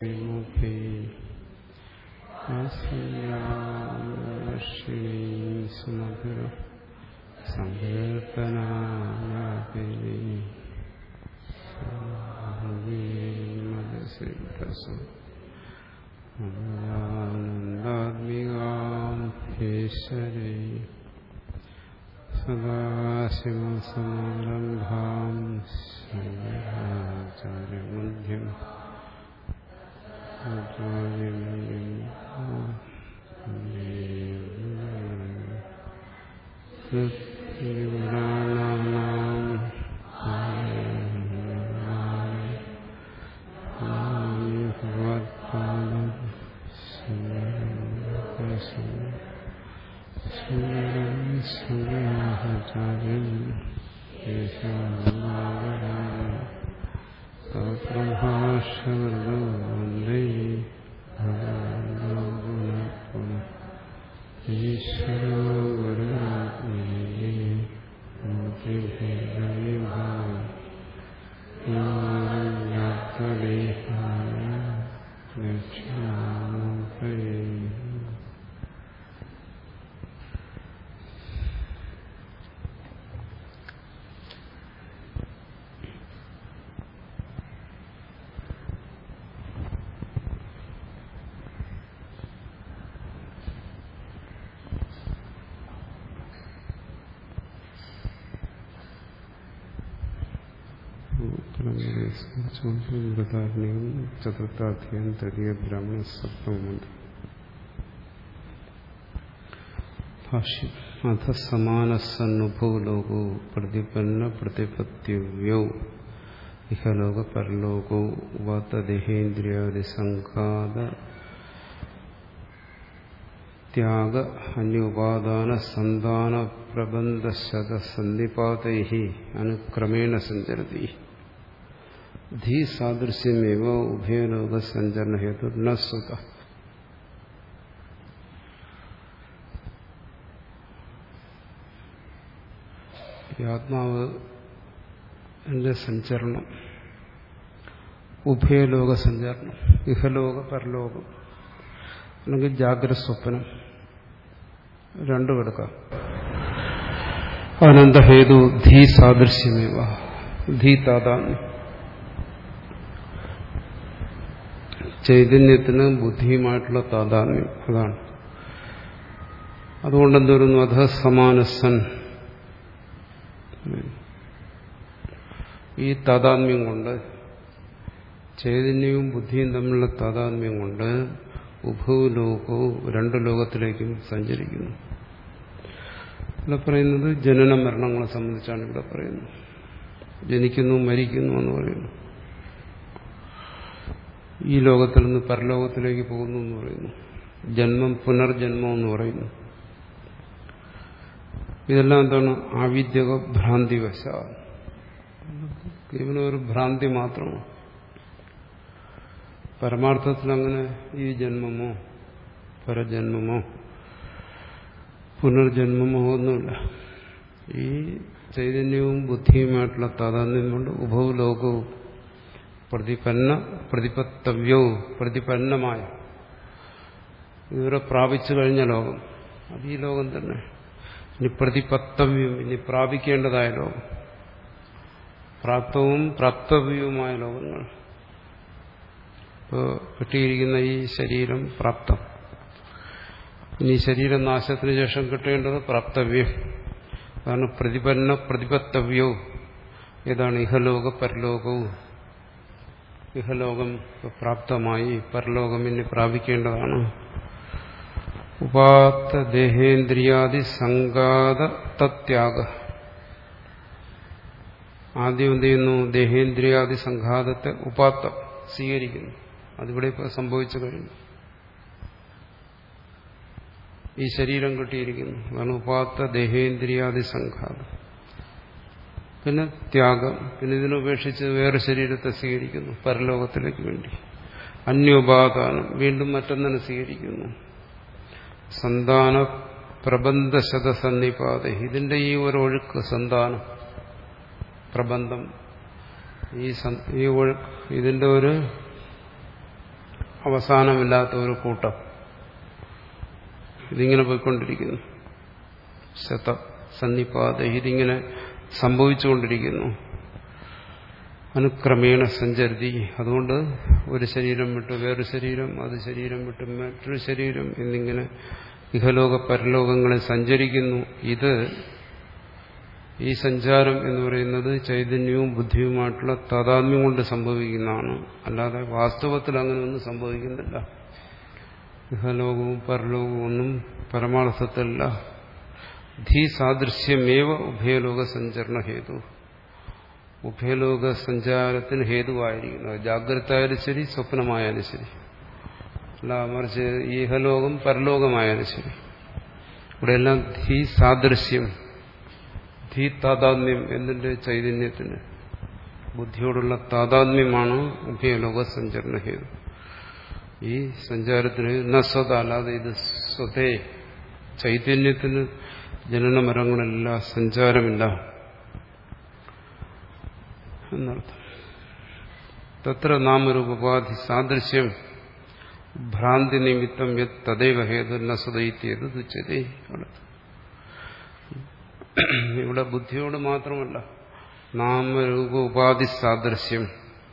വിമുഖേ ആശ്രയാശ്രീം സുമധുര സങ്കീർത്തനാലാപിനി മനസ്സിസം ആനന്ദാത്മികാംഭീശ്വരേ സദാശിവസമാരംഭാം ശങ്കരാചാര്യമധ്യം പ്രഭാഷവന്ദേ ഈശ്വരോ വൃതാരണ്യം ചതുർത്ഥാധ്യായം തൃതീയ ബ്രാഹ്മണ സപ്തമുണ്ട് ഭാഷ്യം അധ സമാനസന്നുഭോ ലോകോ പ്രതിപന്ന പ്രതിപത്യവ്യോ ഇഹലോക പരലോകോ വാതദേഹേന്ദ്രിയാദി സംഘാത ത്യാഗ അന്യോപാദാന സന്താന പ്രബന്ധ ശത സന്ധിപാതൈ അനുക്രമേണ സഞ്ചരതി ധീ സാദൃശ്യമേവ ഉഭയലോക സഞ്ചരണ ഹേതു ന സുത ആത്മാവ് എന്റെ സഞ്ചരണം ഉഭയലോക സഞ്ചരണം ഇഹലോക പരലോകം അല്ലെങ്കിൽ ജാഗ്രത സ്വപ്നം രണ്ടും എടുക്കാം അനന്തഹേതു ധീ സാദൃശ്യമേവ ധീ താതാത്മ്യം ചൈതന്യത്തിന് ബുദ്ധിയുമായിട്ടുള്ള താതാത്മ്യം അതാണ് അതുകൊണ്ട് എന്തോരുന്നു അധ സമാനസൻ ഈ താതാത്മ്യം കൊണ്ട് ചൈതന്യവും ബുദ്ധിയും തമ്മിലുള്ള താതാത്മ്യം കൊണ്ട് ഉഭവലോകവും രണ്ട് ലോകത്തിലേക്കും സഞ്ചരിക്കുന്നു ഇവിടെ പറയുന്നത് ജനന മരണങ്ങളെ സംബന്ധിച്ചാണ് ഇവിടെ പറയുന്നത് ജനിക്കുന്നു മരിക്കുന്നു എന്ന് പറയുന്നു ഈ ലോകത്തിൽ നിന്ന് പരലോകത്തിലേക്ക് പോകുന്നു എന്ന് പറയുന്നു ജന്മം പുനർജന്മം എന്ന് പറയുന്നു ഇതെല്ലാം എന്താണ് ആവിദ്യക ഭ്രാന്തിവശ കേവലം ഒരു ഭ്രാന്തി മാത്രമാണ് പരമാർത്ഥത്തിൽ അങ്ങനെ ഈ ജന്മമോ പരജന്മമോ പുനർജന്മമോ ഒന്നുമില്ല ഈ ചൈതന്യവും ബുദ്ധിയുമായിട്ടുള്ള താതാത്മ്യം കൊണ്ട് ഉഭവ ലോകവും പ്രതിപന്ന പ്രതിപത്തവ്യവും പ്രതിപന്നമായ ഇതുവരെ പ്രാപിച്ചു കഴിഞ്ഞ ലോകം അത് ഈ ലോകം തന്നെ ഇനി പ്രതിപത്തവ്യം ഇനി പ്രാപിക്കേണ്ടതായ ലോകം പ്രാപ്തവും പ്രാപ്തവ്യവുമായ ലോകങ്ങൾ ഇപ്പോൾ കിട്ടിയിരിക്കുന്ന ഈ ശരീരം പ്രാപ്തം ഇനി ശരീരനാശത്തിന് ശേഷം കിട്ടേണ്ടത് പ്രാപ്തവ്യം അതാണ് പ്രതിപന്ന പ്രതിപത്തവ്യവും ഏതാണ് ഇഹലോക പരലോകവും ഇഹലോകം പ്രാപ്തമായി പരലോകം ഇനി പ്രാപിക്കേണ്ടതാണ് ഉപാത്ത ദേഹേന്ദ്രിയാദി സംഘാത തത്യാഗ ആദ്യം എന്ത് ചെയ്യുന്നു ദേഹേന്ദ്രിയാദി സംഘാതത്തെ ഉപാത്തം സ്വീകരിക്കുന്നു അതിവിടെ ഇപ്പോൾ സംഭവിച്ചു കഴിഞ്ഞു ഈ ശരീരം കിട്ടിയിരിക്കുന്നു അതാണ് ഉപാത്ത ദേഹേന്ദ്രിയാദി സംഘാതം പിന്നെ ത്യാഗം പിന്നെ ഇതിനുപേക്ഷിച്ച് വേറെ ശരീരത്തെ സ്വീകരിക്കുന്നു പരലോകത്തിലേക്ക് വേണ്ടി അന്യോപാദാനം വീണ്ടും മറ്റൊന്നിനെ സ്വീകരിക്കുന്നു സന്താന പ്രബന്ധശത സന്നിപാത ഇതിന്റെ ഈ ഒരു ഒഴുക്ക് സന്താനം പ്രബന്ധം ഈ ഈ ഒഴുക്ക് ഇതിന്റെ ഒരു അവസാനമില്ലാത്ത ഒരു കൂട്ടം ഇതിങ്ങനെ പോയിക്കൊണ്ടിരിക്കുന്നു ശത സന്നിപാത ഇതിങ്ങനെ സംഭവിച്ചുകൊണ്ടിരിക്കുന്നു അനുക്രമേണ സഞ്ചരിതി അതുകൊണ്ട് ഒരു ശരീരം വിട്ട് വേറൊരു ശരീരം അത് ശരീരം വിട്ട് മറ്റൊരു ശരീരം എന്നിങ്ങനെ ഇഹലോക പരലോകങ്ങളിൽ സഞ്ചരിക്കുന്നു ഇത് ഈ സഞ്ചാരം എന്ന് പറയുന്നത് ചൈതന്യവും ബുദ്ധിയുമായിട്ടുള്ള താതാത്മ്യം കൊണ്ട് സംഭവിക്കുന്നതാണ് അല്ലാതെ വാസ്തവത്തിൽ അങ്ങനെയൊന്നും സംഭവിക്കുന്നില്ല ഇഹലോകവും പരലോകവും ഒന്നും പരമാർത്ഥത്തിലല്ല ധീ സാദൃശ്യമേവ ഉഭയലോക സഞ്ചരണ ഹേതു ഉഭയലോക സഞ്ചാരത്തിന് ഹേതുവായിരിക്കുന്നു ജാഗ്രത ആയാലും ശരി സ്വപ്നമായാലും ശരി അല്ല മറിച്ച് ഈഹലോകം പരലോകമായാലും ശരി ഇവിടെയെല്ലാം ധീ സാദൃശ്യം ധീ താതാത്മ്യം എന്നതിന്റെ ചൈതന്യത്തിന് ബുദ്ധിയോടുള്ള താതാത്മ്യമാണ് ഉഭയലോക സഞ്ചരണ ഹേതു ഈ സഞ്ചാരത്തിന് നസ്വത അല്ലാതെ ഇത് സ്വതേ ചൈതന്യത്തിന് ജനനമരങ്ങളില്ല സഞ്ചാരമില്ല എന്നർത്ഥം തത്ര നാമരൂപോപാധി സാദൃശ്യം ഭ്രാന്തി നിമിത്തം യത് തദൈവ ഹേതു നസുദൈത്യത് തുച്ഛതേ ഇവിടെ ബുദ്ധിയോട് മാത്രമല്ല നാമരൂപ ഉപാധി സാദൃശ്യം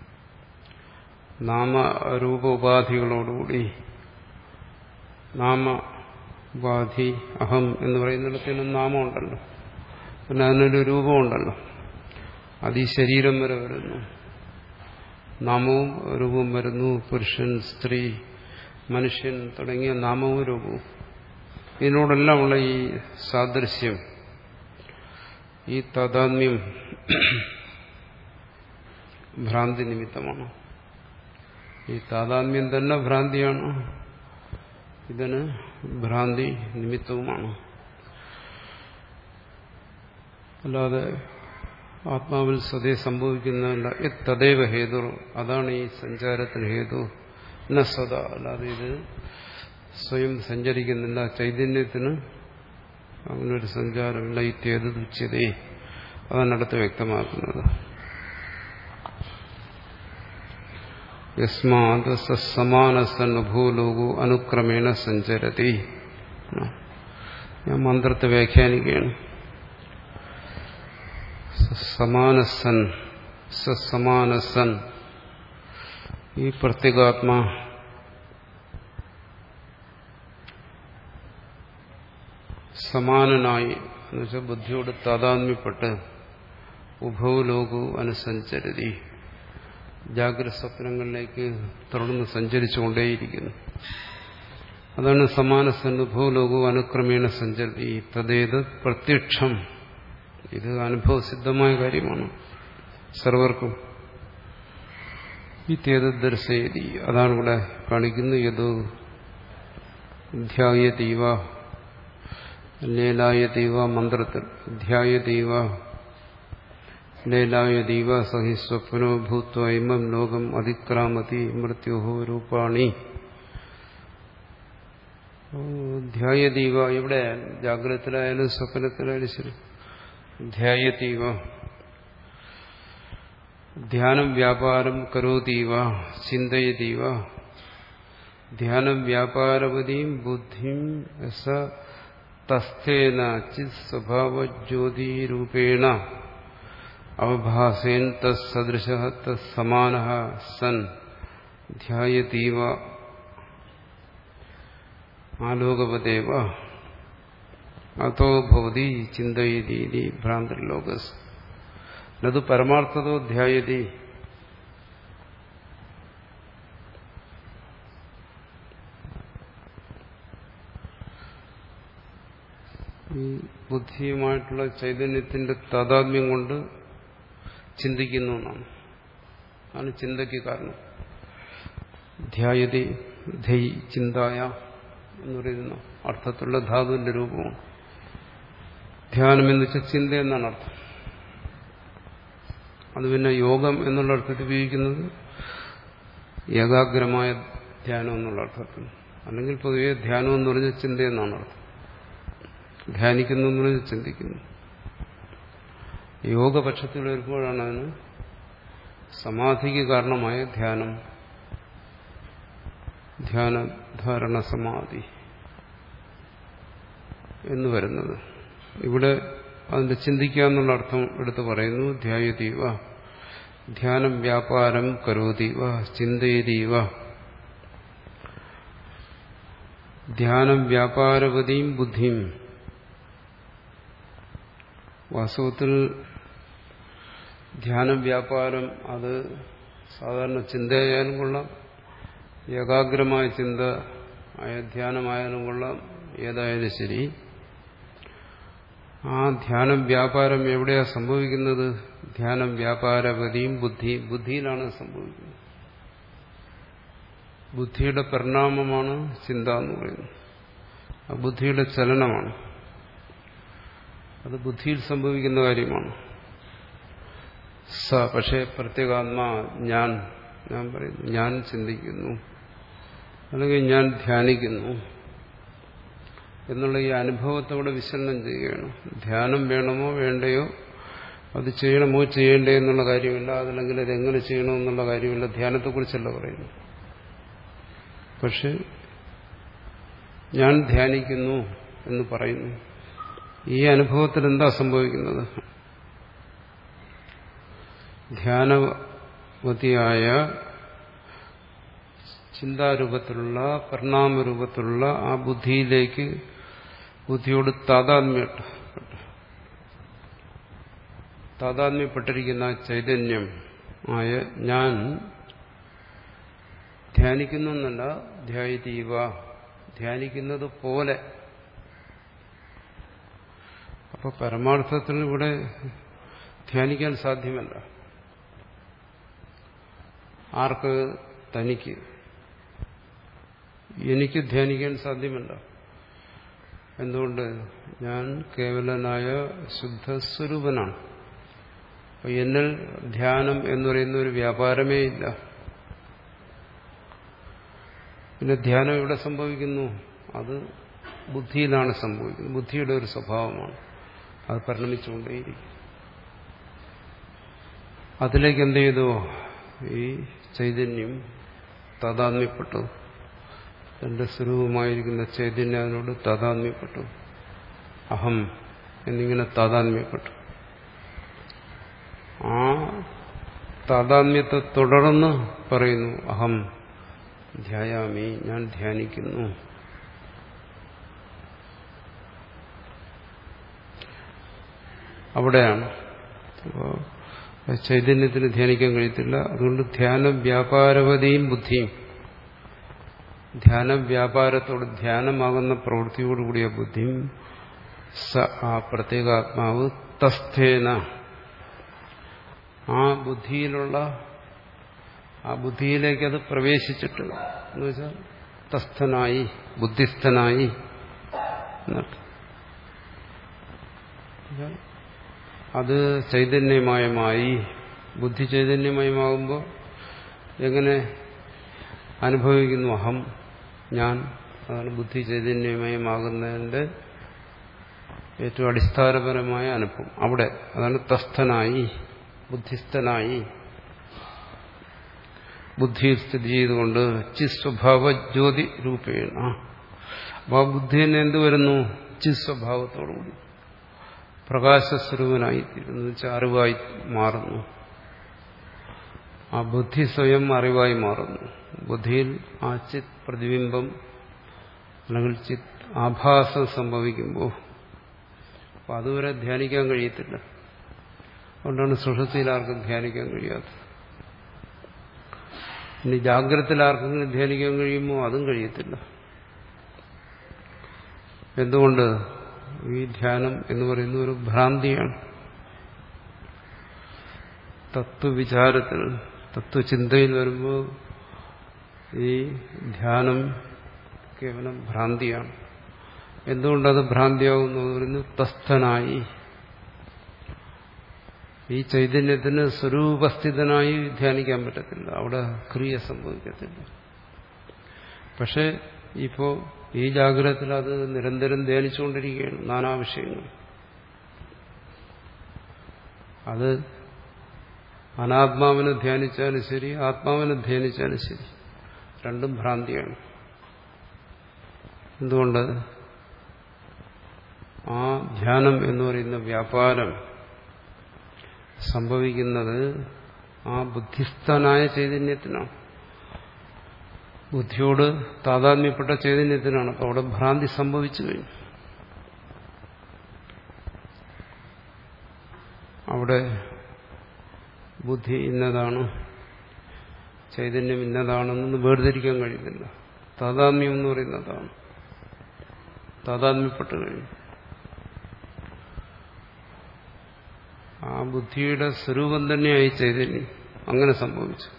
നാമരൂപ ഉപാധികളോടുകൂടി നാമ ഉപാധി അഹം എന്ന് പറയുന്നിടത്തിന് നാമമുണ്ടല്ലോ പിന്നെ അതിനൊരു രൂപമുണ്ടല്ലോ അത് ഈ ശരീരം വരെ വരുന്നു നാമവും രൂപവും വരുന്നു പുരുഷൻ സ്ത്രീ മനുഷ്യൻ തുടങ്ങിയ നാമവും രൂപവും ഇതിനോടെല്ലാമുള്ള ഈ സാദൃശ്യം ഈ താതാത്മ്യം ഭ്രാന്തി നിമിത്തമാണ് ഈ താതാത്മ്യം തന്നെ ഭ്രാന്തിയാണ് ഇതിന് ഭ്രാന്തി നിമിത്തവുമാണ് അല്ലാതെ ആത്മാവിൽ സതേ സംഭവിക്കുന്നതല്ല തദൈവ ഹേതു അതാണ് ഈ സഞ്ചാരത്തിന് ഹേതു ന സദ അല്ലാതെ ഇത് സ്വയം സഞ്ചരിക്കുന്നില്ല ചൈതന്യത്തിന് അങ്ങനൊരു സഞ്ചാരമില്ല ഇത്യേത് തുച്ഛതേ അതാണ് അടുത്ത് വ്യക്തമാക്കുന്നത് യസ്മാത് സമാനസൻ ഭൂലോകു അനുക്രമേണ സഞ്ചരതി ഞാൻ മന്ത്രത്തെ വ്യാഖ്യാനിക്കുകയാണ് സമാനസൻ സമാനസൻ ഈ പ്രത്യേകാത്മാ സമാനനായി എന്നുവെച്ചാൽ ബുദ്ധിയോട് താതാത്മ്യപ്പെട്ട് ഉഭവലോകു അനുസഞ്ചരതി ജാഗ്രത സ്വപ്നങ്ങളിലേക്ക് തുടർന്ന് സഞ്ചരിച്ചുകൊണ്ടേയിരിക്കുന്നു അതാണ് സമാനസൻ ഉഭവലോകു അനുക്രമേണ സഞ്ചരതി തതേത് പ്രത്യക്ഷം ഇത് അനുഭവസിദ്ധമായ കാര്യമാണ് സർവർക്കും ഇത്യേത് ദർശയതി അതാണ് ഇവിടെ കാണിക്കുന്നത് യതോ ധ്യായതീവ ലേലായതീവ മന്ത്രത്തിൽ ധ്യായതീവ ലേലായതീവ സഹി സ്വപ്നോ ഭൂത്വ ഇമം ലോകം അതിക്രാമതി മൃത്യുഹോ രൂപാണി ധ്യായതീവ ഇവിടെ ജാഗ്രതത്തിലായാലും സ്വപ്നത്തിലായാലും ശരി ധ്യായതീവ ധ്യാനം വ്യാപാരം കരോതീവ ചിന്തയതീവ ധ്യാനം വ്യാപാരവതിയും ബുദ്ധിം സ തസ്ഥേന ചിത് സ്വഭാവജ്യോതിരൂപേണ അവഭാസേൻ തദ്സദൃശ തത്സമാന സൻ ധ്യായതീവ ആലോകവദേവ അതോ ഭവതി ചിന്തയതീതി ഭ്രാന്തർലോകസ് നത് പരമാർത്ഥതോ ധ്യായതി ഈ ബുദ്ധിയുമായിട്ടുള്ള ചൈതന്യത്തിന്റെ താതാത്മ്യം കൊണ്ട് ചിന്തിക്കുന്നു എന്നാണ് ആണ് ചിന്തയ്ക്ക് കാരണം ധ്യായതി ധൈ ചിന്തായ എന്ന് പറയുന്ന അർത്ഥത്തിലുള്ള ധാതുവിന്റെ രൂപമാണ് ധ്യാനം എന്ന് വെച്ചാൽ ചിന്ത എന്നാണ് അർത്ഥം അത് പിന്നെ യോഗം എന്നുള്ള അർത്ഥത്തിൽ ഉപയോഗിക്കുന്നത് ഏകാഗ്രമായ ധ്യാനം എന്നുള്ള അർത്ഥത്തിൽ അല്ലെങ്കിൽ പൊതുവെ ധ്യാനം എന്ന് പറഞ്ഞാൽ ചിന്ത എന്നാണ് അർത്ഥം ധ്യാനിക്കുന്നു എന്ന് പറഞ്ഞാൽ ചിന്തിക്കുന്നു യോഗപക്ഷത്തിൽ വരുമ്പോഴാണ് അതിന് സമാധിക്ക് കാരണമായ ധ്യാനം ധ്യാനധാരണ സമാധി എന്ന് വരുന്നത് ഇവിടെ അതിന്റെ ചിന്തിക്കുക എന്നുള്ള അർത്ഥം എടുത്ത് പറയുന്നു ധ്യായതീവ ധ്യാനം വ്യാപാരം കരോതീവ ചിന്തയതീവ ധ്യാനം വ്യാപാരവതിയും ബുദ്ധിയും വാസ്തവത്തിൽ ധ്യാനം വ്യാപാരം അത് സാധാരണ ചിന്തയായാലും കൊള്ളാം ഏകാഗ്രമായ ചിന്ത ആയ ധ്യാനമായാലും കൊള്ളാം ഏതായാലും ശരി ആ ധ്യാനം വ്യാപാരം എവിടെയാ സംഭവിക്കുന്നത് ധ്യാനം വ്യാപാരവതിയും ബുദ്ധി ബുദ്ധിയിലാണ് സംഭവിക്കുന്നത് ബുദ്ധിയുടെ പരിണാമമാണ് ചിന്ത എന്ന് പറയുന്നത് ആ ബുദ്ധിയുടെ ചലനമാണ് അത് ബുദ്ധിയിൽ സംഭവിക്കുന്ന കാര്യമാണ് സ പക്ഷേ പ്രത്യേകാത്മാ ഞാൻ ഞാൻ പറയുന്നു ഞാൻ ചിന്തിക്കുന്നു അല്ലെങ്കിൽ ഞാൻ ധ്യാനിക്കുന്നു എന്നുള്ള ഈ അനുഭവത്തോടെ വിശകലനം ചെയ്യുകയാണ് ധ്യാനം വേണമോ വേണ്ടയോ അത് ചെയ്യണമോ ചെയ്യേണ്ടേ എന്നുള്ള കാര്യമില്ല അതല്ലെങ്കിൽ അത് എങ്ങനെ ചെയ്യണമെന്നുള്ള കാര്യമില്ല ധ്യാനത്തെക്കുറിച്ചല്ല പറയുന്നു പക്ഷെ ഞാൻ ധ്യാനിക്കുന്നു എന്ന് പറയുന്നു ഈ അനുഭവത്തിൽ എന്താ സംഭവിക്കുന്നത് ധ്യാനവതിയായ ചിന്താരൂപത്തിലുള്ള പരിണാമരൂപത്തിലുള്ള ആ ബുദ്ധിയിലേക്ക് ബുദ്ധിയോട് താതാത്മ്യപ്പെട്ട താതാത്മ്യപ്പെട്ടിരിക്കുന്ന ചൈതന്യം ആയ ഞാൻ ധ്യാനിക്കുന്നു എന്നല്ല ധ്യായതീവ ധ്യാനിക്കുന്നത് പോലെ അപ്പൊ പരമാർത്ഥത്തിൽ ഇവിടെ ധ്യാനിക്കാൻ സാധ്യമല്ല ആർക്ക് തനിക്ക് എനിക്ക് ധ്യാനിക്കാൻ സാധ്യമല്ല എന്തുകൊണ്ട് ഞാൻ കേവലനായ ശുദ്ധസ്വരൂപനാണ് അപ്പൊ എന്നിൽ ധ്യാനം എന്ന് പറയുന്ന ഒരു വ്യാപാരമേ ഇല്ല പിന്നെ ധ്യാനം എവിടെ സംഭവിക്കുന്നു അത് ബുദ്ധിയിലാണ് സംഭവിക്കുന്നത് ബുദ്ധിയുടെ ഒരു സ്വഭാവമാണ് അത് പരിണമിച്ചുകൊണ്ടേയിരിക്കും അതിലേക്ക് എന്ത് ചെയ്തു ഈ ചൈതന്യം താതാത്മ്യപ്പെട്ടു തന്റെ സ്വരൂപമായിരിക്കുന്ന ചൈതന്യം അതിനോട് താതാത്മ്യപ്പെട്ടു അഹം എന്നിങ്ങനെ താതാത്മ്യപ്പെട്ടു ആ താതാത്മ്യത്തെ തുടർന്ന് പറയുന്നു അഹം ധ്യായാമി ഞാൻ ധ്യാനിക്കുന്നു അവിടെയാണ് അപ്പോൾ ചൈതന്യത്തിന് ധ്യാനിക്കാൻ കഴിയത്തില്ല അതുകൊണ്ട് ധ്യാന വ്യാപാരവതിയും ബുദ്ധിയും ധ്യാന വ്യാപാരത്തോട് ധ്യാനമാകുന്ന പ്രവൃത്തിയോടുകൂടിയ ബുദ്ധിയും സ ആ പ്രത്യേകാത്മാവ് തസ്ഥേന ആ ബുദ്ധിയിലുള്ള ആ ബുദ്ധിയിലേക്ക് അത് പ്രവേശിച്ചിട്ട് എന്ന് വെച്ചാൽ തസ്ഥനായി ബുദ്ധിസ്ഥനായി എന്നർത്ഥം അത് ചൈതന്യമയമായി ബുദ്ധി ചൈതന്യമയമാകുമ്പോൾ എങ്ങനെ അനുഭവിക്കുന്നു അഹം ഞാൻ അതാണ് ബുദ്ധി ചൈതന്യമയമാകുന്നതിൻ്റെ ഏറ്റവും അടിസ്ഥാനപരമായ അനുഭവം അവിടെ അതാണ് തസ്ഥനായി ബുദ്ധിസ്ഥനായി ബുദ്ധിയിൽ സ്ഥിതി ചെയ്തുകൊണ്ട് ചിസ്വഭാവ ജ്യോതി രൂപേണ അപ്പോൾ ആ ബുദ്ധി തന്നെ എന്ത് വരുന്നു ചിസ്വഭാവത്തോടുകൂടി പ്രകാശസ്വരൂപനായി തീരുന്നു വെച്ചാൽ അറിവായി മാറുന്നു ആ ബുദ്ധി സ്വയം അറിവായി മാറുന്നു ബുദ്ധിയിൽ ആ ചിത് പ്രതിബിംബം അല്ലെങ്കിൽ ചിത് ആഭാസം സംഭവിക്കുമ്പോൾ അപ്പം അതുവരെ ധ്യാനിക്കാൻ കഴിയത്തില്ല അതുകൊണ്ടാണ് സുഷത്തിയിൽ ആർക്കും ധ്യാനിക്കാൻ കഴിയാത്തത് ഇനി ജാഗ്രതത്തിൽ ആർക്കെങ്കിലും ധ്യാനിക്കാൻ കഴിയുമോ അതും കഴിയത്തില്ല എന്തുകൊണ്ട് ഈ ധ്യാനം എന്ന് പറയുന്ന ഒരു ഭ്രാന്തിയാണ് തത്വവിചാരത്തിൽ തത്വചിന്തയിൽ വരുമ്പോൾ ഈ ധ്യാനം കേവലം ഭ്രാന്തിയാണ് എന്തുകൊണ്ടത് ഭ്രാന്തിയാകുന്നു പറയുന്നു തസ്ഥനായി ഈ ചൈതന്യത്തിന് സ്വരൂപസ്ഥിതനായി ധ്യാനിക്കാൻ പറ്റത്തില്ല അവിടെ ക്രിയ സംഭവിക്കത്തില്ല പക്ഷെ ഇപ്പോ ഈ ജാഗ്രതത്തിൽ അത് നിരന്തരം ധ്യാനിച്ചുകൊണ്ടിരിക്കുകയാണ് നാനാ വിഷയങ്ങൾ അത് അനാത്മാവിനെ ധ്യാനിച്ചാലും ശരി ആത്മാവിനെ ധ്യാനിച്ചാലും ശരി രണ്ടും ഭ്രാന്തിയാണ് എന്തുകൊണ്ട് ആ ധ്യാനം എന്ന് പറയുന്ന വ്യാപാരം സംഭവിക്കുന്നത് ആ ബുദ്ധിസ്ഥനായ ചൈതന്യത്തിനാണ് ബുദ്ധിയോട് താതാത്മ്യപ്പെട്ട ചൈതന്യത്തിനാണ് അപ്പോൾ അവിടെ ഭ്രാന്തി സംഭവിച്ചു കഴിഞ്ഞു അവിടെ ബുദ്ധി ഇന്നതാണ് ചൈതന്യം ഇന്നതാണെന്നൊന്ന് വേർതിരിക്കാൻ കഴിയുന്നില്ല താതാത്മ്യം എന്ന് പറയുന്നതാണ് താതാത്മ്യപ്പെട്ട് കഴിഞ്ഞു ആ ബുദ്ധിയുടെ സ്വരൂപം തന്നെയായി ചൈതന്യം അങ്ങനെ സംഭവിച്ചു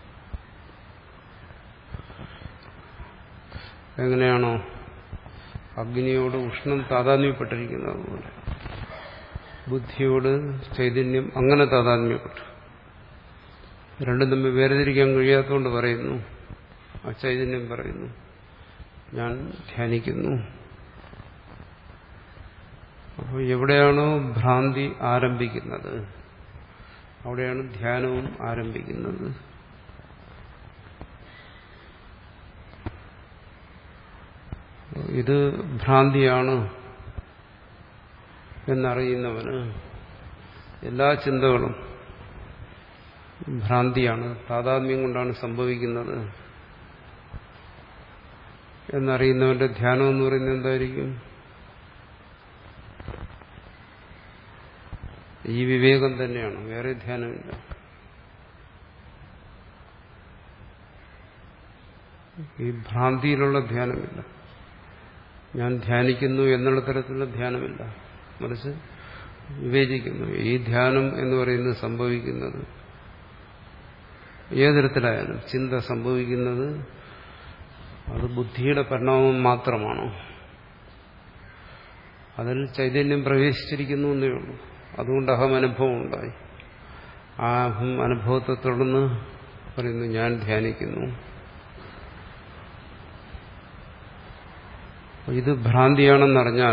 എങ്ങനെയാണോ അഗ്നിയോട് ഉഷ്ണം താതാത്മ്യപ്പെട്ടിരിക്കുന്നത് പോലെ ബുദ്ധിയോട് ചൈതന്യം അങ്ങനെ താതാത്മ്യപ്പെട്ടു രണ്ടും തമ്മിൽ വേർതിരിക്കാൻ കഴിയാത്തതുകൊണ്ട് പറയുന്നു ആ ചൈതന്യം പറയുന്നു ഞാൻ ധ്യാനിക്കുന്നു അപ്പോൾ എവിടെയാണോ ഭ്രാന്തി ആരംഭിക്കുന്നത് അവിടെയാണ് ധ്യാനവും ആരംഭിക്കുന്നത് ഇത് ഭ്രാന്തിയാണ് എന്നറിയുന്നവന് എല്ലാ ചിന്തകളും ഭ്രാന്തിയാണ് താതാത്മ്യം കൊണ്ടാണ് സംഭവിക്കുന്നത് എന്നറിയുന്നവന്റെ ധ്യാനം എന്ന് പറയുന്നത് എന്തായിരിക്കും ഈ വിവേകം തന്നെയാണ് വേറെ ധ്യാനമില്ല ഈ ഭ്രാന്തിയിലുള്ള ധ്യാനമില്ല ഞാൻ ധ്യാനിക്കുന്നു എന്നുള്ള തരത്തിലുള്ള ധ്യാനമില്ല മറിച്ച് വിവേചിക്കുന്നു ഈ ധ്യാനം എന്ന് പറയുന്നത് സംഭവിക്കുന്നത് ഏതരത്തിലായാലും ചിന്ത സംഭവിക്കുന്നത് അത് ബുദ്ധിയുടെ പരിണാമം മാത്രമാണോ അതിൽ ചൈതന്യം പ്രവേശിച്ചിരിക്കുന്നു എന്നേ ഉള്ളൂ അതുകൊണ്ട് അഹം അനുഭവം ഉണ്ടായി ആ അഹം അനുഭവത്തെ തുടർന്ന് പറയുന്നു ഞാൻ ധ്യാനിക്കുന്നു ഇത് ഭ്രാന്തിയാണെന്നറിഞ്ഞാൽ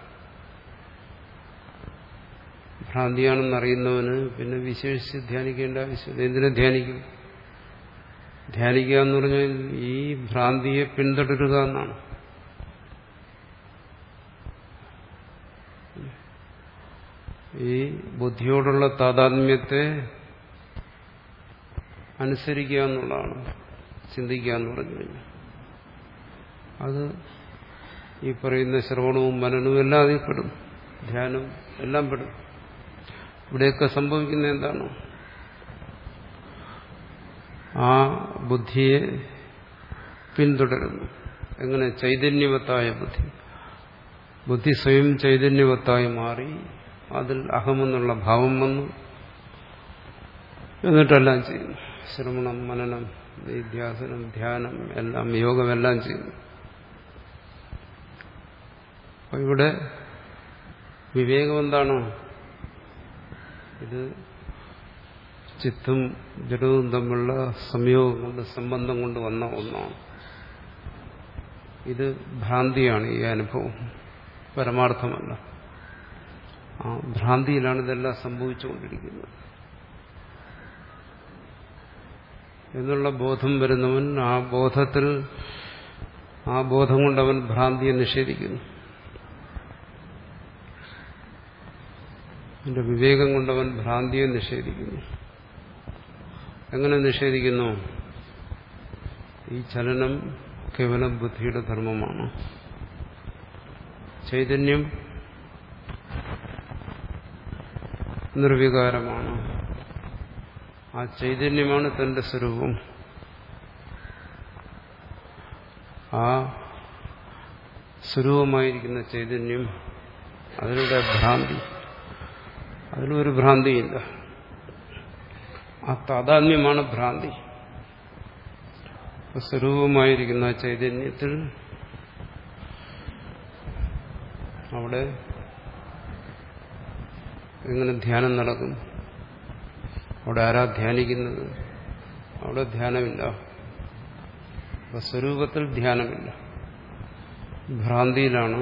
ഭ്രാന്തിയാണെന്നറിയുന്നവന് പിന്നെ വിശേഷിച്ച് ധ്യാനിക്കേണ്ട ആവശ്യമില്ല എന്തിനെ ധ്യാനിക്കും ധ്യാനിക്കുക എന്ന് പറഞ്ഞാൽ ഈ ഭ്രാന്തിയെ പിന്തുടരുക എന്നാണ് ഈ ബുദ്ധിയോടുള്ള താതാത്മ്യത്തെ അനുസരിക്കുക എന്നുള്ളതാണ് ചിന്തിക്കുക എന്ന് പറഞ്ഞു കഴിഞ്ഞാൽ അത് ഈ പറയുന്ന ശ്രവണവും മനനവും എല്ലാം അതിൽ പെടും ധ്യാനം എല്ലാം പെടും ഇവിടെയൊക്കെ സംഭവിക്കുന്ന എന്താണ് ആ ബുദ്ധിയെ പിന്തുടരുന്നു എങ്ങനെ ചൈതന്യവത്തായ ബുദ്ധി ബുദ്ധി സ്വയം ചൈതന്യവത്തായി മാറി അതിൽ അഹമെന്നുള്ള ഭാവം വന്നു എന്നിട്ടെല്ലാം ചെയ്യുന്നു ശ്രമണം മനനം നിധ്യാസനം ധ്യാനം എല്ലാം യോഗമെല്ലാം ചെയ്യുന്നു അപ്പൊ ഇവിടെ വിവേകം എന്താണ് ഇത് ചിത്തും ജഡവും തമ്മിലുള്ള സംയോഗം കൊണ്ട് സംബന്ധം കൊണ്ട് വന്ന ഒന്നാണ് ഇത് ഭ്രാന്തിയാണ് ഈ അനുഭവം പരമാർത്ഥമല്ല ആ ഭ്രാന്തിയിലാണ് ഇതെല്ലാം സംഭവിച്ചുകൊണ്ടിരിക്കുന്നത് എന്നുള്ള ബോധം വരുന്നവൻ ആ ബോധത്തിൽ ആ ബോധം കൊണ്ട് അവൻ ഭ്രാന്തിയെ നിഷേധിക്കുന്നു അവന്റെ വിവേകം കൊണ്ടവൻ ഭ്രാന്തിയെ നിഷേധിക്കുന്നു എങ്ങനെ നിഷേധിക്കുന്നു ഈ ചലനം കേവലം ബുദ്ധിയുടെ ധർമ്മമാണ് ചൈതന്യം നിർവികാരമാണ് ആ ചൈതന്യമാണ് തന്റെ സ്വരൂപം ആ സ്വരൂപമായിരിക്കുന്ന ചൈതന്യം അതിലൂടെ ഭ്രാന്തി അതിലൊരു ഭ്രാന്തിയില്ല ആ താതാത്മ്യമാണ് ഭ്രാന്തി സ്വരൂപമായിരിക്കുന്ന ചൈതന്യത്തിൽ അവിടെ എങ്ങനെ ധ്യാനം നടക്കും അവിടെ ആരാ ധ്യാനിക്കുന്നത് അവിടെ ധ്യാനമില്ല അപ്പൊ സ്വരൂപത്തിൽ ധ്യാനമില്ല ഭ്രാന്തിയിലാണ്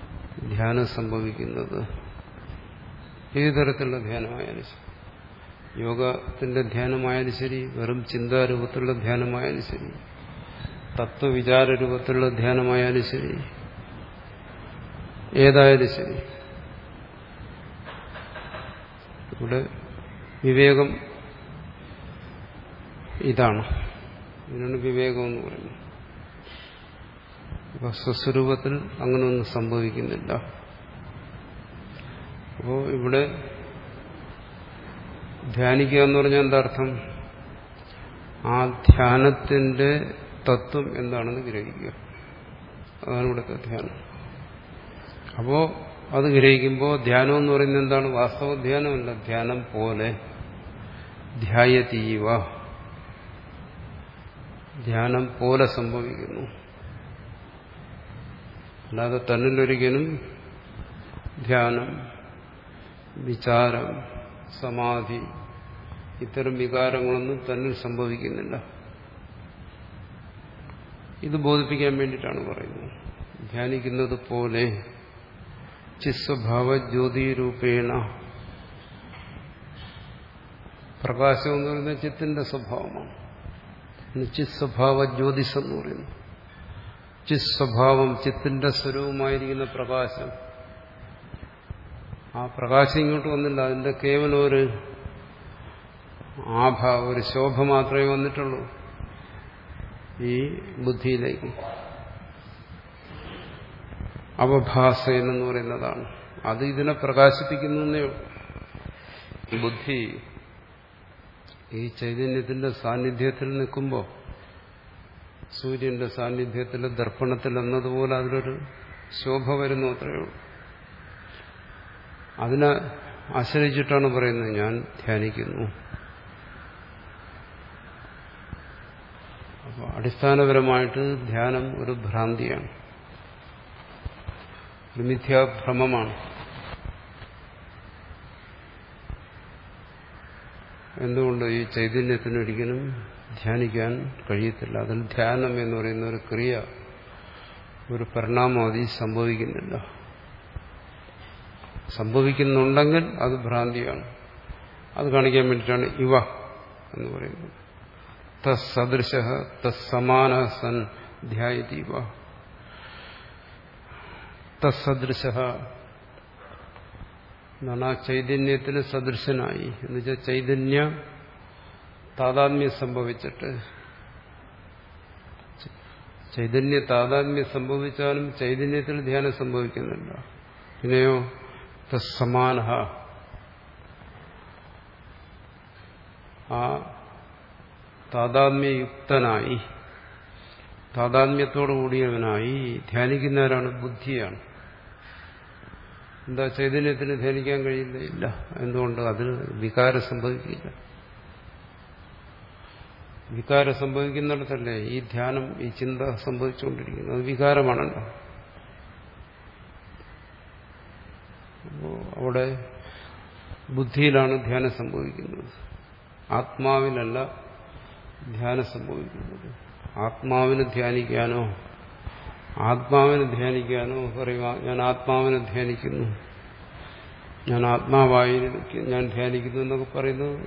ധ്യാനം സംഭവിക്കുന്നത് ഏത് തരത്തിലുള്ള ധ്യാനമായാലും യോഗത്തിന്റെ ധ്യാനമായാലും ശരി വെറും ചിന്താരൂപത്തിലുള്ള ധ്യാനമായാലും ശരി തത്വവിചാര രൂപത്തിലുള്ള ധ്യാനമായാലും ശരി ഏതായാലും ശരി ഇവിടെ വിവേകം ഇതാണ് ഇതിനാണ് വിവേകം എന്ന് പറയുന്നത് അപ്പൊ സ്വസ്വരൂപത്തിൽ അങ്ങനെയൊന്നും സംഭവിക്കുന്നില്ല അപ്പോൾ ഇവിടെ ധ്യാനിക്കുക എന്ന് പറഞ്ഞാൽ എന്താ അർത്ഥം ആ ധ്യാനത്തിന്റെ തത്വം എന്താണെന്ന് ഗ്രഹിക്കുക അതാണ് ഇവിടുത്തെ ധ്യാനം അപ്പോ അത് ഗ്രഹിക്കുമ്പോൾ ധ്യാനം എന്ന് പറയുന്നത് എന്താണ് വാസ്തവ ധ്യാനമല്ല ധ്യാനം പോലെ ധ്യായതീവ ധ്യാനം പോലെ സംഭവിക്കുന്നു അല്ലാതെ തന്നിലൊരിക്കലും ധ്യാനം വിചാരം സമാധി ഇത്തരം വികാരങ്ങളൊന്നും തന്നിൽ സംഭവിക്കുന്നില്ല ഇത് ബോധിപ്പിക്കാൻ വേണ്ടിയിട്ടാണ് പറയുന്നത് ധ്യാനിക്കുന്നത് പോലെ ചിസ്വഭാവ ജ്യോതിരൂപേണ പ്രകാശം എന്ന് പറയുന്നത് ചിത്തിന്റെ സ്വഭാവമാണ് ചിസ്വഭാവ ജ്യോതിസ് എന്ന് പറയുന്നു ചിസ്വഭാവം ചിത്തിന്റെ സ്വരൂപമായിരിക്കുന്ന പ്രകാശം ആ പ്രകാശം ഇങ്ങോട്ട് വന്നില്ല അതിന്റെ കേവലം ഒരു ആഭ ഒരു ശോഭ മാത്രമേ വന്നിട്ടുള്ളൂ ഈ ബുദ്ധിയിലേക്ക് അവഭാസ എന്ന് പറയുന്നതാണ് അത് ഇതിനെ പ്രകാശിപ്പിക്കുന്നേ ബുദ്ധി ഈ ചൈതന്യത്തിന്റെ സാന്നിധ്യത്തിൽ നിൽക്കുമ്പോൾ സൂര്യന്റെ സാന്നിധ്യത്തിൽ ദർപ്പണത്തിൽ എന്നതുപോലെ അതിലൊരു ശോഭ വരുന്നു അത്രയേ ഉള്ളൂ അതിനെ ആശ്രയിച്ചിട്ടാണ് പറയുന്നത് ഞാൻ ധ്യാനിക്കുന്നു അപ്പോൾ അടിസ്ഥാനപരമായിട്ട് ധ്യാനം ഒരു ഭ്രാന്തിയാണ് ഒരു മിഥ്യാഭ്രമമാണ് എന്തുകൊണ്ട് ഈ ചൈതന്യത്തിന് ഒരിക്കലും ധ്യാനിക്കാൻ കഴിയത്തില്ല അതിൽ ധ്യാനം എന്ന് പറയുന്ന ഒരു ക്രിയ ഒരു പരിണാമാവധി സംഭവിക്കുന്നില്ല സംഭവിക്കുന്നുണ്ടെങ്കിൽ അത് ഭ്രാന്തിയാണ് അത് കാണിക്കാൻ വേണ്ടിയിട്ടാണ് ഇവ എന്ന് പറയുന്നത് തസദൃശ തസ്സമാന സൻ ധ്യായതീവ തസദൃശ എന്നാണ് ആ ചൈതന്യത്തിന് സദൃശനായി എന്നുവെച്ചാൽ ചൈതന്യ താതാത്മ്യം സംഭവിച്ചിട്ട് ചൈതന്യ താതാത്മ്യം സംഭവിച്ചാലും ചൈതന്യത്തിൽ ധ്യാനം സംഭവിക്കുന്നില്ല പിന്നെയോ തസ്സമാന ആ താതാത്മ്യയുക്തനായി താതാത്മ്യത്തോടു കൂടിയവനായി ധ്യാനിക്കുന്നവരാണ് ബുദ്ധിയാണ് എന്താ ചൈതന്യത്തിന് ധ്യാനിക്കാൻ കഴിയില്ല ഇല്ല എന്തുകൊണ്ട് അതിന് വികാരം സംഭവിക്കില്ല വികാരം സംഭവിക്കുന്നിടത്തല്ലേ ഈ ധ്യാനം ഈ ചിന്ത സംഭവിച്ചുകൊണ്ടിരിക്കുന്നത് അത് വികാരമാണല്ലോ അപ്പോ അവിടെ ബുദ്ധിയിലാണ് ധ്യാനം സംഭവിക്കുന്നത് ആത്മാവിലല്ല ധ്യാനം സംഭവിക്കുന്നത് ആത്മാവിന് ധ്യാനിക്കാനോ ആത്മാവിനെ ധ്യാനിക്കാനോ പറയുക ഞാൻ ആത്മാവിനെ ധ്യാനിക്കുന്നു ഞാൻ ആത്മാവായി ഞാൻ ധ്യാനിക്കുന്നു എന്നൊക്കെ പറയുന്നത്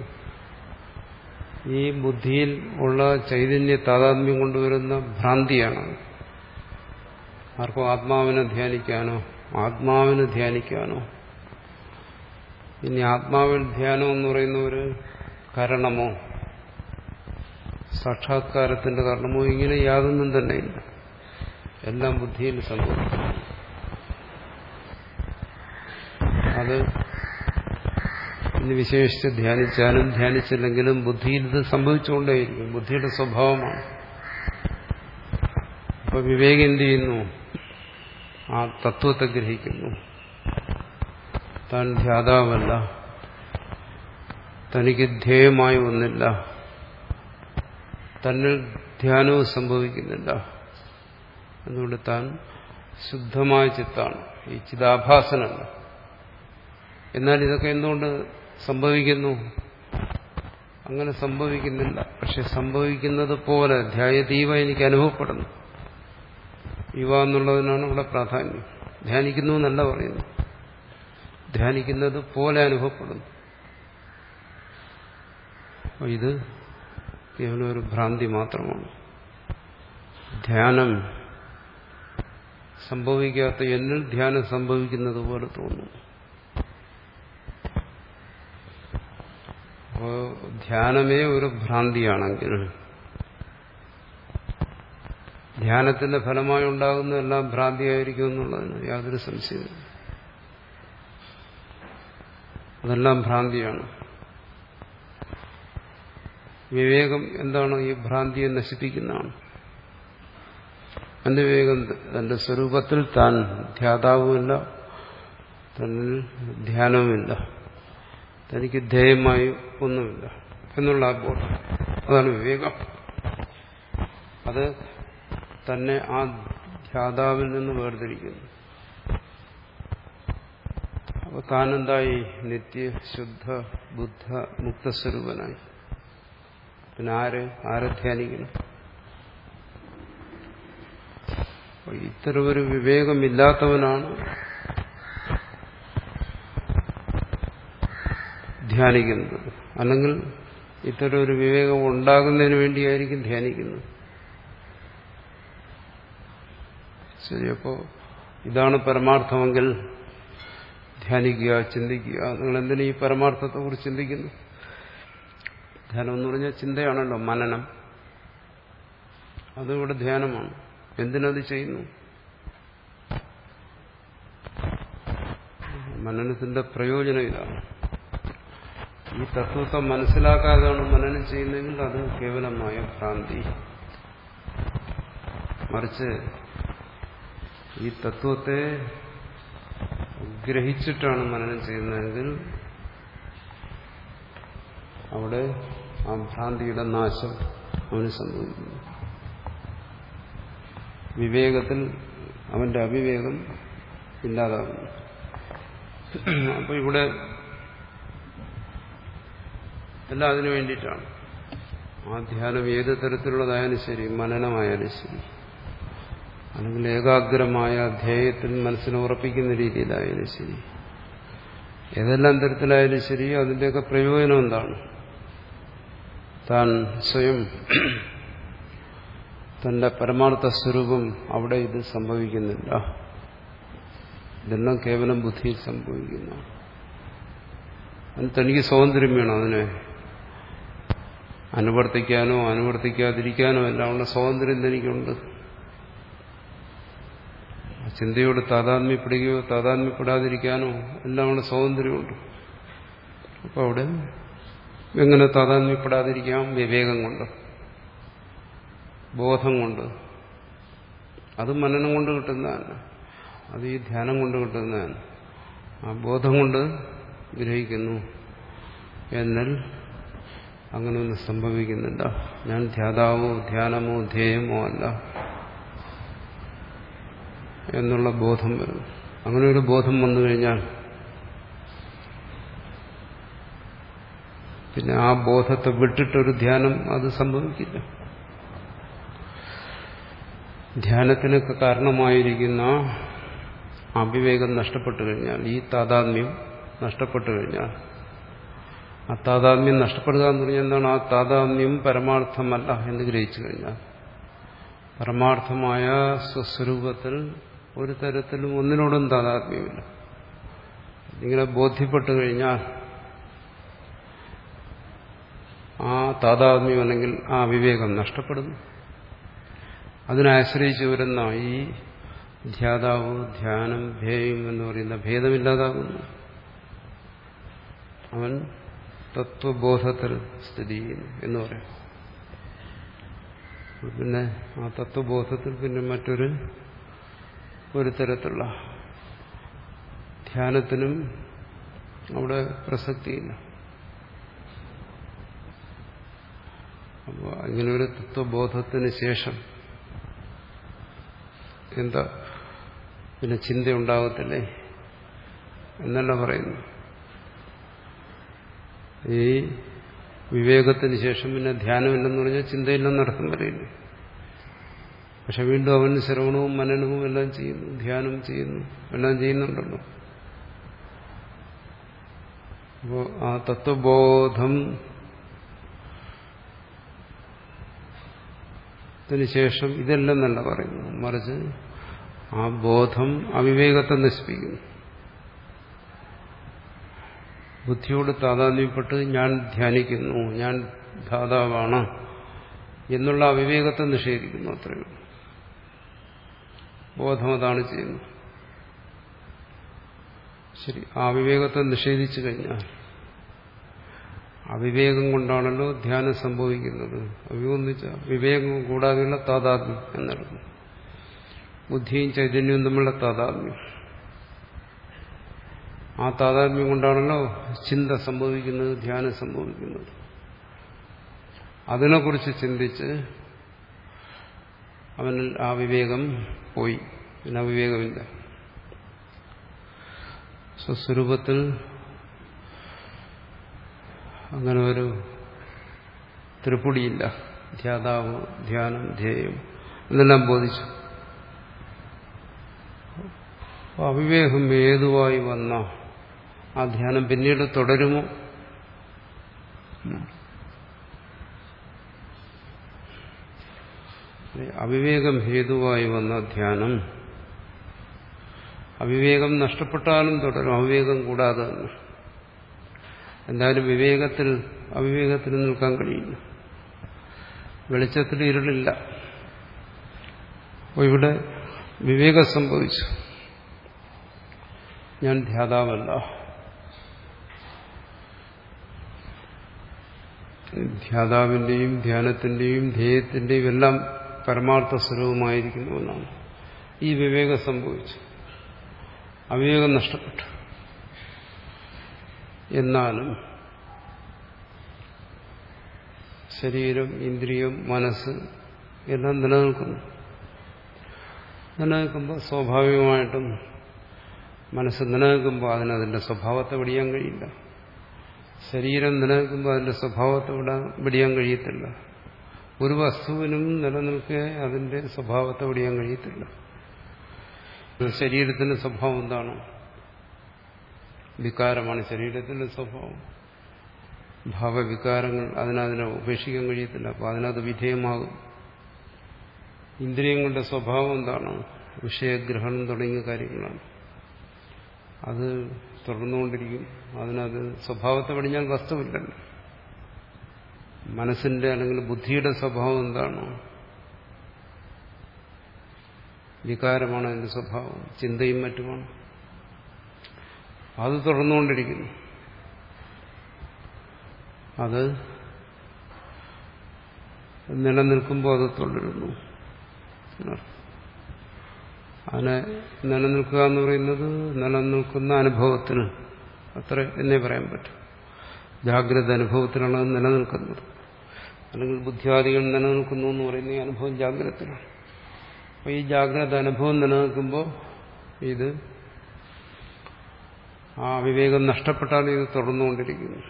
ഈ ബുദ്ധിയിൽ ഉള്ള ചൈതന്യ താതാത്മ്യം കൊണ്ടുവരുന്ന ഭ്രാന്തിയാണ് ആർക്കും ആത്മാവിനെ ധ്യാനിക്കാനോ ആത്മാവിനെ ധ്യാനിക്കാനോ ഇനി ആത്മാവിൽ ധ്യാനം എന്ന് പറയുന്ന ഒരു കരണമോ സാക്ഷാത്കാരത്തിന്റെ കാരണമോ ഇങ്ങനെ യാതൊന്നും തന്നെ ഇല്ല എല്ലാം ബുദ്ധിയിൽ സംഭവിക്കും അത് ഇന്ന് വിശേഷിച്ച് ധ്യാനിച്ചാലും ധ്യാനിച്ചില്ലെങ്കിലും ബുദ്ധിയിൽ ഇത് സംഭവിച്ചുകൊണ്ടേയിരിക്കും ബുദ്ധിയുടെ സ്വഭാവമാണ് അപ്പൊ വിവേകം എന്ത് ചെയ്യുന്നു ആ തത്വത്തെ ഗ്രഹിക്കുന്നു താൻ ധ്യാതാവല്ല തനിക്ക് ധ്യേയമായി ഒന്നില്ല തന്നിൽ ധ്യാനവും സംഭവിക്കുന്നില്ല അതുകൊണ്ട് താൻ ശുദ്ധമായ ചിത്താണ് ഈ ചിതാഭാസനല്ല എന്നാൽ ഇതൊക്കെ എന്തുകൊണ്ട് സംഭവിക്കുന്നു അങ്ങനെ സംഭവിക്കുന്നില്ല പക്ഷെ സംഭവിക്കുന്നത് പോലെ ധ്യായതീവ എനിക്ക് അനുഭവപ്പെടുന്നു ഇവ എന്നുള്ളതിനാണ് ഇവിടെ പ്രാധാന്യം ധ്യാനിക്കുന്നു എന്നല്ല പറയുന്നു ധ്യാനിക്കുന്നത് പോലെ അനുഭവപ്പെടുന്നു അപ്പോൾ ഇത് കേവലം ഒരു ഭ്രാന്തി മാത്രമാണ് ധ്യാനം സംഭവിക്കാത്ത എന്നിൽ ധ്യാനം സംഭവിക്കുന്നത് പോലെ തോന്നുന്നു അപ്പോൾ ധ്യാനമേ ഒരു ഭ്രാന്തിയാണെങ്കിൽ ധ്യാനത്തിന്റെ ഫലമായി ഉണ്ടാകുന്നതെല്ലാം ഭ്രാന്തിയായിരിക്കും എന്നുള്ളതിന് യാതൊരു സംശയവും അതെല്ലാം ഭ്രാന്തിയാണ് വിവേകം എന്താണ് ഈ ഭ്രാന്തിയെ നശിപ്പിക്കുന്നതാണ് എന്റെ വിവേകം തന്റെ സ്വരൂപത്തിൽ താൻ ധ്യാതാവുമില്ല തന്നിൽ ധ്യാനവുമില്ല തനിക്ക് ധ്യേയമായി ഒന്നുമില്ല എന്നുള്ള ആ ബോധം അതാണ് വിവേകം അത് തന്നെ ആ ധ്യാതാവിൽ നിന്ന് വേർതിരിക്കുന്നു അപ്പൊ താനെന്തായി നിത്യ ശുദ്ധ ബുദ്ധ മുക്തസ്വരൂപനായി പിന്നെ ആര് ആരെ ധ്യാനിക്കണം ഇത്തരമൊരു വിവേകമില്ലാത്തവനാണ് ധ്യാനിക്കുന്നത് അല്ലെങ്കിൽ ഇത്തരം ഒരു വിവേകം ഉണ്ടാകുന്നതിന് വേണ്ടിയായിരിക്കും ധ്യാനിക്കുന്നത് ശരി അപ്പോ ഇതാണ് പരമാർത്ഥമെങ്കിൽ ധ്യാനിക്കുക ചിന്തിക്കുക നിങ്ങൾ എന്തിനു ഈ പരമാർത്ഥത്തെ കുറിച്ച് ചിന്തിക്കുന്നു ധ്യാനം എന്ന് പറഞ്ഞാൽ ചിന്തയാണല്ലോ മനനം അതിവിടെ ധ്യാനമാണ് എന്തിനത് ചെയ്യുന്നു മനനത്തിന്റെ പ്രയോജനം ഇതാണ് ഈ തത്വത്തെ മനസ്സിലാക്കാതെയാണ് മനനം ചെയ്യുന്നതെങ്കിൽ അത് കേവലമായ ഭ്രാന്തി മറിച്ച് ഈ തത്വത്തെ ഗ്രഹിച്ചിട്ടാണ് മനനം ചെയ്യുന്നതെങ്കിൽ അവിടെ ആ ഭ്രാന്തിയുടെ നാശം അവന് സംഭവിക്കുന്നു വിവേകത്തിൽ അവന്റെ അവിവേകം ഇല്ലാതാകുന്നു അപ്പൊ ഇവിടെ എല്ലാം അതിനു വേണ്ടിയിട്ടാണ് ആ ധ്യാനം ഏത് തരത്തിലുള്ളതായാലും ശരി മനനമായാലും ശരി അല്ലെങ്കിൽ ഏകാഗ്രമായ ധ്യേയത്തിൽ മനസ്സിനെ ഉറപ്പിക്കുന്ന രീതിയിലായാലും ശരി ഏതെല്ലാം തരത്തിലായാലും ശരി അതിൻ്റെയൊക്കെ പ്രയോജനം എന്താണ് താൻ സ്വയം തന്റെ പരമാർത്ഥ സ്വരൂപം അവിടെ ഇത് സംഭവിക്കുന്നില്ല ഇതെല്ലാം കേവലം ബുദ്ധിയിൽ സംഭവിക്കുന്നു തനിക്ക് സ്വാതന്ത്ര്യം വേണം അതിനെ അനുവർത്തിക്കാനോ അനുവർത്തിക്കാതിരിക്കാനോ എല്ലാം ഉള്ള സ്വാതന്ത്ര്യം തനിക്കുണ്ട് ചിന്തയോട് താതാത്മ്യപ്പെടുകയോ താതാത്മ്യപ്പെടാതിരിക്കാനോ എല്ലാം ഉള്ള സ്വാതന്ത്ര്യമുണ്ട് അപ്പോൾ അവിടെ എങ്ങനെ താതാത്മ്യപ്പെടാതിരിക്കാം വിവേകം കൊണ്ട് ബോധം കൊണ്ട് അത് മനനം കൊണ്ട് കിട്ടുന്നതാണ് അത് ഈ ധ്യാനം കൊണ്ട് കിട്ടുന്നതാണ് ആ ബോധം കൊണ്ട് ഗ്രഹിക്കുന്നു എന്നാൽ അങ്ങനെയൊന്നും സംഭവിക്കുന്നില്ല ഞാൻ ധ്യാതാവോ ധ്യാനമോ ധ്യേയമോ അല്ല എന്നുള്ള ബോധം വരുന്നു അങ്ങനെ ഒരു ബോധം വന്നു കഴിഞ്ഞാൽ പിന്നെ ആ ബോധത്തെ വിട്ടിട്ടൊരു ധ്യാനം അത് സംഭവിക്കില്ല ധ്യാനത്തിനൊക്കെ കാരണമായിരിക്കുന്ന അവിവേകം നഷ്ടപ്പെട്ടു കഴിഞ്ഞാൽ ഈ താതാത്മ്യം നഷ്ടപ്പെട്ടു കഴിഞ്ഞാൽ ആ താതാത്മ്യം നഷ്ടപ്പെടുക എന്ന് പറഞ്ഞാൽ എന്താണ് ആ താതാത്മ്യം പരമാർത്ഥമല്ല എന്ന് ഗ്രഹിച്ചു കഴിഞ്ഞാൽ പരമാർത്ഥമായ സ്വസ്വരൂപത്തിൽ ഒരു തരത്തിലും ഒന്നിനോടും താതാത്മ്യമില്ല ഇങ്ങനെ ബോധ്യപ്പെട്ടു കഴിഞ്ഞാൽ ആ താതാത്മ്യം അല്ലെങ്കിൽ ആ വിവേകം നഷ്ടപ്പെടുന്നു അതിനാശ്രയിച്ച് വരുന്ന ഈ ധ്യാതാവ് ധ്യാനം ധ്യേയം എന്ന് പറയുന്ന ഭേദമില്ലാതാകുന്നു അവൻ തത്വബോധത്തിൽ സ്ഥിതി ചെയ്യുന്നു എന്ന് പറയാം പിന്നെ ആ തത്വബോധത്തിൽ പിന്നെ മറ്റൊരു ഒരു തരത്തിലുള്ള ധ്യാനത്തിനും അവിടെ പ്രസക്തിയില്ല അപ്പോൾ ഇങ്ങനെ ഒരു തത്വബോധത്തിന് ശേഷം എന്താ പിന്നെ ചിന്ത ഉണ്ടാകത്തില്ലേ എന്നല്ല പറയുന്നു ഈ വിവേകത്തിന് ശേഷം പിന്നെ ധ്യാനമില്ലെന്ന് പറഞ്ഞാൽ ചിന്തയില്ലെന്നർത്ഥം പറയില്ല പക്ഷെ വീണ്ടും അവൻ ശ്രവണവും മനനവും എല്ലാം ചെയ്യുന്നു ധ്യാനം ചെയ്യുന്നു എല്ലാം ചെയ്യുന്നുണ്ടല്ലോ അപ്പോൾ ആ തത്വബോധം ശേഷം ഇതെല്ലാം നല്ല പറയുന്നു മറിച്ച് ആ ബോധം അവിവേകത്തെ നശിപ്പിക്കുന്നു ബുദ്ധിയോട് താതാത്മ്യപ്പെട്ട് ഞാൻ ധ്യാനിക്കുന്നു ഞാൻ ധാതാവാണ് എന്നുള്ള അവിവേകത്തെ നിഷേധിക്കുന്നു അത്രയേ ഉള്ളൂ ബോധം അതാണ് ചെയ്യുന്നത് ശരി ആ വിവേകത്തെ നിഷേധിച്ചു കഴിഞ്ഞാൽ അവിവേകം കൊണ്ടാണല്ലോ ധ്യാനം സംഭവിക്കുന്നത് അവിവേകം എന്ന് വെച്ചാൽ വിവേകം കൂടാതെയുള്ള താതാത്മ്യം എന്നെടുക്കും ബുദ്ധിയും ചൈതന്യവും തമ്മിലുള്ള താതാത്മ്യം ആ താതാത്മ്യം കൊണ്ടാണല്ലോ ചിന്ത സംഭവിക്കുന്നത് ധ്യാനം സംഭവിക്കുന്നത് അതിനെക്കുറിച്ച് ചിന്തിച്ച് അവനിൽ ആ വിവേകം പോയി പിന്നെ വിവേകമില്ല സ്വസ്വരൂപത്തിൽ അങ്ങനെ ഒരു ത്രിപുടിയില്ല ധ്യാതാവ് ധ്യാനം ധ്യേയം എന്നെല്ലാം ബോധിച്ചു അവിവേകം ഏതുവായി വന്ന ആ ധ്യാനം പിന്നീട് തുടരുമോ അവിവേകം ഹേതുവായി വന്ന ധ്യാനം അവിവേകം നഷ്ടപ്പെട്ടാലും തുടരും അവിവേകം കൂടാതെ തന്നെ എന്തായാലും വിവേകത്തിൽ അവിവേകത്തിൽ നിൽക്കാൻ കഴിയില്ല വെളിച്ചത്തിൽ ഇരുളില്ല അപ്പോൾ ഇവിടെ വിവേകം സംഭവിച്ചു ഞാൻ ധ്യാതാവല്ല ധ്യാതാവിന്റെയും ധ്യാനത്തിന്റെയും ധ്യേയത്തിന്റെയും എല്ലാം പരമാർത്ഥ സ്വരൂപമായിരിക്കുന്നു എന്നാണ് ഈ വിവേകം സംഭവിച്ചു അവിവേകം നഷ്ടപ്പെട്ടു എന്നാലും ശരീരം ഇന്ദ്രിയം മനസ്സ് എല്ലാം നിലനിൽക്കുന്നു നിലനിൽക്കുമ്പോൾ സ്വാഭാവികമായിട്ടും മനസ്സ് നിലനിൽക്കുമ്പോൾ അതിനതിൻ്റെ സ്വഭാവത്തെ വെടിയാൻ കഴിയില്ല ശരീരം നിലനിൽക്കുമ്പോൾ അതിൻ്റെ സ്വഭാവത്തെ വിടാൻ വെടിയാൻ കഴിയത്തില്ല ഒരു വസ്തുവിനും നിലനിൽക്കെ അതിന്റെ സ്വഭാവത്തെ വെടിയാൻ കഴിയത്തില്ല ശരീരത്തിന്റെ സ്വഭാവം എന്താണ് വികാരമാണ് ശരീരത്തിന്റെ സ്വഭാവം ഭാവവികാരങ്ങൾ അതിനതിനെ ഉപേക്ഷിക്കാൻ കഴിയത്തില്ല അപ്പോൾ അതിനത് വിധേയമാകും ഇന്ദ്രിയങ്ങളുടെ സ്വഭാവം എന്താണ് വിഷയഗ്രഹണം തുടങ്ങിയ കാര്യങ്ങളാണ് അത് തുടർന്നുകൊണ്ടിരിക്കും അതിനത് സ്വഭാവത്തെ വെടിഞ്ഞാൽ വസ്തുവില്ലല്ലോ മനസ്സിന്റെ അല്ലെങ്കിൽ ബുദ്ധിയുടെ സ്വഭാവം എന്താണ് വികാരമാണ് അതിന്റെ സ്വഭാവം ചിന്തയും മറ്റുമാണ് അത് തുടർന്നുകൊണ്ടിരിക്കുന്നു അത് നിലനിൽക്കുമ്പോൾ അത് തുടരുന്നു അതിനെ നിലനിൽക്കുക എന്ന് പറയുന്നത് നിലനിൽക്കുന്ന അനുഭവത്തിന് അത്ര എന്നേ പറയാൻ പറ്റും ജാഗ്രത അനുഭവത്തിലാണ് അത് നിലനിൽക്കുന്നത് അല്ലെങ്കിൽ ബുദ്ധിവാദികൾ നിലനിൽക്കുന്നു എന്ന് പറയുന്ന ഈ അനുഭവം ജാഗ്രതത്തിലാണ് അപ്പോൾ ഈ ജാഗ്രത അനുഭവം നിലനിൽക്കുമ്പോൾ ഇത് ആ വിവേകം നഷ്ടപ്പെട്ടാൽ ഇത് തുടർന്നുകൊണ്ടിരിക്കുന്നു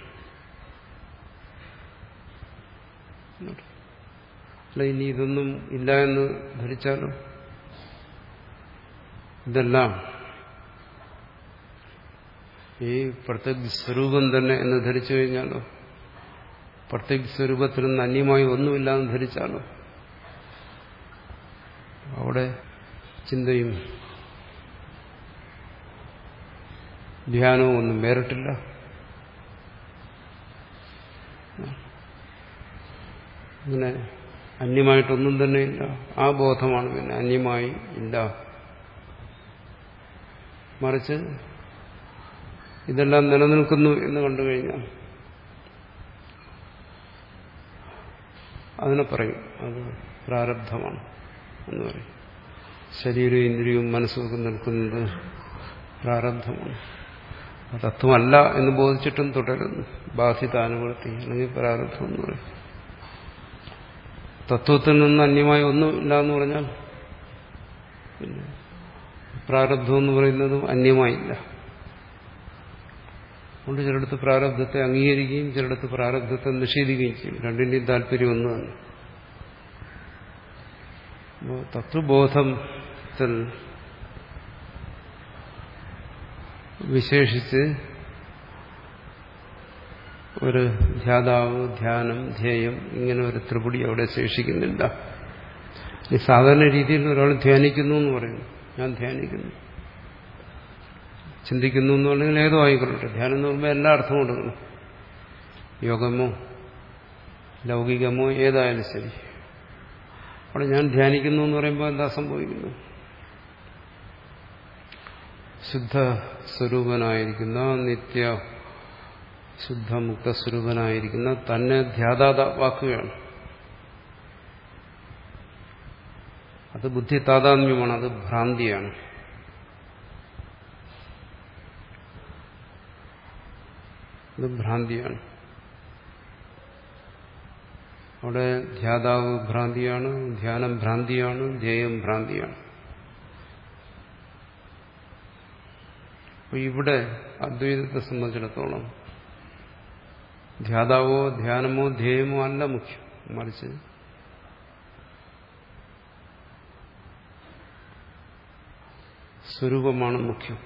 അല്ല ഇനി ഇതൊന്നും ഇല്ല എന്ന് ധരിച്ചാലോ ഇതെല്ലാം ഈ പ്രത്യേക സ്വരൂപം തന്നെ എന്ന് ധരിച്ചു കഴിഞ്ഞാലോ പ്രത്യേക സ്വരൂപത്തിൽ നിന്ന് അന്യമായി ഒന്നുമില്ല എന്ന് ധരിച്ചാലോ അവിടെ ചിന്തയും ധ്യാനവും ഒന്നും വേറിട്ടില്ല അങ്ങനെ അന്യമായിട്ടൊന്നും തന്നെ ഇല്ല ആ ബോധമാണ് പിന്നെ അന്യമായി ഇല്ല മറിച്ച് ഇതെല്ലാം നിലനിൽക്കുന്നു എന്ന് കണ്ടു കഴിഞ്ഞാൽ അതിനെ പറയും അത് പ്രാരബ്ധമാണ് എന്ന് പറയും ശരീരവും ഇന്ദ്രിയവും മനസ്സുമൊക്കെ നിൽക്കുന്നത് പ്രാരബ്ധമാണ് തത്വമല്ല എന്ന് ബോധിച്ചിട്ടും തുടരുന്നു ബാധിതാനുവർത്തി അല്ലെങ്കിൽ പ്രാരബ്ധം എന്ന് പറയും തത്വത്തിൽ നിന്ന് അന്യമായി ഒന്നുമില്ല എന്ന് പറഞ്ഞാൽ പിന്നെ പ്രാരബ്ധം എന്ന് പറയുന്നതും അന്യമായില്ല അതുകൊണ്ട് ചിലടത്ത് പ്രാരബ്ധത്തെ അംഗീകരിക്കുകയും ചിലടത്ത് പ്രാരബ്ധത്തെ നിഷേധിക്കുകയും ചെയ്യും രണ്ടിന്റെയും താല്പര്യം ഒന്ന് തന്നെ അപ്പോൾ തത്വബോധത്തിൽ വിശേഷിച്ച് ഒരു ധ്യാതാവ് ധ്യാനം ധ്യേയം ഇങ്ങനെ ഒരു ത്രിപുടി അവിടെ ശേഷിക്കുന്നില്ല ഈ സാധാരണ രീതിയിൽ ഒരാൾ ധ്യാനിക്കുന്നു എന്ന് പറയുന്നു ഞാൻ ധ്യാനിക്കുന്നു ചിന്തിക്കുന്നു എന്ന് പറഞ്ഞാൽ ഏതോ ആയിക്കൊള്ളട്ടെ ധ്യാനം എന്ന് പറയുമ്പോൾ എല്ലാ അർത്ഥവും കൊടുക്കണം യോഗമോ ലൗകികമോ ഏതായാലും ശരി അവിടെ ഞാൻ ധ്യാനിക്കുന്നു എന്ന് പറയുമ്പോൾ എന്താ സംഭവിക്കുന്നു ശുദ്ധ സ്വരൂപനായിരിക്കുന്ന നിത്യ ശുദ്ധമുക്ത സ്വരൂപനായിരിക്കുന്ന തന്നെ ധ്യാതാവാക്കുകയാണ് അത് ബുദ്ധി താതാത്മ്യമാണ് അത് ഭ്രാന്തിയാണ് അത് ഭ്രാന്തിയാണ് അവിടെ ധ്യാതാവ് ഭ്രാന്തിയാണ് ധ്യാനം ഭ്രാന്തിയാണ് ധ്യേയം ഭ്രാന്തിയാണ് അപ്പൊ ഇവിടെ അദ്വൈതത്തെ സംബന്ധിച്ചിടത്തോളം ധ്യാതാവോ ധ്യാനമോ ധ്യേയമോ അല്ല മുഖ്യം മറിച്ച് സ്വരൂപമാണ് മുഖ്യം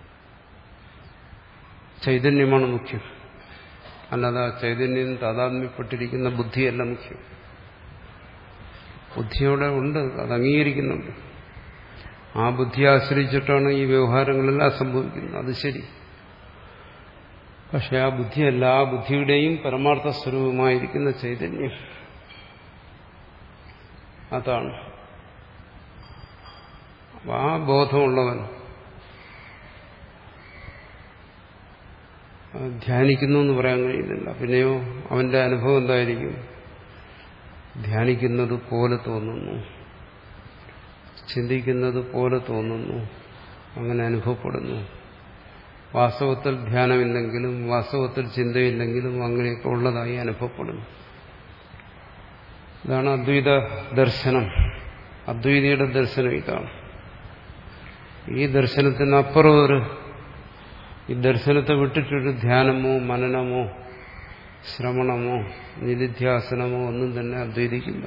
ചൈതന്യമാണ് മുഖ്യം അല്ലാതെ ആ ചൈതന്യം താതാത്മ്യപ്പെട്ടിരിക്കുന്ന ബുദ്ധിയല്ല മുഖ്യം ബുദ്ധിയോടെ ഉണ്ട് അത് അംഗീകരിക്കുന്നുണ്ട് ആ ബുദ്ധിയെ ആശ്രയിച്ചിട്ടാണ് ഈ വ്യവഹാരങ്ങളെല്ലാം സംഭവിക്കുന്നത് അത് ശരി പക്ഷെ ആ ബുദ്ധിയല്ല ആ ബുദ്ധിയുടെയും പരമാർത്ഥ സ്വരൂപമായിരിക്കുന്ന ചൈതന്യം അതാണ് അപ്പൊ ആ ബോധമുള്ളവൻ ധ്യാനിക്കുന്നു എന്ന് പറയാൻ കഴിയുന്നില്ല പിന്നെയോ അവന്റെ അനുഭവം എന്തായിരിക്കും ധ്യാനിക്കുന്നത് പോലെ തോന്നുന്നു ചിന്തിക്കുന്നത് പോലെ തോന്നുന്നു അങ്ങനെ അനുഭവപ്പെടുന്നു വാസ്തവത്തിൽ ധ്യാനമില്ലെങ്കിലും വാസ്തവത്തിൽ ചിന്തയില്ലെങ്കിലും അങ്ങനെയൊക്കെ ഉള്ളതായി അനുഭവപ്പെടുന്നു ഇതാണ് അദ്വൈത ദർശനം അദ്വൈതിയുടെ ദർശനം ഇതാണ് ഈ ദർശനത്തിനപ്പുറം ഒരു ഈ ദർശനത്തെ വിട്ടിട്ടൊരു ധ്യാനമോ മനനമോ ശ്രവണമോ നിധിധ്യാസനമോ ഒന്നും തന്നെ അദ്വൈതിക്കില്ല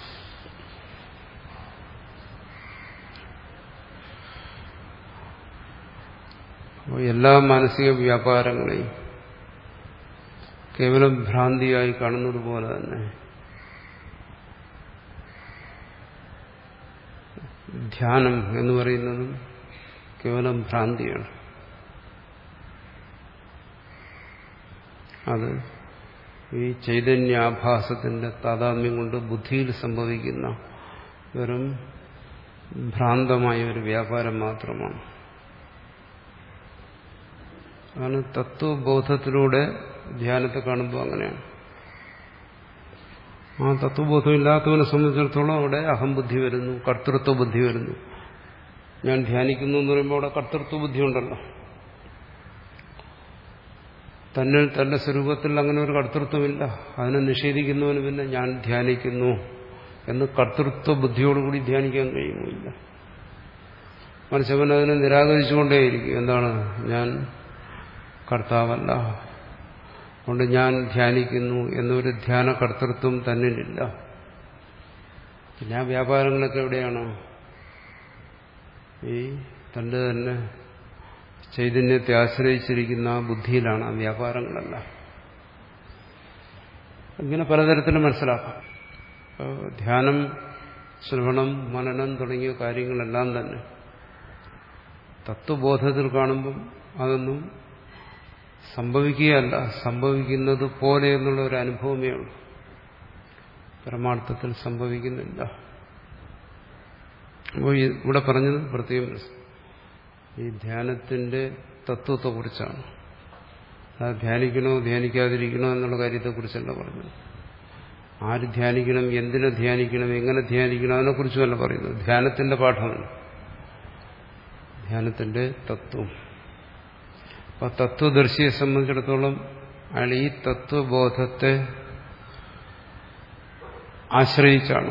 അപ്പോൾ എല്ലാ മാനസിക വ്യാപാരങ്ങളെയും കേവലം ഭ്രാന്തിയായി കാണുന്നത് പോലെ തന്നെ ധ്യാനം എന്ന് പറയുന്നതും കേവലം ഭ്രാന്തിയാണ് അത് ഈ ചൈതന്യാഭാസത്തിന്റെ താതാത്മ്യം കൊണ്ട് ബുദ്ധിയിൽ സംഭവിക്കുന്ന വെറും ഭ്രാന്തമായ ഒരു വ്യാപാരം മാത്രമാണ് അതാണ് തത്വബോധത്തിലൂടെ ധ്യാനത്തെ കാണുമ്പോൾ അങ്ങനെയാണ് ആ തത്വബോധം ഇല്ലാത്തവനെ സംബന്ധിച്ചിടത്തോളം അവിടെ അഹംബുദ്ധി വരുന്നു കർത്തൃത്വ ബുദ്ധി വരുന്നു ഞാൻ ധ്യാനിക്കുന്നു എന്ന് പറയുമ്പോൾ അവിടെ കർത്തൃത്വ ബുദ്ധി ഉണ്ടല്ലോ തന്നെ തന്റെ സ്വരൂപത്തിൽ അങ്ങനെ ഒരു കർത്തൃത്വമില്ല അതിനെ നിഷേധിക്കുന്നവന് പിന്നെ ഞാൻ ധ്യാനിക്കുന്നു എന്ന് കർത്തൃത്വ ബുദ്ധിയോടുകൂടി ധ്യാനിക്കാൻ കഴിയുമില്ല മനുഷ്യവൻ അതിനെ നിരാകരിച്ചുകൊണ്ടേയിരിക്കും എന്താണ് ഞാൻ കർത്താവല്ല അതുകൊണ്ട് ഞാൻ ധ്യാനിക്കുന്നു എന്നൊരു ധ്യാന കർത്തൃത്വം തന്നിലില്ല പിന്നെ ആ വ്യാപാരങ്ങളൊക്കെ എവിടെയാണ് ഈ തന്റെ തന്നെ ചൈതന്യത്തെ ആശ്രയിച്ചിരിക്കുന്ന ആ ബുദ്ധിയിലാണ് ആ വ്യാപാരങ്ങളല്ല ഇങ്ങനെ പലതരത്തിൽ മനസ്സിലാക്കാം ധ്യാനം ശ്രവണം മനനം തുടങ്ങിയ കാര്യങ്ങളെല്ലാം തന്നെ തത്വബോധത്തിൽ കാണുമ്പം അതൊന്നും സംഭവിക്കുകയല്ല സംഭവിക്കുന്നത് പോലെ എന്നുള്ള ഒരു അനുഭവമേ ഉള്ളൂ പരമാർത്ഥത്തിൽ സംഭവിക്കുന്നില്ല അപ്പോൾ ഇവിടെ പറഞ്ഞത് പ്രത്യേകം ഈ ധ്യാനത്തിന്റെ തത്വത്തെക്കുറിച്ചാണ് അത് ധ്യാനിക്കണോ ധ്യാനിക്കാതിരിക്കണോ എന്നുള്ള കാര്യത്തെക്കുറിച്ചല്ല പറഞ്ഞത് ആര് ധ്യാനിക്കണം എന്തിനെ ധ്യാനിക്കണം എങ്ങനെ ധ്യാനിക്കണം അതിനെക്കുറിച്ചുമല്ല പറയുന്നത് ധ്യാനത്തിന്റെ പാഠമാണ് ധ്യാനത്തിന്റെ തത്വം അപ്പൊ തത്വദർശിയെ സംബന്ധിച്ചിടത്തോളം അയാൾ ഈ തത്വബോധത്തെ ആശ്രയിച്ചാണ്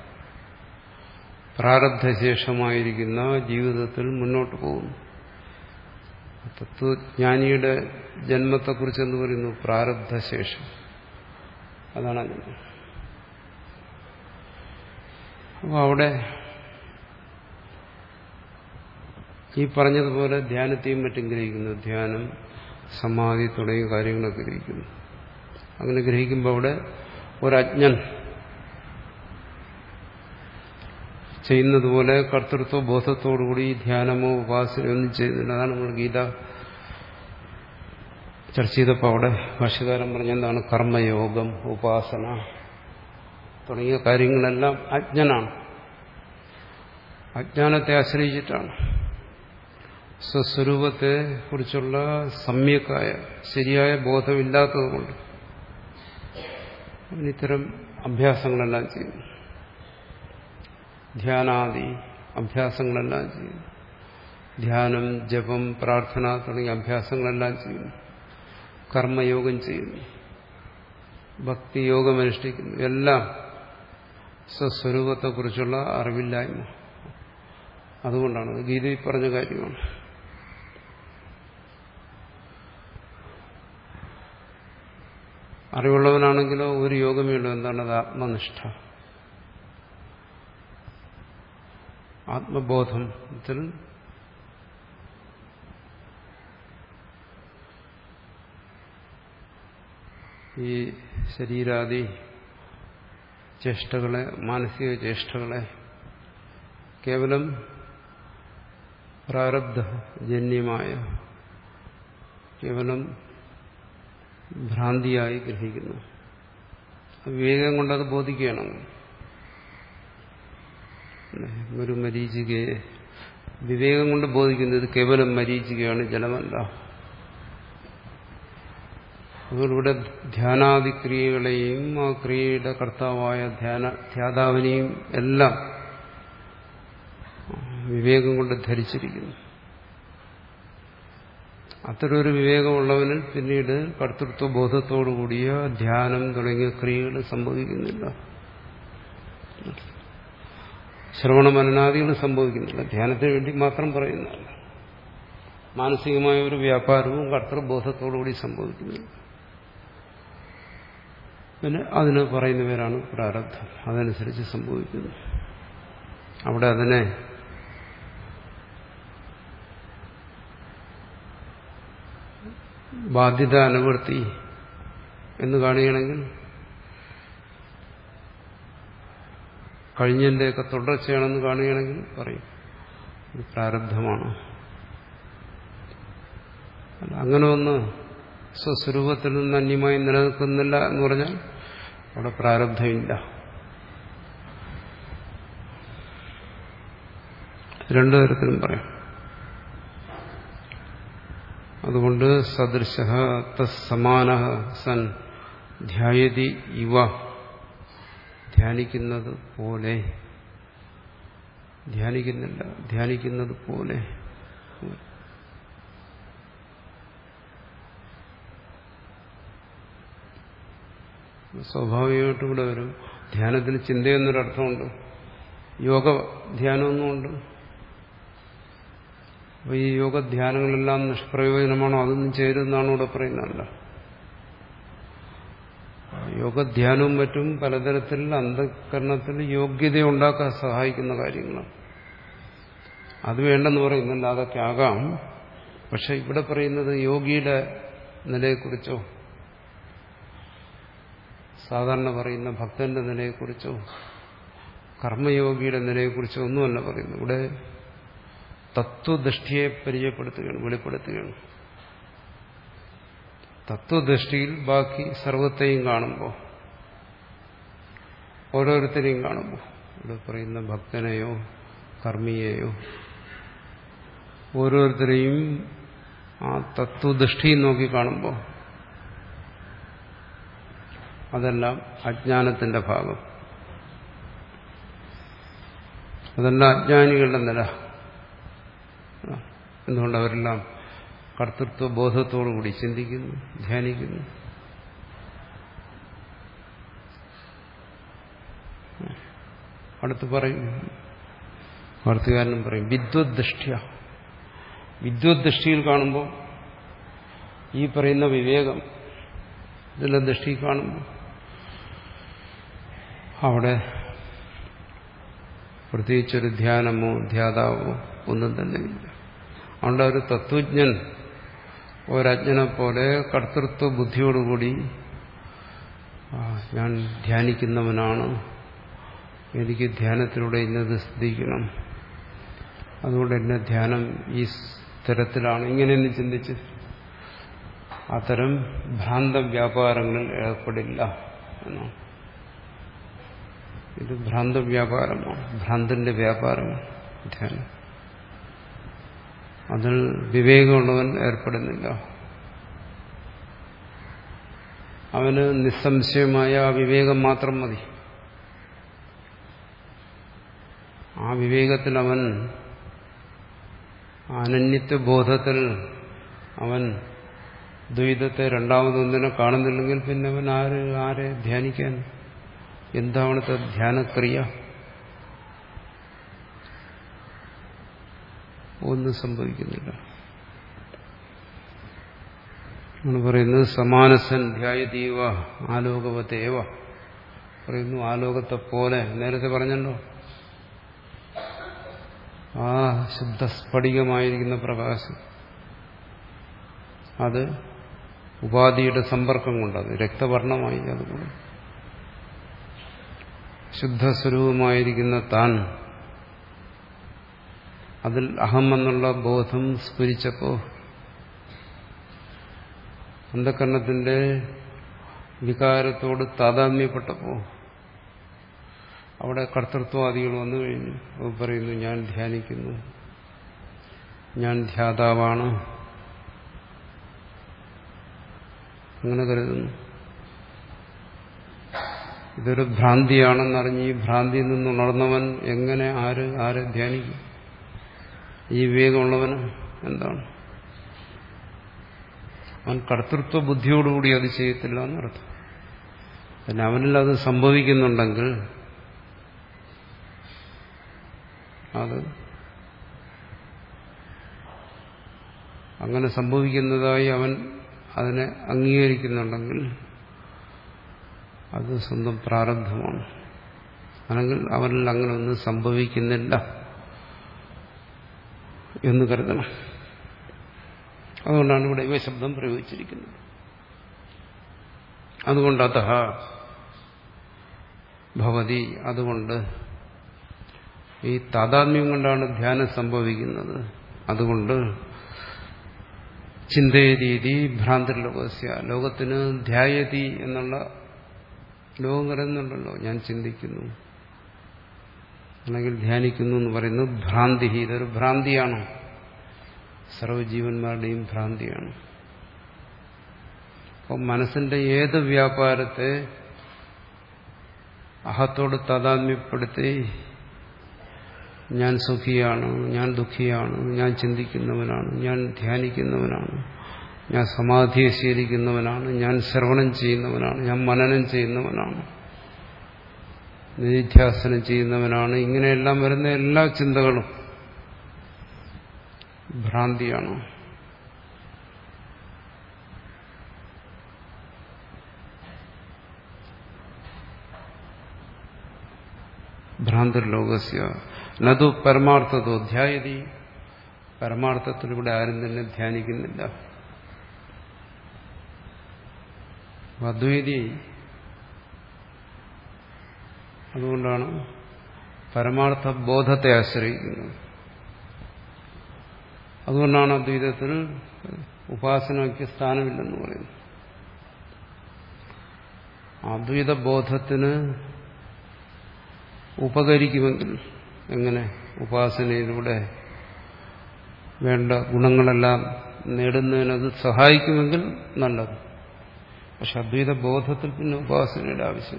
പ്രാരബ്ധശേഷമായിരിക്കുന്ന ജീവിതത്തിൽ മുന്നോട്ട് പോകുന്നു തത്വജ്ഞാനിയുടെ ജന്മത്തെക്കുറിച്ച് എന്ത് പറയുന്നു പ്രാരബ്ധശേഷം അതാണ് അങ്ങനെ അപ്പോൾ അവിടെ ഈ പറഞ്ഞതുപോലെ ധ്യാനത്തെയും മറ്റും ഗ്രഹിക്കുന്നു ധ്യാനം സമാധി തുടങ്ങിയ കാര്യങ്ങളൊക്കെ ഗ്രഹിക്കുന്നു അങ്ങനെ ഗ്രഹിക്കുമ്പോൾ അവിടെ ഒരജ്ഞൻ ചെയ്യുന്നത് പോലെ കർത്തൃത്വ ബോധത്തോടുകൂടി ധ്യാനമോ ഉപാസനയോ ഒന്നും ചെയ്യുന്നില്ല അതാണ് നമ്മൾ ഗീത ചർച്ച ചെയ്തപ്പോൾ അവിടെ ഭാഷ്യകാരൻ പറഞ്ഞെന്താണ് കർമ്മയോഗം ഉപാസന തുടങ്ങിയ കാര്യങ്ങളെല്ലാം അജ്ഞനാണ് അജ്ഞാനത്തെ ആശ്രയിച്ചിട്ടാണ് സ്വസ്വരൂപത്തെ കുറിച്ചുള്ള സമ്യക്കായ ശരിയായ ബോധമില്ലാത്തതുകൊണ്ട് ഇത്തരം അഭ്യാസങ്ങളെല്ലാം ചെയ്യുന്നു ധ്യാനാദി അഭ്യാസങ്ങളെല്ലാം ചെയ്യുന്നു ധ്യാനം ജപം പ്രാർത്ഥന തുടങ്ങിയ അഭ്യാസങ്ങളെല്ലാം ചെയ്യുന്നു കർമ്മയോഗം ചെയ്യുന്നു ഭക്തിയോഗം അനുഷ്ഠിക്കുന്നു എല്ലാം സ്വസ്വരൂപത്തെക്കുറിച്ചുള്ള അറിവില്ലായ്മ അതുകൊണ്ടാണ് ഗീതയിൽ പറഞ്ഞ കാര്യമാണ് അറിവുള്ളവനാണെങ്കിലോ ഒരു യോഗമേ ഉള്ളൂ എന്താണ് അത് ആത്മനിഷ്ഠ ആത്മബോധത്തിൽ ഈ ശരീരാദി ചേഷ്ടകളെ മാനസിക ചേഷ്ടകളെ കേവലം പ്രാരബ്ധജന്യമായ കേവലം ഭ്രാന്തിയായി ഗ്രഹിക്കുന്നു വിവേകം കൊണ്ടത് ബോധിക്കുകയാണ് ഒരു മരീചികയെ വിവേകം കൊണ്ട് ബോധിക്കുന്നത് കേവലം മരീചികയാണ് ജലമല്ല അതുകൊണ്ടിവിടെ ധ്യാനാദി ക്രിയകളെയും ആ ക്രിയയുടെ കർത്താവായ ധ്യാന ധ്യാതാവിനെയും എല്ലാം വിവേകം കൊണ്ട് ധരിച്ചിരിക്കുന്നു അത്തരമൊരു വിവേകമുള്ളവനിൽ പിന്നീട് കർത്തൃത്വ ബോധത്തോടുകൂടിയ ധ്യാനം തുടങ്ങിയ ക്രിയകൾ സംഭവിക്കുന്നില്ല ശ്രവണ മനനാദികൾ സംഭവിക്കുന്നില്ല ധ്യാനത്തിന് വേണ്ടി മാത്രം പറയുന്നതല്ല മാനസികമായ ഒരു വ്യാപാരവും കർത്തൃബോധത്തോടുകൂടി സംഭവിക്കുന്നില്ല പിന്നെ അതിന് പറയുന്ന പേരാണ് പ്രാരബ്ധം അതനുസരിച്ച് സംഭവിക്കുന്നു അവിടെ അതിനെ ബാധ്യത അനുവർത്തി എന്ന് കാണുകയാണെങ്കിൽ കഴിഞ്ഞതിൻ്റെയൊക്കെ തുടർച്ചയാണെന്ന് കാണുകയാണെങ്കിൽ പറയും ഇത് പ്രാരബ്ധമാണ് അങ്ങനെ ഒന്ന് സ്വസ്വരൂപത്തിൽ നിന്ന് അന്യമായി നിലനിൽക്കുന്നില്ല എന്ന് പറഞ്ഞാൽ അവിടെ പ്രാരബ്ധമില്ല രണ്ടു തരത്തിലും പറയാം അതുകൊണ്ട് സദൃശ തസ്സമാന സൻ ധ്യായതി ഇവ ധ്യാനിക്കുന്നത് പോലെ ധ്യാനിക്കുന്നില്ല ധ്യാനിക്കുന്നത് പോലെ സ്വാഭാവികമായിട്ടും ഇവിടെ വരും ധ്യാനത്തിന് ചിന്തയെന്നൊരർത്ഥമുണ്ട് യോഗ ധ്യാനമൊന്നുമുണ്ട് അപ്പോൾ ഈ യോഗധ്യാനങ്ങളെല്ലാം നിഷ്പ്രയോജനമാണോ അതൊന്നും ചേരുന്നതാണോ ഇവിടെ പറയുന്നതല്ല യോഗധ്യാനവും മറ്റും പലതരത്തിൽ അന്ധകരണത്തിൽ യോഗ്യത ഉണ്ടാക്കാൻ സഹായിക്കുന്ന കാര്യങ്ങളാണ് അത് വേണ്ടെന്ന് പറയുന്നില്ല അതൊക്കെ ആകാം പക്ഷെ ഇവിടെ പറയുന്നത് യോഗിയുടെ നിലയെക്കുറിച്ചോ സാധാരണ പറയുന്ന ഭക്തന്റെ നിലയെക്കുറിച്ചോ കർമ്മയോഗിയുടെ നിലയെക്കുറിച്ചോ ഒന്നുമല്ല പറയുന്നത് ഇവിടെ തത്വദൃഷ്ടിയെ പരിചയപ്പെടുത്തുകയാണ് വെളിപ്പെടുത്തുകയാണ് തത്വദൃഷ്ടിയിൽ ബാക്കി സർവത്തെയും കാണുമ്പോൾ ഓരോരുത്തരെയും കാണുമ്പോൾ ഇവിടെ പറയുന്ന ഭക്തനെയോ കർമ്മിയെയോ ഓരോരുത്തരെയും ആ തത്വദൃഷ്ടി നോക്കി കാണുമ്പോൾ അതെല്ലാം അജ്ഞാനത്തിന്റെ ഭാഗം അതെല്ലാം അജ്ഞാനികളുടെ നില എന്തുകൊണ്ട് അവരെല്ലാം കർത്തൃത്വ ബോധത്തോടുകൂടി ചിന്തിക്കുന്നു ധ്യാനിക്കുന്നു അടുത്ത് പറയും വാർത്തകാരനും പറയും വിദ്വദ്ദൃഷ്ട്യ വിദ്വദ്ദൃഷ്ടിയിൽ കാണുമ്പോൾ ഈ പറയുന്ന വിവേകം ഇതിലെ ദൃഷ്ടി കാണുമ്പോൾ അവിടെ പ്രത്യേകിച്ചൊരു ധ്യാനമോ ധ്യാതാവോ ഒന്നും തന്നെ ഇല്ല അതുകൊണ്ട് ഒരു തത്വജ്ഞൻ ഒരജ്ഞനെ പോലെ കർത്തൃത്വ ബുദ്ധിയോടുകൂടി ഞാൻ ധ്യാനിക്കുന്നവനാണ് എനിക്ക് ധ്യാനത്തിലൂടെ ഇന്നത് സിദ്ധിക്കണം അതുകൊണ്ട് എന്നെ ധ്യാനം ഈ തരത്തിലാണ് ഇങ്ങനെയെന്ന് ചിന്തിച്ച് അത്തരം ഭ്രാന്ത വ്യാപാരങ്ങളിൽ ഏർപ്പെടില്ല എന്നാണ് ഇത് ഭ്രാന്ത വ്യാപാരമാണ് ഭ്രാന്തിന്റെ വ്യാപാരമാണ് ധ്യാനം അതിൽ വിവേകമുള്ളവൻ ഏർപ്പെടുന്നില്ല അവന് നിസ്സംശയമായ ആ വിവേകം മാത്രം മതി ആ വിവേകത്തിൽ അവൻ അനന്യത്വ ബോധത്തിൽ അവൻ ദ്വൈതത്തെ രണ്ടാമതൊന്നിനെ കാണുന്നില്ലെങ്കിൽ പിന്നെ അവൻ ആര് ആരെ ധ്യാനിക്കാൻ എന്താ അവിടുത്തെ ധ്യാനക്രിയ ഒന്നും സംഭവിക്കുന്നില്ല നമ്മൾ പറയുന്നത് സമാനസൻ ധ്യായതീവ ആലോകവതേവ പറയുന്നു ആലോകത്തെ പോലെ നേരത്തെ പറഞ്ഞല്ലോ ആ ശുദ്ധസ്ഫടികമായിരിക്കുന്ന പ്രകാശം അത് ഉപാധിയുടെ സമ്പർക്കം കൊണ്ടത് രക്തവർണമായി അതുകൊണ്ട് ശുദ്ധസ്വരൂപമായിരിക്കുന്ന താൻ അതിൽ അഹം എന്നുള്ള ബോധം സ്ഫുരിച്ചപ്പോ അന്ധകരണത്തിന്റെ വികാരത്തോട് താതാത്മ്യപ്പെട്ടപ്പോ അവിടെ കർത്തൃത്വാദികൾ വന്നു കഴിഞ്ഞു അത് പറയുന്നു ഞാൻ ധ്യാനിക്കുന്നു ഞാൻ ധ്യാതാവാണ് അങ്ങനെ കരുതുന്നു ഇതൊരു ഭ്രാന്തിയാണെന്നറിഞ്ഞ് ഈ ഭ്രാന്തിയിൽ നിന്നുണർന്നവൻ എങ്ങനെ ആര് ആരെ ധ്യാനിക്കും ഈ വിവേകമുള്ളവന് എന്താണ് അവൻ കർത്തൃത്വ ബുദ്ധിയോടുകൂടി അത് ചെയ്യത്തില്ല എന്നർത്ഥം പിന്നെ അവനിൽ അത് സംഭവിക്കുന്നുണ്ടെങ്കിൽ അത് അങ്ങനെ സംഭവിക്കുന്നതായി അവൻ അതിനെ അംഗീകരിക്കുന്നുണ്ടെങ്കിൽ അത് സ്വന്തം പ്രാരബ്ധമാണ് അല്ലെങ്കിൽ അവനിൽ അങ്ങനെ ഒന്നും സംഭവിക്കുന്നില്ല എന്ന് കരുതണം അതുകൊണ്ടാണ് ഇവിടെ ഇവ ശബ്ദം പ്രയോഗിച്ചിരിക്കുന്നത് അതുകൊണ്ട് അത ഭവതി അതുകൊണ്ട് ഈ താതാത്മ്യം കൊണ്ടാണ് ധ്യാനം സംഭവിക്കുന്നത് അതുകൊണ്ട് ചിന്തയരീതി ഭ്രാന്തലോകസ്യ ലോകത്തിന് ധ്യായതി എന്നുള്ള ലോകം കരുതുന്നുണ്ടല്ലോ ഞാൻ ചിന്തിക്കുന്നു അല്ലെങ്കിൽ ധ്യാനിക്കുന്നു എന്ന് പറയുന്നത് ഭ്രാന്തി ഇതൊരു ഭ്രാന്തിയാണ് സർവജീവന്മാരുടെയും ഭ്രാന്തിയാണ് അപ്പം മനസ്സിന്റെ ഏത് വ്യാപാരത്തെ അഹത്തോട് താതാത്മ്യപ്പെടുത്തി ഞാൻ സുഖിയാണ് ഞാൻ ദുഃഖിയാണ് ഞാൻ ചിന്തിക്കുന്നവനാണ് ഞാൻ ധ്യാനിക്കുന്നവനാണ് ഞാൻ സമാധിയെ ശീലിക്കുന്നവനാണ് ഞാൻ ശ്രവണം ചെയ്യുന്നവനാണ് ഞാൻ മനനം ചെയ്യുന്നവനാണ് നിധ്യാസനം ചെയ്യുന്നവനാണ് ഇങ്ങനെയെല്ലാം വരുന്ന എല്ലാ ചിന്തകളും ഭ്രാന്തിയാണ് ഭ്രാന്തർലോകസ്യ നതു പരമാർത്ഥതോ ധ്യായതി പരമാർത്ഥത്തിലൂടെ ആരും തന്നെ ധ്യാനിക്കുന്നില്ല അദ്വൈതി അതുകൊണ്ടാണ് പരമാർത്ഥ ബോധത്തെ ആശ്രയിക്കുന്നത് അതുകൊണ്ടാണ് അദ്വൈതത്തിൽ ഉപാസനയ്ക്ക് സ്ഥാനമില്ലെന്ന് പറയുന്നത് അദ്വൈത ബോധത്തിന് ഉപകരിക്കുമെങ്കിൽ എങ്ങനെ ഉപാസനയിലൂടെ വേണ്ട ഗുണങ്ങളെല്ലാം നേടുന്നതിനത് സഹായിക്കുമെങ്കിൽ നല്ലത് പക്ഷെ അദ്വൈത ബോധത്തിൽ പിന്നെ ഉപാസനയുടെ ആവശ്യം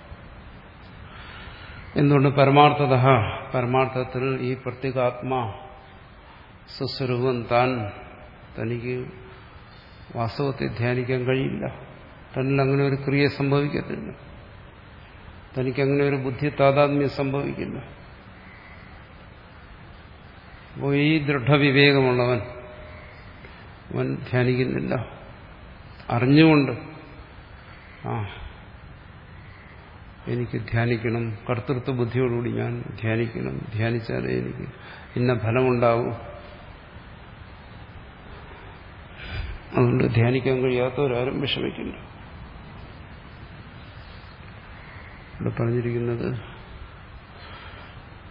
എന്തുകൊണ്ട് പരമാർത്ഥത പരമാർത്ഥത്തിൽ ഈ പ്രത്യേകാത്മാ സ്വസ്വരൂപം താൻ തനിക്ക് വാസ്തവത്തെ ധ്യാനിക്കാൻ കഴിയില്ല തന്നിൽ അങ്ങനെ ഒരു ക്രിയ സംഭവിക്കത്തില്ല തനിക്ക് അങ്ങനെ ഒരു ബുദ്ധി താതാത്മ്യം സംഭവിക്കില്ല അപ്പോൾ ഈ ദൃഢവിവേകമുള്ളവൻ അവൻ ധ്യാനിക്കുന്നില്ല അറിഞ്ഞുകൊണ്ട് ആ എനിക്ക് ധ്യാനിക്കണം കർത്തൃത്വ ബുദ്ധിയോടുകൂടി ഞാൻ ധ്യാനിക്കണം ധ്യാനിച്ചാലേ എനിക്ക് ഇന്ന ഫലമുണ്ടാവും അതുകൊണ്ട് ധ്യാനിക്കാൻ കഴിയാത്തവരാരും വിഷമിക്കില്ല ഇവിടെ പറഞ്ഞിരിക്കുന്നത്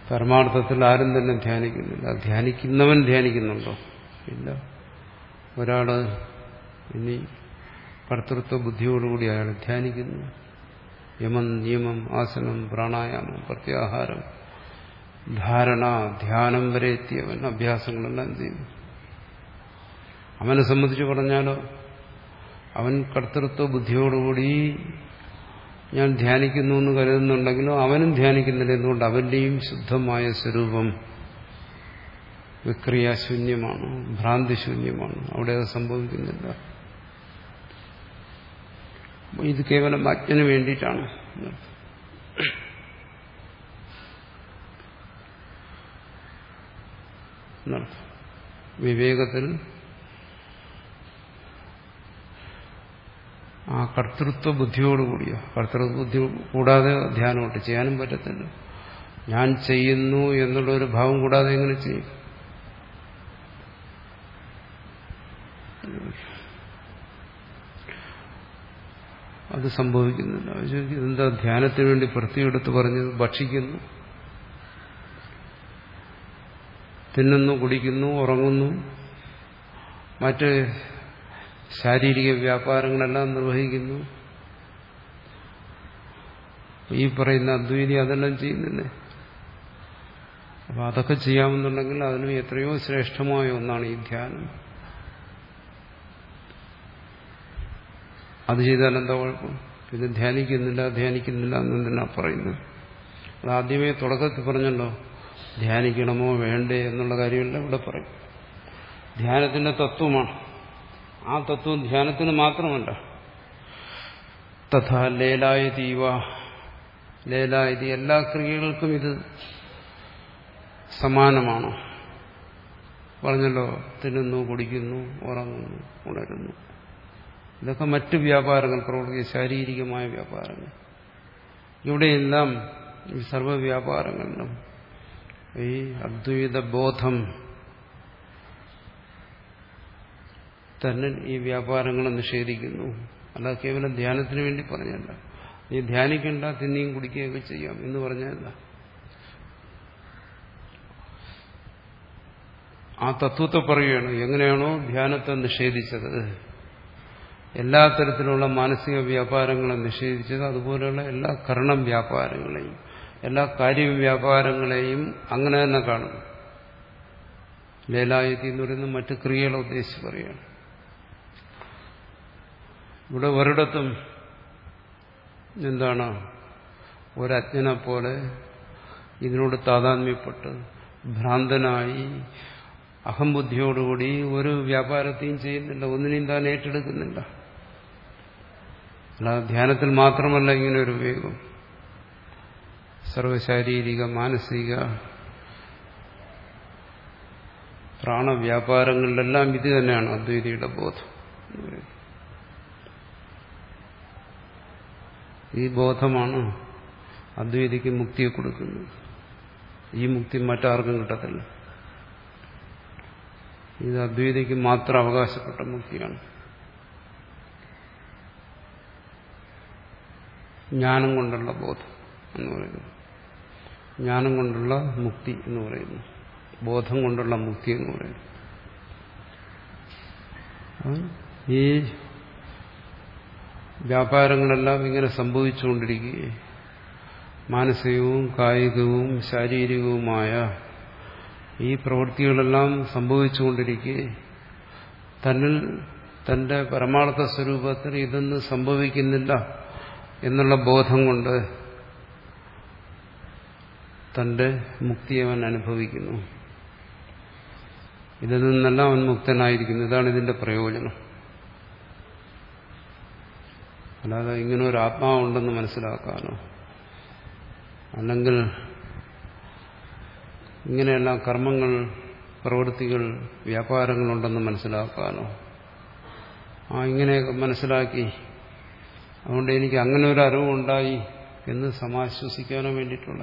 പരമാർത്ഥത്തിൽ ആരും തന്നെ ധ്യാനിക്കുന്നില്ല ധ്യാനിക്കുന്നവൻ ധ്യാനിക്കുന്നുണ്ടോ ഇല്ല ഒരാള് ഇനി കർത്തൃത്വ ബുദ്ധിയോടുകൂടി അയാൾ ധ്യാനിക്കുന്നു യമം നിയമം ആസനം പ്രാണായാമം പ്രത്യാഹാരം ധാരണ ധ്യാനം വരെ എത്തിയവൻ അഭ്യാസങ്ങളെല്ലാം ചെയ്യുന്നു അവനെ സംബന്ധിച്ച് പറഞ്ഞാലോ അവൻ കർത്തൃത്വ ബുദ്ധിയോടുകൂടി ഞാൻ ധ്യാനിക്കുന്നു എന്ന് കരുതുന്നുണ്ടെങ്കിലും അവനും ധ്യാനിക്കുന്നില്ല എന്തുകൊണ്ട് അവന്റെയും ശുദ്ധമായ സ്വരൂപം വിക്രിയാശൂന്യമാണ് ഭ്രാന്തിശൂന്യമാണ് അവിടെ അത് സംഭവിക്കുന്നില്ല ഇത് കേവലം അജ്ഞന് വേണ്ടിയിട്ടാണ് വിവേകത്തിൽ ആ കർത്തൃത്വ ബുദ്ധിയോടുകൂടിയ കർത്തൃത്വ ബുദ്ധി കൂടാതെ ധ്യാനമോട്ട് ചെയ്യാനും പറ്റത്തില്ല ഞാൻ ചെയ്യുന്നു എന്നുള്ള ഒരു ഭാവം കൂടാതെ എങ്ങനെ ചെയ്യും അത് സംഭവിക്കുന്നില്ല ഇതെന്താ ധ്യാനത്തിന് വേണ്ടി പ്രത്യേകെടുത്ത് പറഞ്ഞത് ഭക്ഷിക്കുന്നു തിന്നുന്നു കുടിക്കുന്നു ഉറങ്ങുന്നു മറ്റ് ശാരീരിക വ്യാപാരങ്ങളെല്ലാം നിർവഹിക്കുന്നു ഈ പറയുന്ന അദ്വൈതി അതെല്ലാം ചെയ്യുന്നില്ലേ അപ്പൊ അതൊക്കെ ചെയ്യാമെന്നുണ്ടെങ്കിൽ അതിനും എത്രയോ ശ്രേഷ്ഠമായ ഒന്നാണ് ഈ ധ്യാനം അത് ചെയ്താൽ എന്താ കുഴപ്പം പിന്നെ ധ്യാനിക്കുന്നില്ല ധ്യാനിക്കുന്നില്ല എന്നെന്തിനാ പറയുന്നത് അത് ആദ്യമേ തുടക്കത്തിൽ പറഞ്ഞല്ലോ ധ്യാനിക്കണമോ വേണ്ടേ എന്നുള്ള കാര്യമല്ല ഇവിടെ പറയും ധ്യാനത്തിന്റെ തത്വമാണ് ആ തത്വം ധ്യാനത്തിന് മാത്രമല്ല തഥാ ലേലായ തീവ ലേലായതി എല്ലാ ക്രിയകൾക്കും ഇത് സമാനമാണ് പറഞ്ഞല്ലോ തിന്നുന്നു കുടിക്കുന്നു ഉറങ്ങുന്നു ഉണരുന്നു ഇതൊക്കെ മറ്റ് വ്യാപാരങ്ങൾ പ്രവർത്തിക്കുന്ന ശാരീരികമായ വ്യാപാരങ്ങൾ ഇവിടെയെല്ലാം ഈ സർവ്വവ്യാപാരങ്ങളിലും ഈ അദ്വൈത ബോധം തന്നെ ഈ വ്യാപാരങ്ങളെ നിഷേധിക്കുന്നു അല്ല കേവലം ധ്യാനത്തിന് വേണ്ടി പറഞ്ഞല്ല നീ ധ്യാനിക്കണ്ട തിന്നിയും കുടിക്കുകയൊക്കെ ചെയ്യാം എന്ന് പറഞ്ഞല്ല ആ തത്വത്തെ പറയുകയാണ് എങ്ങനെയാണോ ധ്യാനത്തെ നിഷേധിച്ചത് എല്ലാ തരത്തിലുള്ള മാനസിക വ്യാപാരങ്ങളെ നിഷേധിച്ചത് അതുപോലെയുള്ള എല്ലാ കരണം വ്യാപാരങ്ങളെയും എല്ലാ കാര്യവ്യാപാരങ്ങളെയും അങ്ങനെ തന്നെ കാണുന്നു ലേലായത്തി എന്ന് പറയുന്ന മറ്റു ക്രിയകളെ ഉദ്ദേശിച്ച് പറയുകയാണ് ഇവിടെ ഒരിടത്തും എന്താണ് ഒരജ്ഞനെ പോലെ ഇതിനോട് താതാത്മ്യപ്പെട്ട് ഭ്രാന്തനായി അഹംബുദ്ധിയോടുകൂടി ഒരു വ്യാപാരത്തെയും ചെയ്യുന്നില്ല ഒന്നിനെയും താൻ ഏറ്റെടുക്കുന്നില്ല അല്ലാതെ ധ്യാനത്തിൽ മാത്രമല്ല ഇങ്ങനെ ഒരു വിവേകം സർവശാരീരിക മാനസിക പ്രാണവ്യാപാരങ്ങളിലെല്ലാം ഇത് തന്നെയാണ് അദ്വൈതിയുടെ ബോധം ഈ ബോധമാണ് അദ്വൈതിക്ക് മുക്തിയെ കൊടുക്കുന്നത് ഈ മുക്തി മറ്റാർക്കും കിട്ടത്തില്ല ഇത് അദ്വൈതിക്ക് മാത്രം അവകാശപ്പെട്ട മുക്തിയാണ് ജ്ഞാനം കൊണ്ടുള്ള ബോധം എന്ന് പറയുന്നു ജ്ഞാനം കൊണ്ടുള്ള മുക്തി എന്ന് പറയുന്നു ബോധം കൊണ്ടുള്ള മുക്തി എന്ന് പറയുന്നു ഈ വ്യാപാരങ്ങളെല്ലാം ഇങ്ങനെ സംഭവിച്ചുകൊണ്ടിരിക്കുകയും മാനസികവും കായികവും ശാരീരികവുമായ ഈ പ്രവൃത്തികളെല്ലാം സംഭവിച്ചുകൊണ്ടിരിക്കെ തന്നിൽ തന്റെ പരമാർത്ഥ സ്വരൂപത്തിൽ ഇതൊന്നും സംഭവിക്കുന്നില്ല എന്നുള്ള ബോധം കൊണ്ട് തന്റെ മുക്തി അവൻ അനുഭവിക്കുന്നു ഇതിൽ നിന്നെല്ലാം അവൻ മുക്തനായിരിക്കുന്നു ഇതാണ് ഇതിന്റെ പ്രയോജനം അല്ലാതെ ഇങ്ങനെ ഒരു ആത്മാവുണ്ടെന്ന് മനസ്സിലാക്കാനോ അല്ലെങ്കിൽ ഇങ്ങനെയെല്ലാം കർമ്മങ്ങൾ പ്രവൃത്തികൾ വ്യാപാരങ്ങളുണ്ടെന്ന് മനസ്സിലാക്കാനോ ആ ഇങ്ങനെയൊക്കെ മനസ്സിലാക്കി അതുകൊണ്ട് എനിക്ക് അങ്ങനെ ഒരു അറിവുണ്ടായി എന്ന് സമാശ്വസിക്കാനോ വേണ്ടിയിട്ടുള്ള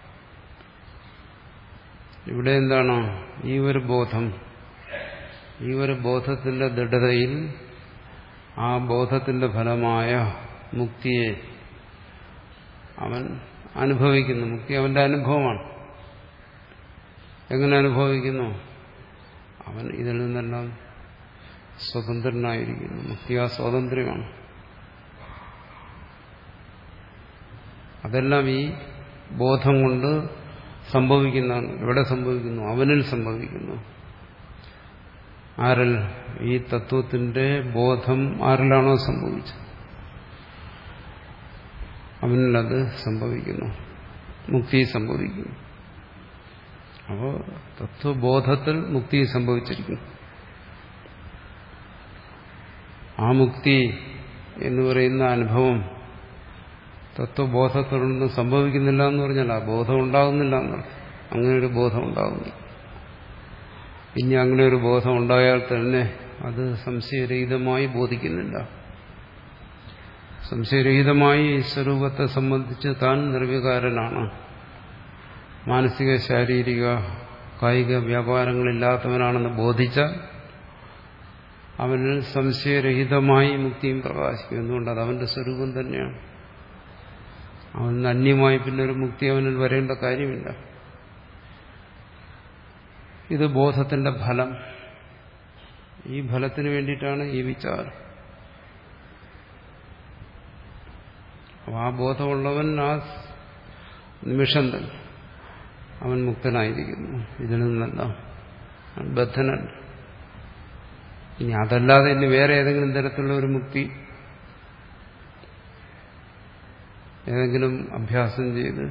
ഇവിടെ എന്താണ് ഈ ഒരു ബോധം ഈ ഒരു ബോധത്തിന്റെ ദൃഢതയിൽ ആ ബോധത്തിന്റെ ഫലമായ മുക്തിയെ അവൻ അനുഭവിക്കുന്നു മുക്തി അവന്റെ അനുഭവമാണ് എങ്ങനെ അനുഭവിക്കുന്നു അവൻ ഇതിൽ നിന്നെല്ലാം സ്വതന്ത്രനായിരിക്കുന്നു മുക്തി ആ സ്വാതന്ത്ര്യമാണ് അതെല്ലാം ഈ ബോധം കൊണ്ട് സംഭവിക്കുന്നതാണ് എവിടെ സംഭവിക്കുന്നു അവനിൽ സംഭവിക്കുന്നു ആരിൽ ഈ തത്വത്തിന്റെ ബോധം ആരിലാണോ സംഭവിച്ചത് അവനിൽ അത് സംഭവിക്കുന്നു മുക്തി സംഭവിക്കുന്നു അപ്പോൾ തത്വബോധത്തിൽ മുക്തി സംഭവിച്ചിരിക്കുന്നു ആ മുക്തി എന്ന് പറയുന്ന അനുഭവം തത്വബോധത്തോടൊന്നും സംഭവിക്കുന്നില്ല എന്ന് പറഞ്ഞാൽ ആ ബോധം ഉണ്ടാകുന്നില്ല എന്നർത്ഥം അങ്ങനെ ഒരു ബോധം ഉണ്ടാകുന്നില്ല ഇനി അങ്ങനെ ഒരു ബോധം ഉണ്ടായാൽ തന്നെ അത് സംശയരഹിതമായി ബോധിക്കുന്നില്ല സംശയരഹിതമായി ഈ സ്വരൂപത്തെ സംബന്ധിച്ച് താൻ നിർവികാരനാണ് മാനസിക ശാരീരിക കായിക വ്യാപാരങ്ങളില്ലാത്തവനാണെന്ന് ബോധിച്ച അവനിൽ സംശയരഹിതമായി മുക്തിയും പ്രകാശിക്കും എന്തുകൊണ്ട് അത് അവന്റെ സ്വരൂപം തന്നെയാണ് അവൻ അന്യമായി പിന്നെ ഒരു മുക്തി അവനിൽ വരേണ്ട കാര്യമില്ല ഇത് ബോധത്തിന്റെ ഫലം ഈ ഫലത്തിന് വേണ്ടിയിട്ടാണ് ഈ വിചാരം അപ്പൊ ആ ബോധമുള്ളവൻ ആ നിമിഷം തന്നെ അവൻ മുക്തനായിരിക്കുന്നു ഇതിൽ നിന്നല്ല ബദ്ധനല്ല ഇനി അതല്ലാതെ ഇനി വേറെ ഏതെങ്കിലും തരത്തിലുള്ള ഒരു മുക്തി ഏതെങ്കിലും അഭ്യാസം ചെയ്ത്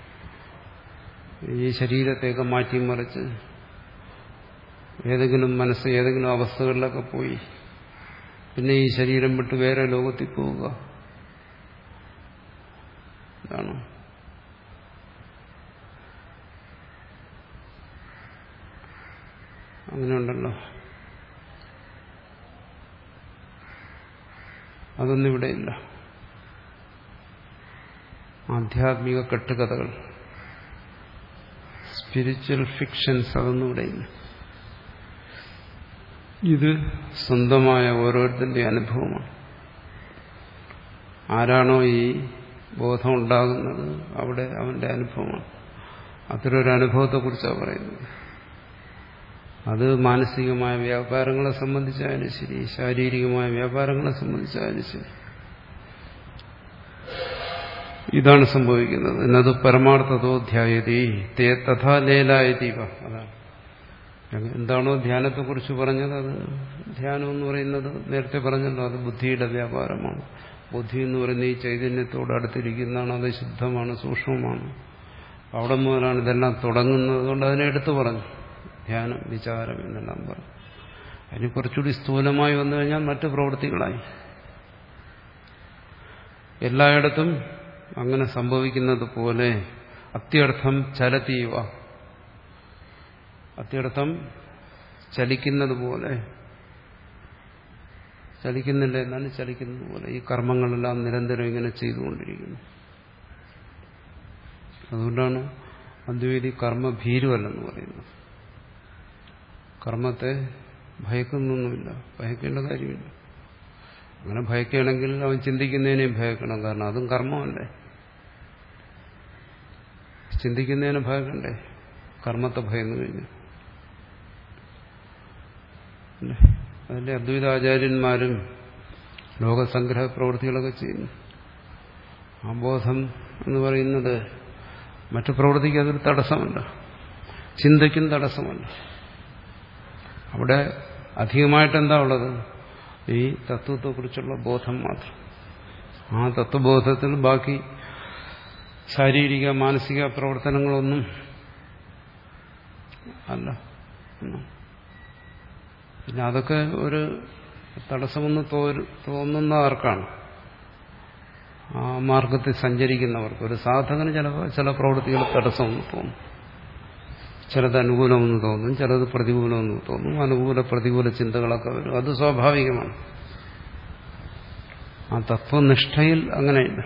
ഈ ശരീരത്തെയൊക്കെ മാറ്റിമറിച്ച് ഏതെങ്കിലും മനസ്സ് ഏതെങ്കിലും അവസ്ഥകളിലൊക്കെ പോയി പിന്നെ ഈ ശരീരം വിട്ട് വേറെ ലോകത്തിൽ പോവുക ഇതാണ് അങ്ങനെയുണ്ടല്ലോ അതൊന്നും ഇവിടെയില്ല ആധ്യാത്മിക കെട്ടുകഥകൾ സ്പിരിച്വൽ ഫിക്ഷൻസ് അതൊന്നും ഇവിടെയില്ല ഇത് സ്വന്തമായ ഓരോരുത്തരുടെ അനുഭവമാണ് ആരാണോ ഈ ബോധം ഉണ്ടാകുന്നത് അവിടെ അവന്റെ അനുഭവമാണ് അത്തരൊരു അനുഭവത്തെക്കുറിച്ചാണ് പറയുന്നത് അത് മാനസികമായ വ്യാപാരങ്ങളെ സംബന്ധിച്ചായാലും ശരി ശാരീരികമായ വ്യാപാരങ്ങളെ സംബന്ധിച്ചായാലും ശരി ഇതാണ് സംഭവിക്കുന്നത് എന്നത് പരമാർത്ഥതോ ധ്യായതി തേ തഥാ ലേലായതീവ അതാണ് എന്താണോ ധ്യാനത്തെക്കുറിച്ച് പറഞ്ഞത് അത് ധ്യാനം എന്ന് പറയുന്നത് നേരത്തെ പറഞ്ഞല്ലോ അത് ബുദ്ധിയുടെ വ്യാപാരമാണ് ബുദ്ധി എന്ന് പറയുന്ന ഈ ചൈതന്യത്തോട് അടുത്തിരിക്കുന്നതാണ് അത് ശുദ്ധമാണ് സൂക്ഷ്മമാണ് അവിടെ മുതലാണ് ഇതെല്ലാം തുടങ്ങുന്നത് കൊണ്ട് അതിനെ എടുത്തു പറഞ്ഞു ധ്യാനം വിചാരം എന്നെല്ലാം പറഞ്ഞു അതിന് കുറച്ചുകൂടി സ്ഥൂലമായി വന്നു കഴിഞ്ഞാൽ മറ്റു പ്രവൃത്തികളായി എല്ലായിടത്തും അങ്ങനെ സംഭവിക്കുന്നത് പോലെ അത്യർത്ഥം ചലതീവ അത്യർത്ഥം ചലിക്കുന്നത് പോലെ ചലിക്കുന്നില്ല എന്നാലും ചലിക്കുന്നത് പോലെ ഈ കർമ്മങ്ങളെല്ലാം നിരന്തരം ഇങ്ങനെ ചെയ്തുകൊണ്ടിരിക്കുന്നു അതുകൊണ്ടാണ് അദ്വൈതി കർമ്മഭീരുവല്ലെന്ന് പറയുന്നത് കർമ്മത്തെ ഭയക്കുന്നൊന്നുമില്ല ഭയക്കേണ്ട കാര്യമില്ല അങ്ങനെ ഭയക്കുകയാണെങ്കിൽ അവൻ ചിന്തിക്കുന്നതിനെയും ഭയക്കണം കാരണം അതും കർമ്മമല്ലേ ചിന്തിക്കുന്നതിനെ ഭയക്കണ്ടേ കർമ്മത്തെ ഭയന്നു കഴിഞ്ഞു അതിന്റെ അദ്വൈതാചാര്യന്മാരും ലോകസംഗ്രഹ പ്രവൃത്തികളൊക്കെ ചെയ്യുന്നു ആ ബോധം എന്ന് പറയുന്നത് മറ്റു പ്രവൃത്തിക്ക് അതൊരു തടസ്സമല്ല ചിന്തയ്ക്കും തടസ്സമല്ല അവിടെ അധികമായിട്ട് എന്താ ഉള്ളത് ഈ തത്വത്തെക്കുറിച്ചുള്ള ബോധം മാത്രം ആ തത്വബോധത്തിൽ ബാക്കി ശാരീരിക മാനസിക പ്രവർത്തനങ്ങളൊന്നും അല്ല പിന്നെ അതൊക്കെ ഒരു തടസ്സമെന്ന് തോന്നുന്ന ആർക്കാണ് ആ മാർഗത്തിൽ സഞ്ചരിക്കുന്നവർക്ക് ഒരു സാധകന് ചില ചില പ്രവൃത്തികൾ തടസ്സമെന്ന് തോന്നും ചിലത് അനുകൂലമെന്ന് തോന്നും ചിലത് പ്രതികൂലമെന്ന് തോന്നും അനുകൂല പ്രതികൂല ചിന്തകളൊക്കെ വരും അത് സ്വാഭാവികമാണ് ആ തത്വനിഷ്ഠയിൽ അങ്ങനെയില്ല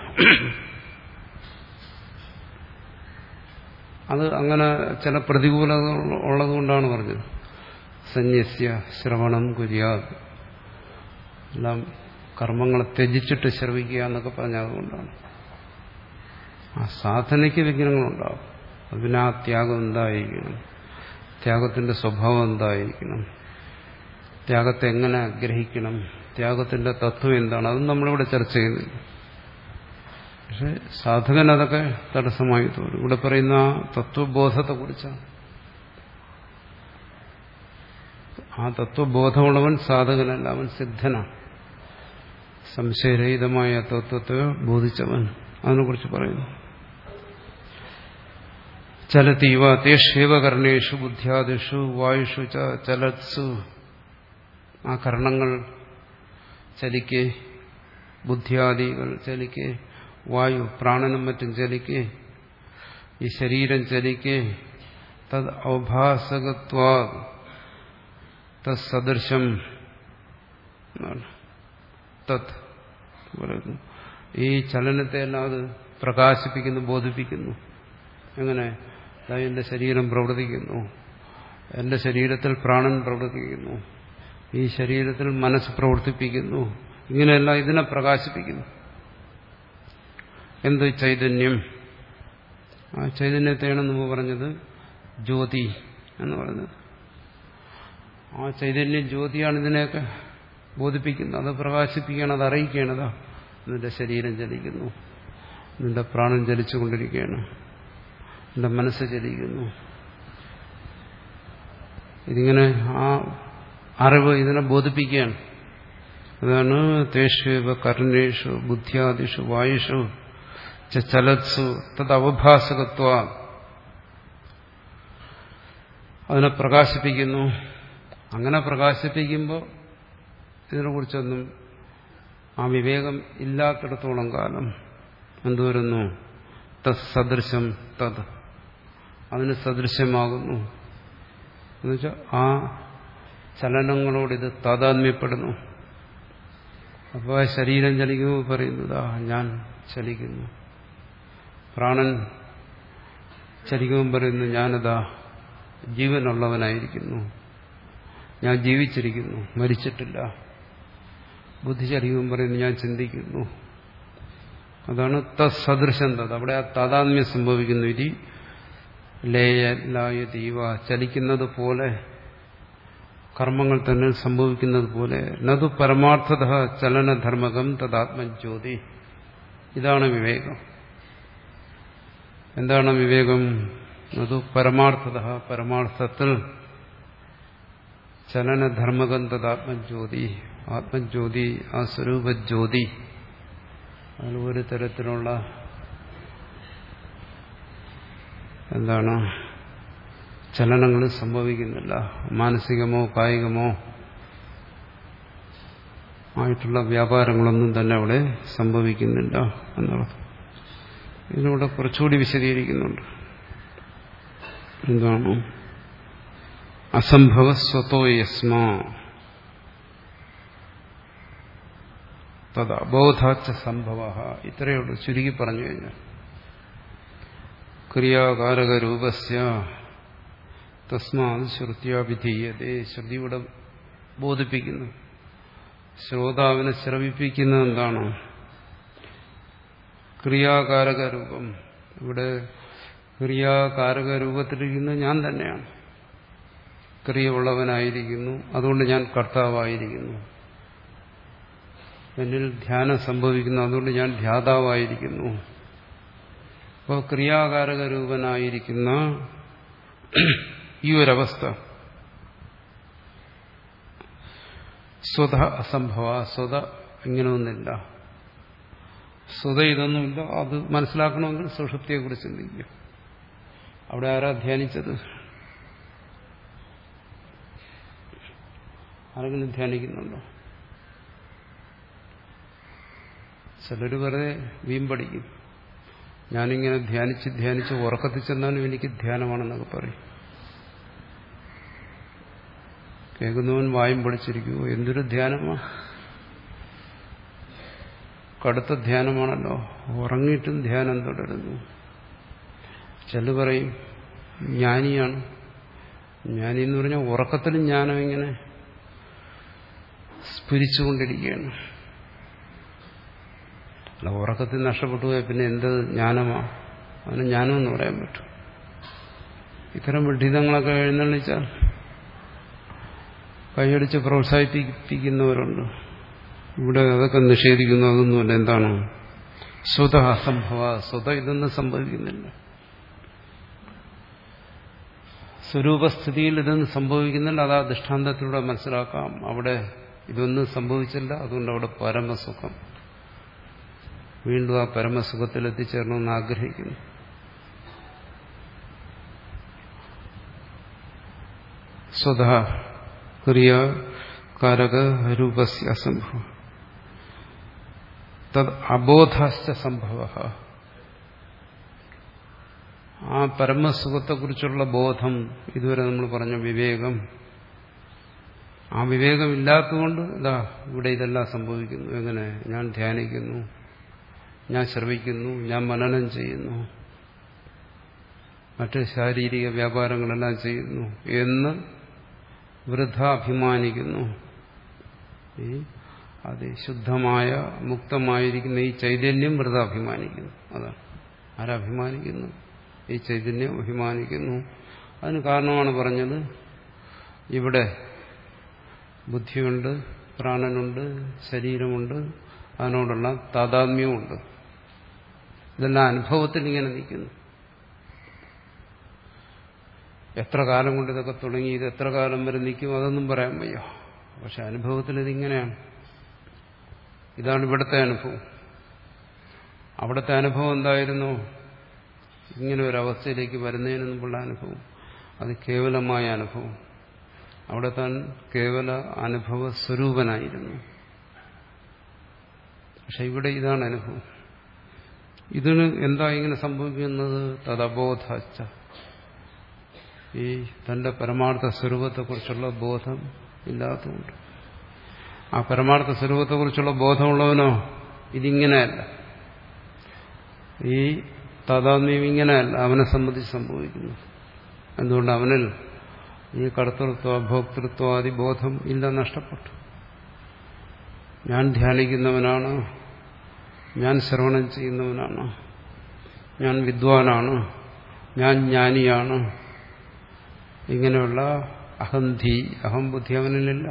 അത് അങ്ങനെ ചില പ്രതികൂലത ഉള്ളതുകൊണ്ടാണ് പറഞ്ഞത് സന്യസ്യ ശ്രവണം കുര്യാത് എല്ലാം കർമ്മങ്ങളെ ത്യജിച്ചിട്ട് ശ്രവിക്കുക എന്നൊക്കെ പറഞ്ഞതുകൊണ്ടാണ് ആ സാധനയ്ക്ക് വിഘ്നങ്ങളുണ്ടാവും അത് പിന്നെ ആ ത്യാഗം എന്തായിരിക്കണം ത്യാഗത്തിന്റെ സ്വഭാവം എന്തായിരിക്കണം ത്യാഗത്തെ എങ്ങനെ ഗ്രഹിക്കണം ത്യാഗത്തിന്റെ തത്വം എന്താണ് അതും നമ്മളിവിടെ ചർച്ച ചെയ്യുന്നില്ല പക്ഷെ സാധകൻ അതൊക്കെ തടസ്സമായി തോന്നും ഇവിടെ പറയുന്ന ആ തത്വബോധത്തെക്കുറിച്ചാണ് ആ തത്വബോധമുള്ളവൻ സാധകനല്ല അവൻ സിദ്ധനാണ് സംശയരഹിതമായ തത്വത്തെ ബോധിച്ചവൻ അതിനെക്കുറിച്ച് പറയുന്നു ചലതീവ തേഷേവ കർണേഷു ബുദ്ധ്യാദിഷു വായുഷു ച ചലത്സു ആ കർണങ്ങൾ ചലിക്കെ ബുദ്ധ്യാദികൾ ചലിക്കെ വായു പ്രാണനും മറ്റും ചലിക്കെ ഈ ശരീരം ചലിക്കെ തത് ഔഭാസകത്വാ തത്സദൃശം എന്നാണ് തത് പറയുന്നു ഈ ചലനത്തെ എല്ലാം അത് പ്രകാശിപ്പിക്കുന്നു ബോധിപ്പിക്കുന്നു എങ്ങനെ ദാ എന്റെ ശരീരം പ്രവർത്തിക്കുന്നു എന്റെ ശരീരത്തിൽ പ്രാണൻ പ്രവർത്തിക്കുന്നു ഈ ശരീരത്തിൽ മനസ്സ് പ്രവർത്തിപ്പിക്കുന്നു ഇങ്ങനെയെല്ലാം ഇതിനെ പ്രകാശിപ്പിക്കുന്നു എന്ത് ചൈതന്യം ആ ചൈതന്യത്തെയാണ് മുമ്പ് പറഞ്ഞത് ജ്യോതി എന്ന് പറഞ്ഞത് ആ ചൈതന്യം ജ്യോതിയാണ് ഇതിനെയൊക്കെ ബോധിപ്പിക്കുന്നത് അത് പ്രകാശിപ്പിക്കുകയാണ് അത് അറിയിക്കുകയാണതാ നിന്റെ ശരീരം ചലിക്കുന്നു നിന്റെ പ്രാണൻ ചലിച്ചുകൊണ്ടിരിക്കുകയാണ് നിന്റെ മനസ്സ് ചലിക്കുന്നു ഇതിങ്ങനെ ആ അറിവ് ഇതിനെ ബോധിപ്പിക്കുകയാണ് അതാണ് തേഷു കർണേഷു ബുദ്ധ്യാദിഷു വായുഷു ചലത്സു തത് അവഭാസകത്വ അതിനെ പ്രകാശിപ്പിക്കുന്നു അങ്ങനെ പ്രകാശിപ്പിക്കുമ്പോൾ ഇതിനെക്കുറിച്ചൊന്നും ആ വിവേകം ഇല്ലാത്തിടത്തോളം കാലം എന്തുവരുന്നു തത് സദൃശം തത് അതിന് സദൃശ്യമാകുന്നു എന്നുവെച്ചാൽ ആ ചലനങ്ങളോട് ഇത് താതാത്മ്യപ്പെടുന്നു അപ്പോൾ ആ ശരീരം ചലിക്കുമ്പോൾ പറയുന്നതാ ഞാൻ ചലിക്കുന്നു പ്രാണൻ ചലിക്കുമ്പോൾ പറയുന്നു ഞാനതാ ജീവനുള്ളവനായിരിക്കുന്നു ഞാൻ ജീവിച്ചിരിക്കുന്നു മരിച്ചിട്ടില്ല ബുദ്ധി ചലിക്കുമ്പോൾ പറയുന്നു ഞാൻ ചിന്തിക്കുന്നു അതാണ് തത്സദൃശം തത് അവിടെ ആ താതാത്മ്യം സംഭവിക്കുന്നു ഇരി ലേയലായ ദീവ ചലിക്കുന്നത് പോലെ കർമ്മങ്ങൾ തന്നെ സംഭവിക്കുന്നത് പോലെ നതു പരമാർത്ഥത ചലനധർമ്മകം തദാത്മജ്യോതി ഇതാണ് വിവേകം എന്താണ് വിവേകം അത് പരമാർത്ഥത പരമാർത്ഥത്തിൽ ചലനധർമ്മകം തദാത്മജ്യോതി ആത്മജ്യോതി ആ സ്വരൂപജ്യോതി അതിൽ ഒരു തരത്തിലുള്ള എന്താണ് ചലനങ്ങൾ സംഭവിക്കുന്നില്ല മാനസികമോ കായികമോ ആയിട്ടുള്ള വ്യാപാരങ്ങളൊന്നും തന്നെ അവിടെ സംഭവിക്കുന്നില്ല എന്നുള്ളത് ഇതിലൂടെ കുറച്ചുകൂടി വിശദീകരിക്കുന്നുണ്ട് എന്താണ് അസംഭവ സ്വത്തോ യസ്മാ തത് അബോധാച്ച സംഭവ ഇത്രയേ ഉള്ളൂ ചുരുക്കി പറഞ്ഞു കഴിഞ്ഞാൽ ക്രിയാകാരക രൂപസ്യ തസ്മാത് ശ്രുത്യാവിധീയതേ ശ്രുതിയുടെ ബോധിപ്പിക്കുന്നു ശ്രോതാവിനെ ശ്രവിപ്പിക്കുന്നത് എന്താണ് ക്രിയാകാരക രൂപം ഇവിടെ ക്രിയാകാരക രൂപത്തിലിരിക്കുന്നത് ഞാൻ തന്നെയാണ് ക്രിയ ഉള്ളവനായിരിക്കുന്നു അതുകൊണ്ട് ഞാൻ കർത്താവായിരിക്കുന്നു എന്നിൽ ധ്യാനം സംഭവിക്കുന്നു അതുകൊണ്ട് ഞാൻ ധ്യാതാവായിരിക്കുന്നു അപ്പോൾ ക്രിയാകാരക രൂപനായിരിക്കുന്ന ഈ ഒരവസ്ഥ സ്വത അസംഭവ സ്വത ഇങ്ങനെയൊന്നില്ല സ്വത ഇതൊന്നുമില്ല അത് മനസ്സിലാക്കണമെങ്കിൽ സുഷുപ്തിയെക്കുറിച്ച് ചിന്തിക്കുക അവിടെ ആരാ ധ്യാനിച്ചത് ആരെങ്കിലും ധ്യാനിക്കുന്നുണ്ടോ ചിലർ വെറുതെ വീമ്പടിക്കും ഞാനിങ്ങനെ ധ്യാനിച്ച് ധ്യാനിച്ച് ഉറക്കത്തിൽ ചെന്നാലും എനിക്ക് ധ്യാനമാണെന്നൊക്കെ പറയും കേൾക്കുന്നവൻ വായും പൊളിച്ചിരിക്കുമോ എന്തൊരു ധ്യാനമാ കടുത്ത ധ്യാനമാണല്ലോ ഉറങ്ങിയിട്ടും ധ്യാനം തുടരുന്നു ചില പറയും ജ്ഞാനിയാണ് ജ്ഞാനി എന്ന് പറഞ്ഞാൽ ഉറക്കത്തിലും ജ്ഞാനം ഇങ്ങനെ സ്ഫുരിച്ചുകൊണ്ടിരിക്കുകയാണ് അല്ല ഉറക്കത്തിൽ നഷ്ടപ്പെട്ടു പോയാൽ പിന്നെ എന്ത് ജ്ഞാനമാ അതിന് ജ്ഞാനമെന്ന് പറയാൻ പറ്റും ഇത്തരം വിഡ്ഢിതങ്ങളൊക്കെ എഴുന്നള്ളിച്ചാൽ കൈയടിച്ച് പ്രോത്സാഹിപ്പിക്കുന്നവരുണ്ട് ഇവിടെ അതൊക്കെ നിഷേധിക്കുന്നു അതൊന്നുമല്ല എന്താണ് സ്വത അസംഭവ സ്വത ഇതൊന്നും സംഭവിക്കുന്നില്ല സ്വരൂപസ്ഥിതിയിൽ ഇതൊന്നും സംഭവിക്കുന്നില്ല അത് ആ ദൃഷ്ടാന്തത്തിലൂടെ മനസ്സിലാക്കാം അവിടെ ഇതൊന്നും സംഭവിച്ചില്ല അതുകൊണ്ട് അവിടെ പരമസുഖം വീണ്ടും ആ പരമസുഖത്തിൽ എത്തിച്ചേരണമെന്ന് ആഗ്രഹിക്കുന്നു സ്വത ക്രിയ കാരക രൂപസ്യ അസംഭവം തത് അബോധാശ്ച സംഭവ ആ പരമസുഖത്തെക്കുറിച്ചുള്ള ബോധം ഇതുവരെ നമ്മൾ പറഞ്ഞ വിവേകം ആ വിവേകമില്ലാത്തതുകൊണ്ട് ഇതാ ഇവിടെ ഇതെല്ലാം സംഭവിക്കുന്നു എങ്ങനെ ഞാൻ ധ്യാനിക്കുന്നു ഞാൻ ശ്രവിക്കുന്നു ഞാൻ മനനം ചെയ്യുന്നു മറ്റ് ശാരീരിക വ്യാപാരങ്ങളെല്ലാം ചെയ്യുന്നു എന്ന് വൃഥ അഭിമാനിക്കുന്നു ഈ അതിശുദ്ധമായ മുക്തമായിരിക്കുന്ന ഈ ചൈതന്യം വൃഥ അഭിമാനിക്കുന്നു അതാണ് ആരഭിമാനിക്കുന്നു ഈ ചൈതന്യം അഭിമാനിക്കുന്നു അതിന് കാരണമാണ് പറഞ്ഞത് ഇവിടെ ബുദ്ധിയുണ്ട് പ്രാണനുണ്ട് ശരീരമുണ്ട് അതിനോടുള്ള താതാത്മ്യമുണ്ട് ഇതെല്ലാം അനുഭവത്തിൽ ഇങ്ങനെ നിൽക്കുന്നു എത്ര കാലം കൊണ്ട് ഇതൊക്കെ തുടങ്ങി ഇത് എത്ര കാലം വരെ നിൽക്കും അതൊന്നും പറയാൻ വയ്യ പക്ഷെ അനുഭവത്തിൽ ഇതിങ്ങനെയാണ് ഇതാണ് ഇവിടുത്തെ അനുഭവം അവിടുത്തെ അനുഭവം എന്തായിരുന്നു ഇങ്ങനെ ഒരു അവസ്ഥയിലേക്ക് വരുന്നതിന് മുമ്പുള്ള അനുഭവം അത് കേവലമായ അനുഭവം അവിടെ താൻ കേവല അനുഭവ സ്വരൂപനായിരുന്നു പക്ഷെ ഇവിടെ ഇതാണ് അനുഭവം ഇതിന് എന്താ ഇങ്ങനെ സംഭവിക്കുന്നത് തദബോധാച്ച ഈ തന്റെ പരമാർത്ഥ സ്വരൂപത്തെക്കുറിച്ചുള്ള ബോധം ഇല്ലാത്തതുകൊണ്ട് ആ പരമാർത്ഥ സ്വരൂപത്തെക്കുറിച്ചുള്ള ബോധമുള്ളവനോ ഇതിങ്ങനെയല്ല ഈ താതാത്മ്യം ഇങ്ങനെയല്ല അവനെ സംബന്ധിച്ച് സംഭവിക്കുന്നു എന്തുകൊണ്ട് അവനിൽ ഈ കർത്തൃത്വ ഭോക്തൃത്വാദി ബോധം ഇല്ല നഷ്ടപ്പെട്ടു ഞാൻ ധ്യാനിക്കുന്നവനാണ് ഞാൻ ശ്രവണം ചെയ്യുന്നവനാണ് ഞാൻ വിദ്വാനാണ് ഞാൻ ജ്ഞാനിയാണ് ഇങ്ങനെയുള്ള അഹന്തി അഹംബുദ്ധി അവനിലില്ല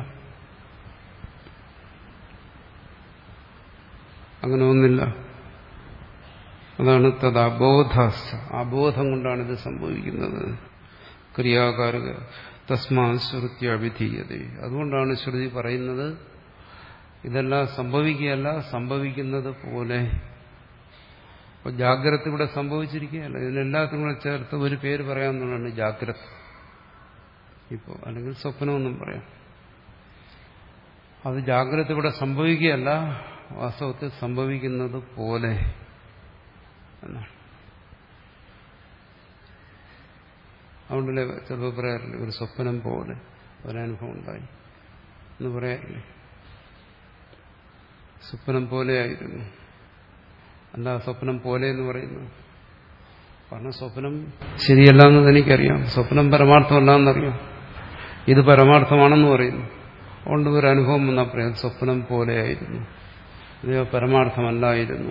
അങ്ങനെ ഒന്നില്ല അതാണ് തത് അബോധ അബോധം കൊണ്ടാണ് ഇത് സംഭവിക്കുന്നത് ക്രിയാകാരക തസ്മാ ശ്രുതി അവിധീയത അതുകൊണ്ടാണ് ശ്രുതി പറയുന്നത് ഇതെല്ലാം സംഭവിക്കുകയല്ല സംഭവിക്കുന്നത് പോലെ അപ്പൊ ജാഗ്രത ഇവിടെ സംഭവിച്ചിരിക്കുകയല്ല ഇതിനെല്ലാത്തിനും കൂടെ ചേർത്ത് ഒരു പേര് പറയാമെന്നുള്ളതാണ് ജാഗ്രത ഇപ്പോൾ അല്ലെങ്കിൽ സ്വപ്നമെന്നും പറയാം അത് ജാഗ്രത ഇവിടെ സംഭവിക്കുകയല്ല വാസ്തവത്തിൽ സംഭവിക്കുന്നത് പോലെ എന്നാണ് അതുകൊണ്ടല്ലേ ചിലപ്പോൾ പറയാറില്ലേ ഒരു സ്വപ്നം പോലെ ഒരനുഭവം ഉണ്ടായി എന്ന് പറയാറില്ലേ സ്വപ്നം പോലെയായിരുന്നു എന്താ സ്വപ്നം പോലെ എന്ന് പറയുന്നു കാരണം സ്വപ്നം ശരിയല്ല എന്ന് എനിക്കറിയാം സ്വപ്നം പരമാർത്ഥമല്ല എന്നറിയാം ഇത് പരമാർത്ഥമാണെന്ന് പറയുന്നു അതുകൊണ്ട് ഒരു അനുഭവം വന്നാൽ പറയാം സ്വപ്നം പോലെയായിരുന്നു ഇത് പരമാർത്ഥമല്ലായിരുന്നു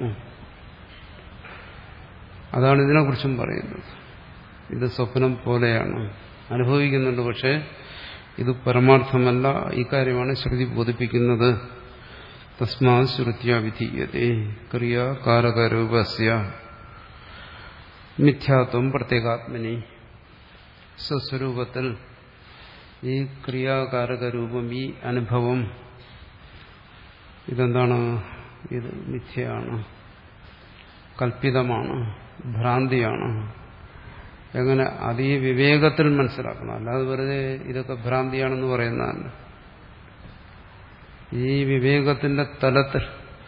അതാണ് ഇതിനെക്കുറിച്ചും പറയുന്നത് ഇത് സ്വപ്നം പോലെയാണ് അനുഭവിക്കുന്നുണ്ട് പക്ഷേ ഇത് പരമാർത്ഥമല്ല ഈ കാര്യമാണ് ശ്രുതി ബോധിപ്പിക്കുന്നത് തസ്മാ ശ്രുത്യാവിധീയതേ ക്രിയാകാരകരൂപസ്യ മിഥ്യാത്വം പ്രത്യേകാത്മനി സ്വസ്വരൂപത്തിൽ ഈ ക്രിയാകാരക രൂപം ഈ അനുഭവം ഇതെന്താണ് ഇത് മിഥ്യയാണ് കൽപ്പിതമാണ് ഭ്രാന്തിയാണ് എങ്ങനെ അത് ഈ വിവേകത്തിൽ മനസ്സിലാക്കണം അല്ലാതെ വെറുതെ ഇതൊക്കെ ഭ്രാന്തിയാണെന്ന് പറയുന്നതല്ല ഈ വിവേകത്തിന്റെ തലത്തിൽ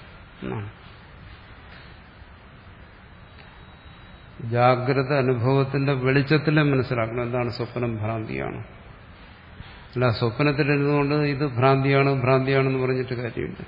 ജാഗ്രത അനുഭവത്തിന്റെ വെളിച്ചത്തിലെ മനസ്സിലാക്കണം എന്താണ് സ്വപ്നം ഭ്രാന്തിയാണ് അല്ല സ്വപ്നത്തിലിരുന്നുകൊണ്ട് ഇത് ഭ്രാന്തിയാണ് ഭ്രാന്തിയാണെന്ന് പറഞ്ഞിട്ട് കാര്യമില്ല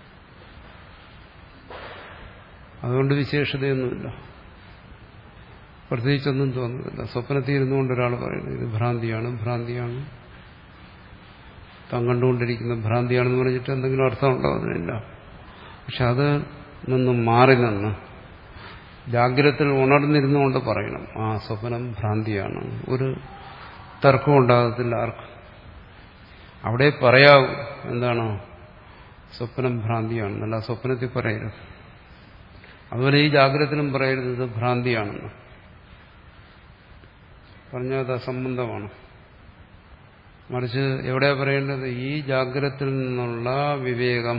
അതുകൊണ്ട് വിശേഷതയൊന്നുമില്ല പ്രത്യേകിച്ചൊന്നും തോന്നുന്നില്ല സ്വപ്നത്തിൽ ഇരുന്നുകൊണ്ട് ഒരാൾ പറയുന്നു ഇത് ഭ്രാന്തിയാണ് ഭ്രാന്തിയാണ് താൻ കണ്ടുകൊണ്ടിരിക്കുന്ന ഭ്രാന്തിയാണെന്ന് പറഞ്ഞിട്ട് എന്തെങ്കിലും അർത്ഥം ഉണ്ടാവുന്നില്ല പക്ഷെ അത് നിന്നും മാറി നിന്ന് ജാഗ്രതത്തിൽ ഉണർന്നിരുന്നുകൊണ്ട് പറയണം ആ സ്വപ്നം ഭ്രാന്തിയാണ് ഒരു തർക്കം ഉണ്ടാകത്തില്ല ആർക്കും അവിടെ പറയാവൂ എന്താണ് സ്വപ്നം ഭ്രാന്തിയാണെന്നല്ല സ്വപ്നത്തിൽ പറയരുത് അതുപോലെ ഈ ജാഗ്രതത്തിലും പറയരുത് ഇത് ഭ്രാന്തിയാണെന്ന് പറഞ്ഞാൽ അത് അസംബന്ധമാണ് മറിച്ച് എവിടെയാ പറയേണ്ടത് ഈ ജാഗ്രതത്തിൽ നിന്നുള്ള വിവേകം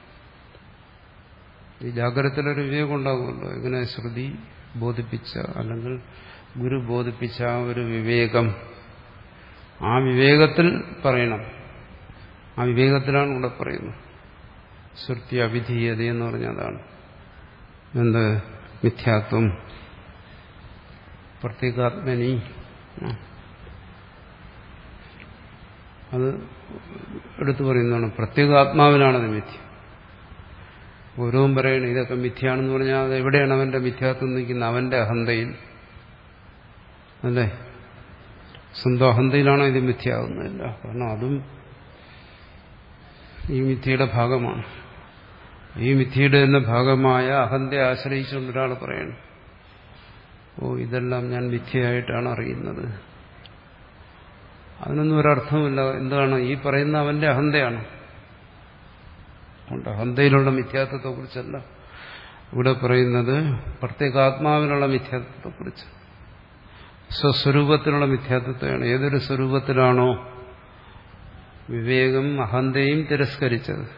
ഈ ജാഗ്രതത്തിലൊരു വിവേകം ഉണ്ടാകുമല്ലോ എങ്ങനെ ശ്രുതി ബോധിപ്പിച്ച അല്ലെങ്കിൽ ഗുരു ബോധിപ്പിച്ച ആ ഒരു വിവേകം ആ വിവേകത്തിൽ പറയണം ആ വിവേകത്തിലാണ് ഇവിടെ പറയുന്നത് ശ്രുതി അവിധീയത എന്ന് പറഞ്ഞ അതാണ് എന്ത് മിഥ്യാത്വം പ്രത്യേകാത്മനി അത് എടുത്തു പറയുന്നതാണ് പ്രത്യേകാത്മാവിനാണത് മിഥ്യ ഓരോവും പറയണം ഇതൊക്കെ മിഥ്യയാണെന്ന് പറഞ്ഞാൽ അത് എവിടെയാണ് അവന്റെ മിഥ്യാത്വം നിൽക്കുന്നത് അവന്റെ അഹന്തയിൽ അല്ലേ സ്വന്തം അഹന്തയിലാണോ ഇത് മിഥ്യയാകുന്നില്ല കാരണം അതും ഈ മിഥ്യയുടെ ഭാഗമാണ് ഈ മിഥ്യയുടെ എന്ന ഭാഗമായ അഹന്തയെ ആശ്രയിച്ചുകൊണ്ട് ഒരാൾ പറയണം ഓ ഇതെല്ലാം ഞാൻ മിഥ്യയായിട്ടാണ് അറിയുന്നത് അതിനൊന്നും ഒരർത്ഥമില്ല എന്താണ് ഈ പറയുന്ന അവന്റെ അഹന്തയാണ് അതുകൊണ്ട് അഹന്തയിലുള്ള മിഥ്യാത്വത്തെക്കുറിച്ചല്ല ഇവിടെ പറയുന്നത് പ്രത്യേകാത്മാവിനുള്ള മിഥ്യാത്വത്തെക്കുറിച്ച് സ്വസ്വരൂപത്തിലുള്ള മിഥ്യാത്വത്തെയാണ് ഏതൊരു സ്വരൂപത്തിലാണോ വിവേകം അഹന്തയും തിരസ്കരിച്ചത്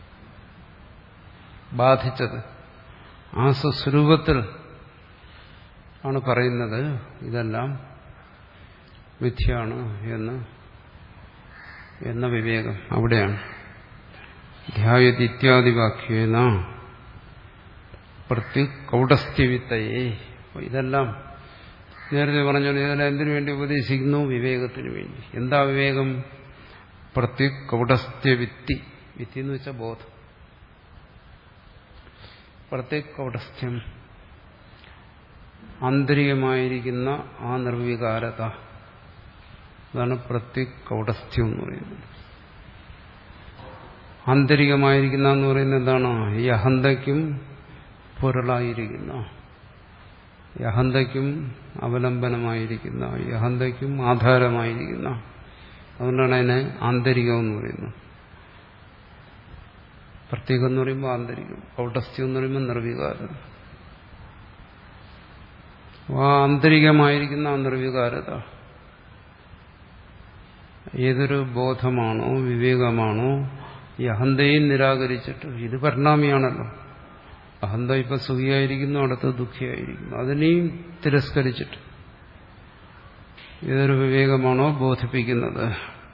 ബാധിച്ചത് ആ സ്വസ്വരൂപത്തിൽ ആണ് പറയുന്നത് ഇതെല്ലാം മിഥ്യയാണ് എന്ന് എന്ന വിവേകം അവിടെയാണ് ധ്യായത് ഇത്യാദി വാക്യേന പ്രത്യുകൗടസ്ഥ്യവിത്തയെ ഇതെല്ലാം നേരത്തെ പറഞ്ഞു ഇതെല്ലാം എന്തിനു വേണ്ടി ഉപദേശിക്കുന്നു വിവേകത്തിന് വേണ്ടി എന്താ വിവേകം പ്രത്യുകൗടസ്ഥ്യവിത്തി വിത്തി എന്ന് വെച്ചാൽ ബോധം പ്രത്യുകൗടസ്ഥ്യം ആന്തരികമായിരിക്കുന്ന ആ നിർവികാരത അതാണ് പ്രത്യുകൗടസ്ഥ്യം എന്ന് പറയുന്നത് ആന്തരികമായിരിക്കുന്ന എന്ന് പറയുന്നത് എന്താണ് ഈ അഹന്തയ്ക്കും പൊരുളായിരിക്കുന്ന ഈ അഹന്തയ്ക്കും അവലംബനമായിരിക്കുന്ന ഈ അഹന്തയ്ക്കും ആധാരമായിരിക്കുന്ന അതുകൊണ്ടാണ് അതിനെ ആന്തരികം എന്ന് പറയുന്നത് പ്രത്യേകം എന്ന് പറയുമ്പോൾ ആന്തരികം കൗട്ടസ്ഥ്യം എന്ന് പറയുമ്പോൾ നിർവികാരം ആ ആന്തരികമായിരിക്കുന്ന ആ നിർവികാരത ഏതൊരു ബോധമാണോ വിവേകമാണോ ഈ അഹന്തയും നിരാകരിച്ചിട്ട് ഇത് പരിണാമിയാണല്ലോ അഹന്ത ഇപ്പൊ സുഖിയായിരിക്കുന്നു അടുത്ത് ദുഃഖിയായിരിക്കുന്നു അതിനെയും തിരസ്കരിച്ചിട്ട് ഏതൊരു വിവേകമാണോ ബോധിപ്പിക്കുന്നത്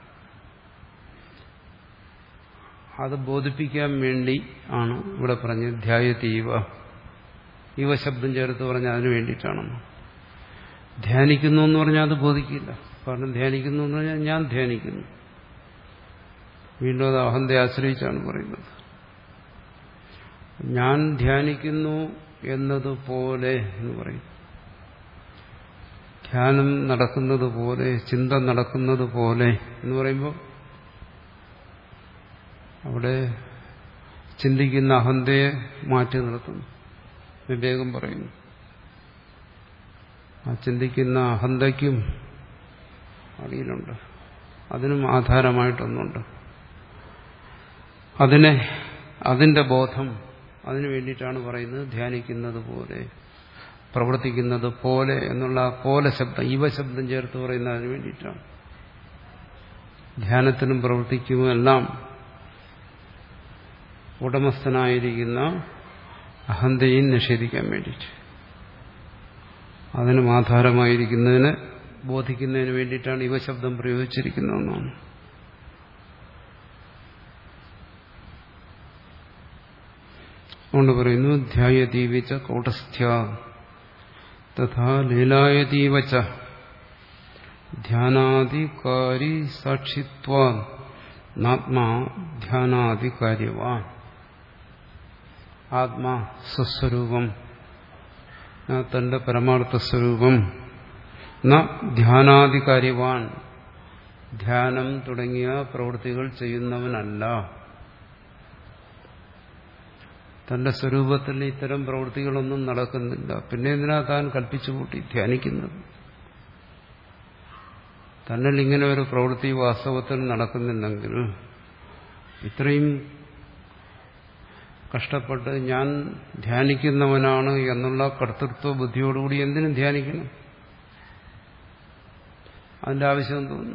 അത് ബോധിപ്പിക്കാൻ വേണ്ടി ആണ് ഇവിടെ പറഞ്ഞത് ധ്യായതീവ ഇവ ശബ്ദം ചേർത്ത് പറഞ്ഞ അതിനു വേണ്ടിയിട്ടാണ് ധ്യാനിക്കുന്നു എന്ന് പറഞ്ഞാൽ അത് ബോധിക്കില്ല കാരണം ധ്യാനിക്കുന്നു എന്ന് പറഞ്ഞാൽ ഞാൻ ധ്യാനിക്കുന്നു വീണ്ടും അത് അഹന്തയെ ആശ്രയിച്ചാണ് പറയുന്നത് ഞാൻ ധ്യാനിക്കുന്നു എന്നതുപോലെ എന്ന് പറയും ധ്യാനം നടക്കുന്നത് പോലെ ചിന്ത നടക്കുന്നത് പോലെ എന്ന് പറയുമ്പോൾ അവിടെ ചിന്തിക്കുന്ന അഹന്തയെ മാറ്റി നിർത്തുന്നു വിവേകം പറയുന്നു ആ ചിന്തിക്കുന്ന അഹന്തയ്ക്കും അടിയിലുണ്ട് അതിനും ആധാരമായിട്ടൊന്നുണ്ട് അതിനെ അതിന്റെ ബോധം അതിനു വേണ്ടിയിട്ടാണ് പറയുന്നത് ധ്യാനിക്കുന്നത് പോലെ പ്രവർത്തിക്കുന്നത് പോലെ എന്നുള്ള ആ പോലെ ശബ്ദം ഇവ ശബ്ദം ചേർത്ത് പറയുന്നത് അതിനു വേണ്ടിയിട്ടാണ് ധ്യാനത്തിനും പ്രവർത്തിക്കുമെല്ലാം ഉടമസ്ഥനായിരിക്കുന്ന അഹന്തയും നിഷേധിക്കാൻ വേണ്ടിയിട്ട് അതിനും ആധാരമായിരിക്കുന്നതിന് ബോധിക്കുന്നതിന് വേണ്ടിയിട്ടാണ് ഇവ ശബ്ദം പ്രയോഗിച്ചിരിക്കുന്നതെന്നാണ് അതുകൊണ്ട് പറയുന്നു ധ്യായതീവിച്ച കൗടസ്ഥ്യ തഥാ ലീലായതീവച്ച ധ്യാനാധികാരി സാക്ഷിത്വ നാത്മാ ധ്യാനാധികാര്യവാൻ ആത്മാ സ്വസ്വരൂപം തന്റെ പരമാർത്ഥ സ്വരൂപം ന ധ്യാനാധികാരിവാൻ ധ്യാനം തുടങ്ങിയ പ്രവൃത്തികൾ ചെയ്യുന്നവനല്ല തന്റെ സ്വരൂപത്തിൽ ഇത്തരം പ്രവൃത്തികളൊന്നും നടക്കുന്നില്ല പിന്നെ എന്തിനാ താൻ കൽപ്പിച്ചു കൂട്ടി ധ്യാനിക്കുന്നത് തന്നിൽ ഇങ്ങനെ ഒരു പ്രവൃത്തി വാസ്തവത്തിൽ നടക്കുന്നില്ലെങ്കിൽ ഇത്രയും കഷ്ടപ്പെട്ട് ഞാൻ ധ്യാനിക്കുന്നവനാണ് എന്നുള്ള കർത്തൃത്വ ബുദ്ധിയോടുകൂടി എന്തിനും ധ്യാനിക്കണം അതിന്റെ ആവശ്യം തോന്നുന്നു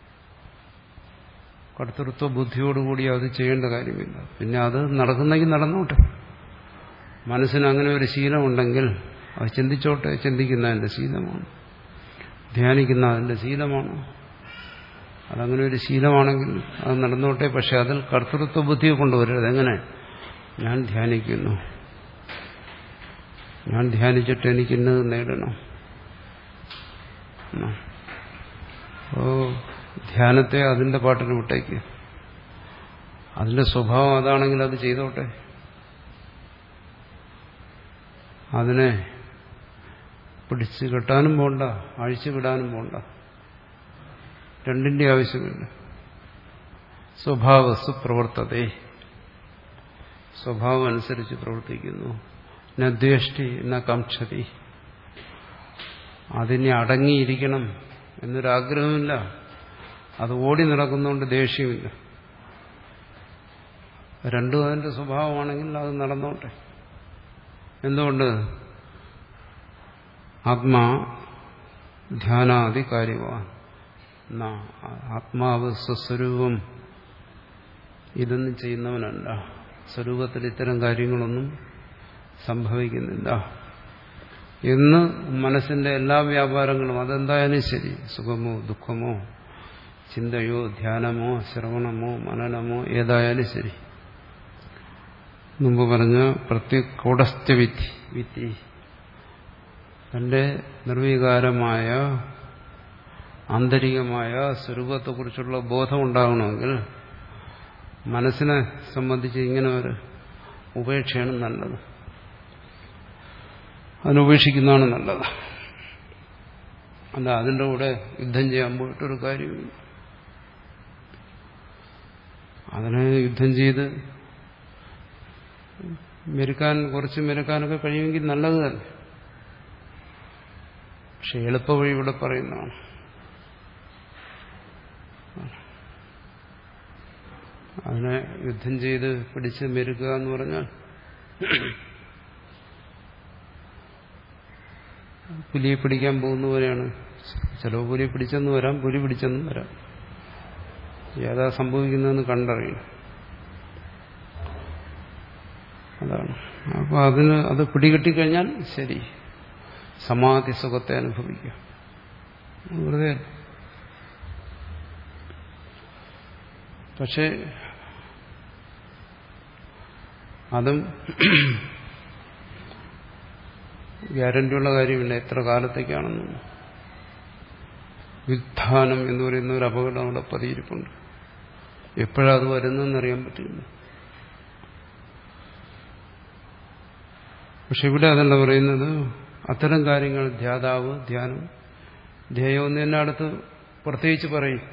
കർത്തൃത്വ ബുദ്ധിയോടുകൂടി അത് ചെയ്യേണ്ട കാര്യമില്ല പിന്നെ അത് നടക്കുന്നെങ്കിൽ നടന്നോട്ടെ മനസ്സിന് അങ്ങനെ ഒരു ശീലമുണ്ടെങ്കിൽ അത് ചിന്തിച്ചോട്ടെ ചിന്തിക്കുന്ന അതിന്റെ ശീലമാണ് ധ്യാനിക്കുന്ന അതിന്റെ ശീലമാണ് അതങ്ങനെ ഒരു ശീലമാണെങ്കിൽ അത് നടന്നോട്ടെ പക്ഷെ അതിൽ കർത്തൃത്വ ബുദ്ധിയെ കൊണ്ടുവരരുത് എങ്ങനെ ഞാൻ ധ്യാനിക്കുന്നു ഞാൻ ധ്യാനിച്ചിട്ട് എനിക്കിന്നത് നേടണം ഓ ധ്യാനത്തെ അതിന്റെ പാട്ടിന് വിട്ടേക്ക് അതിന്റെ സ്വഭാവം അതാണെങ്കിൽ അത് ചെയ്തോട്ടെ അതിനെ പിടിച്ചു കെട്ടാനും പോണ്ട അഴിച്ചു വിടാനും പോണ്ട രണ്ടിന്റെ ആവശ്യമില്ല സ്വഭാവസ്തു പ്രവർത്തതേ സ്വഭാവം അനുസരിച്ച് പ്രവർത്തിക്കുന്നു നദ്വേഷ്ടി എന്ന കംക്ഷതി അതിനെ അടങ്ങിയിരിക്കണം എന്നൊരാഗ്രഹമില്ല അത് ഓടി നടക്കുന്നതുകൊണ്ട് ദേഷ്യമില്ല രണ്ടും അതിന്റെ സ്വഭാവമാണെങ്കിൽ അത് നടന്നോട്ടെ എന്തുകൊണ്ട് ആത്മാ ധ്യാനാദി കാര്യമാണ് ആത്മാവ് സ്വസ്വരൂപം ഇതൊന്നും ചെയ്യുന്നവനല്ല സ്വരൂപത്തിൽ ഇത്തരം കാര്യങ്ങളൊന്നും സംഭവിക്കുന്നില്ല എന്ന് മനസ്സിന്റെ എല്ലാ വ്യാപാരങ്ങളും അതെന്തായാലും ശരി സുഖമോ ദുഃഖമോ ചിന്തയോ ധ്യാനമോ ശ്രവണമോ മനനമോ ഏതായാലും ശരി മുമ്പ് പറഞ്ഞ പ്രത്യേകൂടസ്ഥ വിധി വിധി തന്റെ നിർവികാരമായ ആന്തരികമായ സ്വരൂപത്തെക്കുറിച്ചുള്ള ബോധം ഉണ്ടാകണമെങ്കിൽ മനസ്സിനെ സംബന്ധിച്ച് ഇങ്ങനെ ഒരു ഉപേക്ഷയാണ് നല്ലത് അതിനുപേക്ഷിക്കുന്നതാണ് നല്ലത് അല്ല അതിൻ്റെ കൂടെ യുദ്ധം ചെയ്യാൻ പോയിട്ടൊരു കാര്യമില്ല അതിനെ യുദ്ധം ചെയ്ത് മെരുക്കാൻ കുറച്ച് മെരുക്കാനൊക്കെ കഴിയുമെങ്കിൽ നല്ലത് തന്നെ പക്ഷെ എളുപ്പ വഴി ഇവിടെ പറയുന്നതാണ് അതിനെ യുദ്ധം ചെയ്ത് പിടിച്ച് മെരുക്കുക എന്ന് പറഞ്ഞാൽ പുലിയെ പിടിക്കാൻ പോകുന്നവരെയാണ് ചിലവ് പുലിയെ പിടിച്ചെന്ന് വരാം പുലി പിടിച്ചെന്നും വരാം ഏതാ സംഭവിക്കുന്നതെന്ന് കണ്ടറിയണം അതാണ് അപ്പൊ അതിന് അത് പിടികിട്ടിക്കഴിഞ്ഞാൽ ശരി സമാധി സുഖത്തെ അനുഭവിക്കുക വെറുതെ പക്ഷെ അതും ഗ്യാരണ്ടിയുള്ള കാര്യമില്ല എത്ര കാലത്തേക്കാണെന്ന് വിധാനം എന്ന് പറയുന്ന ഒരു അപകടം അവിടെ പതിയിരിപ്പുണ്ട് എപ്പോഴാ അത് വരുന്നതെന്നറിയാൻ പറ്റില്ല പക്ഷെ ഇവിടെ അതല്ല പറയുന്നത് അത്തരം കാര്യങ്ങൾ ധ്യാതാവ് ധ്യാനം ധ്യേയം എന്ന് തന്നെ അടുത്ത് പ്രത്യേകിച്ച് പറയും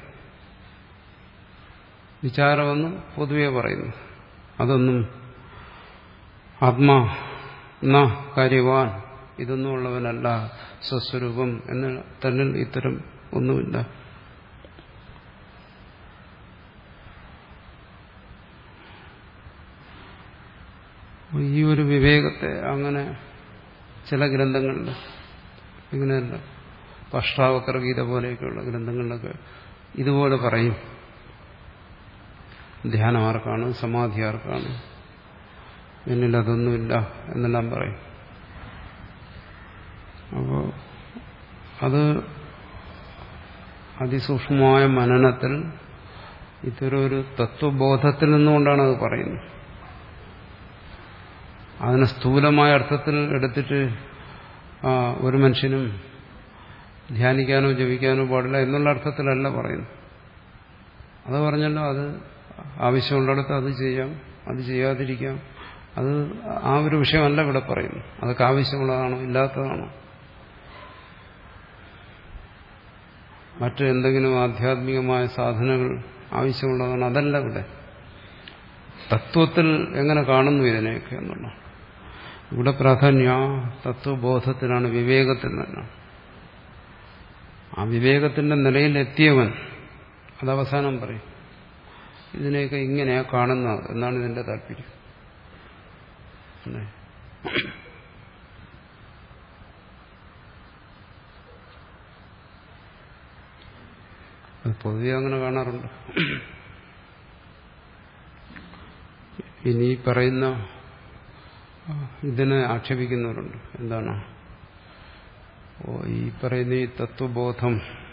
വിചാരമെന്ന് പൊതുവെ പറയുന്നു അതൊന്നും ആത്മാ ന കാര്യവാൻ ഇതൊന്നും ഉള്ളവനല്ല സ്വസ്വരൂപം എന്ന് തന്നിൽ ഇത്തരം ഒന്നുമില്ല ഈ ഒരു വിവേകത്തെ അങ്ങനെ ചില ഗ്രന്ഥങ്ങളിൽ ഇങ്ങനെയല്ല പഷ്ടാവക്ര ഗീത പോലെയൊക്കെയുള്ള ഗ്രന്ഥങ്ങളിലൊക്കെ ഇതുപോലെ പറയും ധ്യാനം ആർക്കാണ് സമാധി ആർക്കാണ് എന്നിൽ അതൊന്നുമില്ല എന്നെല്ലാം പറയും അപ്പോൾ അത് അതിസൂക്ഷ്മമായ മനനത്തിൽ ഇത്തരം ഒരു തത്വബോധത്തിൽ നിന്നുകൊണ്ടാണ് അത് പറയുന്നത് അതിനെ സ്ഥൂലമായ അർത്ഥത്തിൽ എടുത്തിട്ട് ഒരു മനുഷ്യനും ധ്യാനിക്കാനോ ജപിക്കാനോ പാടില്ല എന്നുള്ള അർത്ഥത്തിലല്ല പറയുന്നത് അത് പറഞ്ഞല്ലോ അത് ആവശ്യമുള്ളിടത്ത് അത് ചെയ്യാം അത് ചെയ്യാതിരിക്കാം അത് ആ ഒരു വിഷയമല്ല ഇവിടെ പറയുന്നു അതൊക്കെ ആവശ്യമുള്ളതാണോ ഇല്ലാത്തതാണോ മറ്റു എന്തെങ്കിലും ആധ്യാത്മികമായ സാധനങ്ങൾ ആവശ്യമുള്ളതാണ് അതല്ല ഇവിടെ തത്വത്തിൽ എങ്ങനെ കാണുന്നു ഇതിനെയൊക്കെ എന്നുള്ള ഇവിടെ പ്രാധാന്യ തത്വബോധത്തിനാണ് വിവേകത്തിൽ തന്നെ ആ വിവേകത്തിന്റെ നിലയിലെത്തിയവൻ അത് അവസാനം പറയും ഇതിനെയൊക്കെ ഇങ്ങനെയാ കാണുന്നത് എന്നാണ് ഇതിന്റെ താല്പര്യം അല്ലേ അത് പൊതുവെ അങ്ങനെ കാണാറുണ്ട് ഇനി പറയുന്ന ഇതിനെ ആക്ഷേപിക്കുന്നവരുണ്ട് എന്താണ് ഓ ഈ പറയുന്ന ഈ തത്വബോധം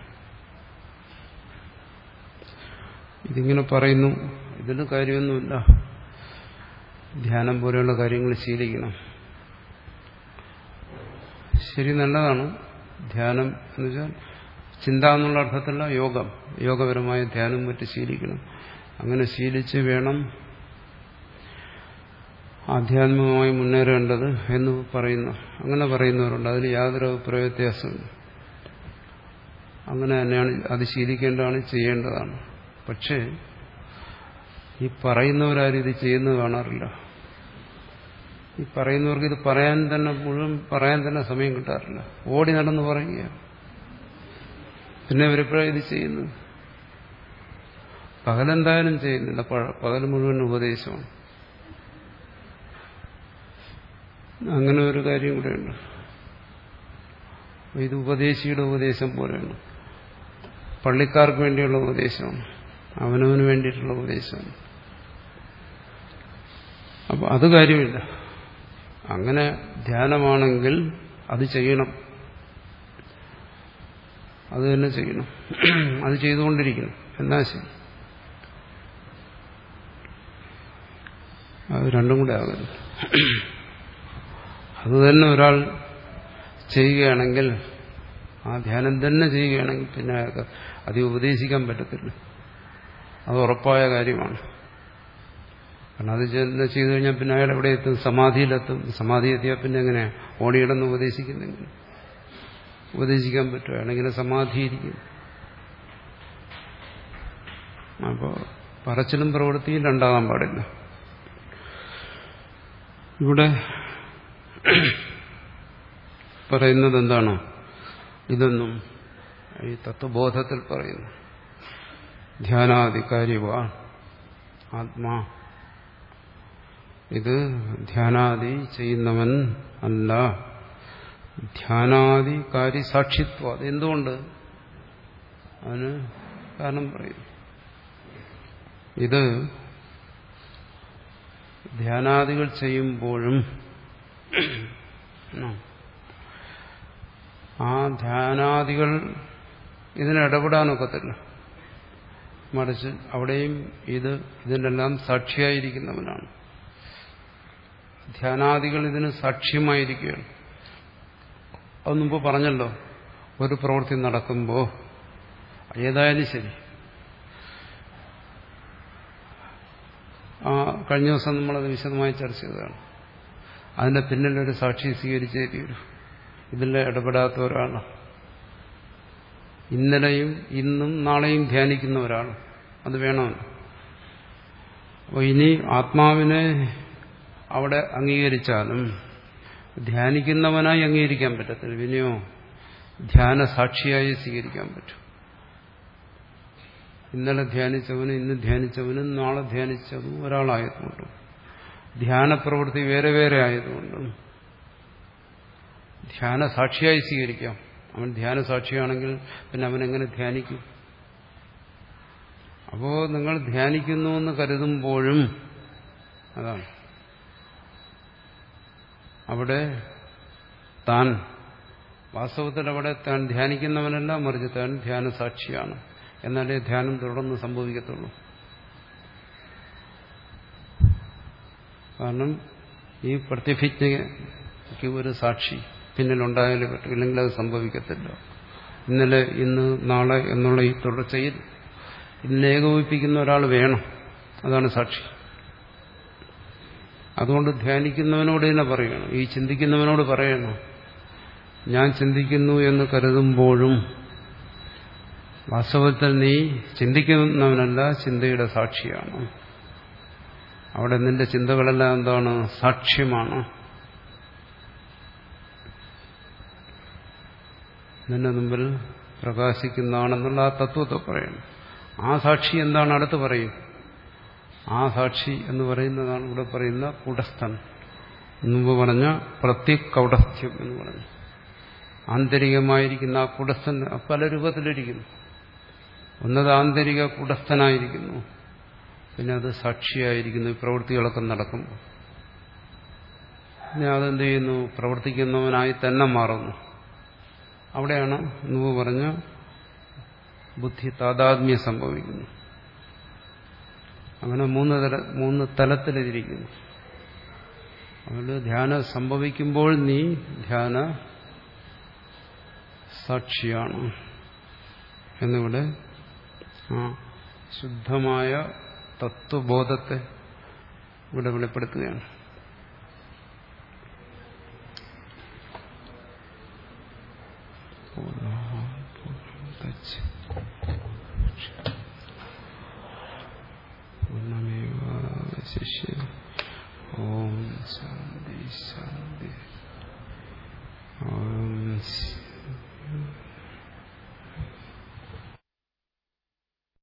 ഇതിങ്ങനെ പറയുന്നു ഇതിന് കാര്യമൊന്നുമില്ല ധ്യാനം പോലെയുള്ള കാര്യങ്ങൾ ശീലിക്കണം ശരി നല്ലതാണ് ധ്യാനം എന്ന് വെച്ചാൽ ചിന്ത എന്നുള്ള അർത്ഥത്തിലുള്ള യോഗം യോഗപരമായ ധ്യാനം മറ്റ് ശീലിക്കണം അങ്ങനെ ശീലിച്ച് വേണം ആധ്യാത്മികമായി മുന്നേറേണ്ടത് എന്ന് പറയുന്നു അങ്ങനെ പറയുന്നവരുണ്ട് അതിൽ യാതൊരു അഭിപ്രായ വ്യത്യാസമില്ല അങ്ങനെ തന്നെയാണ് അത് ശീലിക്കേണ്ടതാണ് ചെയ്യേണ്ടതാണ് പക്ഷേ ഈ പറയുന്നവരാരും ഇത് ചെയ്യുന്നത് കാണാറില്ല ഈ പറയുന്നവർക്ക് ഇത് പറയാൻ തന്നെ മുഴുവൻ പറയാൻ തന്നെ സമയം കിട്ടാറില്ല ഓടി നടന്ന് പറയുക പിന്നെ ഇവരെപ്പോഴാണ് ഇത് ചെയ്യുന്നത് പകലെന്തായാലും ചെയ്യുന്നില്ല പകൽ മുഴുവൻ ഉപദേശമാണ് അങ്ങനെ ഒരു കാര്യം കൂടെയുണ്ട് ഇത് ഉപദേശിയുടെ ഉപദേശം പോലെയാണ് പള്ളിക്കാർക്ക് വേണ്ടിയുള്ള ഉപദേശമാണ് അവനവന് വേണ്ടിയിട്ടുള്ള ഉപദേശമാണ് അപ്പൊ അത് കാര്യമില്ല അങ്ങനെ ധ്യാനമാണെങ്കിൽ അത് ചെയ്യണം അത് തന്നെ ചെയ്യണം അത് ചെയ്തുകൊണ്ടിരിക്കണം എന്നാ ശരി അത് രണ്ടും കൂടെ ആകരുത് അത് തന്നെ ഒരാൾ ചെയ്യുകയാണെങ്കിൽ ആ ധ്യാനം തന്നെ ചെയ്യുകയാണെങ്കിൽ പിന്നെ അയാൾക്ക് അത് ഉപദേശിക്കാൻ പറ്റത്തില്ല അത് ഉറപ്പായ കാര്യമാണ് കാരണം അത് ചെയ്തു കഴിഞ്ഞാൽ പിന്നെ അയാൾ എവിടെ എത്തും സമാധിയിലെത്തും സമാധി എത്തിയാൽ പിന്നെ എങ്ങനെ ഓടിയിടന്ന് ഉപദേശിക്കുന്നെങ്കിൽ ഉപദേശിക്കാൻ പറ്റുമോ അയാളിങ്ങനെ സമാധിയിരിക്കും അപ്പോൾ പറച്ചിലും പ്രവൃത്തിയും രണ്ടാകാൻ പാടില്ല ഇവിടെ പറയുന്നത് എന്താണ് ഇതൊന്നും ഈ തത്വബോധത്തിൽ പറയുന്നു ധ്യാനാധികാരിവ ആത്മാ ഇത് ധ്യാനാദി ചെയ്യുന്നവൻ അല്ല ധ്യാനാദികാരി സാക്ഷിത്വം അത് എന്തുകൊണ്ട് അതിന് കാരണം പറയും ഇത് ധ്യാനാദികൾ ചെയ്യുമ്പോഴും ആ ധ്യാനാദികൾ ഇതിനിടപെടാനൊക്കത്തില്ല മറിച്ച് അവിടെയും ഇത് ഇതിനെല്ലാം സാക്ഷിയായിരിക്കുന്നവനാണ് ധ്യാനാദികൾ ഇതിന് സാക്ഷ്യമായിരിക്കുകയാണ് അത് മുമ്പ് പറഞ്ഞല്ലോ ഒരു പ്രവൃത്തി നടക്കുമ്പോൾ ഏതായാലും ശരി ആ കഴിഞ്ഞ ദിവസം നമ്മളത് വിശദമായി ചർച്ച ചെയ്തതാണ് അതിന്റെ പിന്നിലൊരു സാക്ഷി സ്വീകരിച്ചേ തീരൂ ഇതിൽ ഇടപെടാത്ത ഒരാളാണ് ഇന്നലെയും ഇന്നും നാളെയും ധ്യാനിക്കുന്ന ഒരാൾ അത് വേണമല്ലോ അപ്പോൾ ഇനി ആത്മാവിനെ അവിടെ അംഗീകരിച്ചാലും ധ്യാനിക്കുന്നവനായി അംഗീകരിക്കാൻ പറ്റത്തില്ല പിന്നെയോ ധ്യാന സാക്ഷിയായി സ്വീകരിക്കാൻ പറ്റും ഇന്നലെ ധ്യാനിച്ചവനും ഇന്ന് ധ്യാനിച്ചവനും നാളെ ധ്യാനിച്ചതും ഒരാളായതുകൊണ്ടും ധ്യാനപ്രവൃത്തി വേറെ വേറെ ആയതുകൊണ്ടും ധ്യാന സാക്ഷിയായി സ്വീകരിക്കാം അവൻ ധ്യാന സാക്ഷിയാണെങ്കിൽ പിന്നെ അവനെങ്ങനെ ധ്യാനിക്കും അപ്പോ നിങ്ങൾ ധ്യാനിക്കുന്നു എന്ന് കരുതുമ്പോഴും അതാണ് അവിടെ താൻ വാസ്തവത്തിൽ അവിടെ താൻ ധ്യാനിക്കുന്നവനല്ല മറിച്ച് താൻ ധ്യാന സാക്ഷിയാണ് എന്നാലേ ധ്യാനം തുടർന്ന് സംഭവിക്കത്തുള്ളൂ കാരണം ഈ പ്രതിഭിജ്ഞയ്ക്ക് ഒരു സാക്ഷി പിന്നിലുണ്ടായാലേ പറ്റും ഇല്ലെങ്കിൽ അത് സംഭവിക്കത്തില്ല ഇന്നലെ ഇന്ന് നാളെ എന്നുള്ള ഈ തുടർച്ചയിൽ ഇതിനെ ഏകോപിപ്പിക്കുന്ന ഒരാൾ വേണം അതാണ് സാക്ഷി അതുകൊണ്ട് ധ്യാനിക്കുന്നവനോട് തന്നെ പറയണം ഈ ചിന്തിക്കുന്നവനോട് പറയണം ഞാൻ ചിന്തിക്കുന്നു എന്ന് കരുതുമ്പോഴും വാസ്തവത്തിൽ നീ ചിന്തിക്കുന്നവനല്ല ചിന്തയുടെ സാക്ഷിയാണ് അവിടെ നിന്റെ ചിന്തകളെല്ലാം എന്താണ് സാക്ഷ്യമാണ് നിന്റെ മുമ്പിൽ പ്രകാശിക്കുന്നതാണെന്നുള്ള ആ തത്വത്തെ പറയണം ആ സാക്ഷി എന്താണ് അടുത്ത് പറയും ആ സാക്ഷി എന്ന് പറയുന്നതാണ് ഇവിടെ പറയുന്ന കുടസ്ഥൻ മുമ്പ് പറഞ്ഞ പ്രത്യകൗടസ്ഥ്യം എന്ന് പറഞ്ഞു ആന്തരികമായിരിക്കുന്ന ആ കുടസ്ഥൻ പല രൂപത്തിലിരിക്കുന്നു ഒന്നത് ആന്തരിക കുടസ്ഥനായിരിക്കുന്നു പിന്നെ അത് സാക്ഷിയായിരിക്കുന്നു ഈ പ്രവൃത്തികളൊക്കെ നടക്കുമ്പോൾ പിന്നെ അതെന്ത് ചെയ്യുന്നു പ്രവർത്തിക്കുന്നവനായി തന്നെ മാറുന്നു അവിടെയാണ് മുമ്പ് പറഞ്ഞ ബുദ്ധി താതാത്മ്യം സംഭവിക്കുന്നു അങ്ങനെ മൂന്ന് തല മൂന്ന് തലത്തിലിരിക്കുന്നു അതുകൊണ്ട് ധ്യാനം സംഭവിക്കുമ്പോൾ നീ ധ്യാന സാക്ഷിയാണ് എന്നിവിടെ ആ ശുദ്ധമായ തത്വബോധത്തെ ഇവിടെ വെളിപ്പെടുത്തുകയാണ് പൂർണ്ണമേവാശിഷ്യ ഓം ശാന്തി ശാന്തി ഓം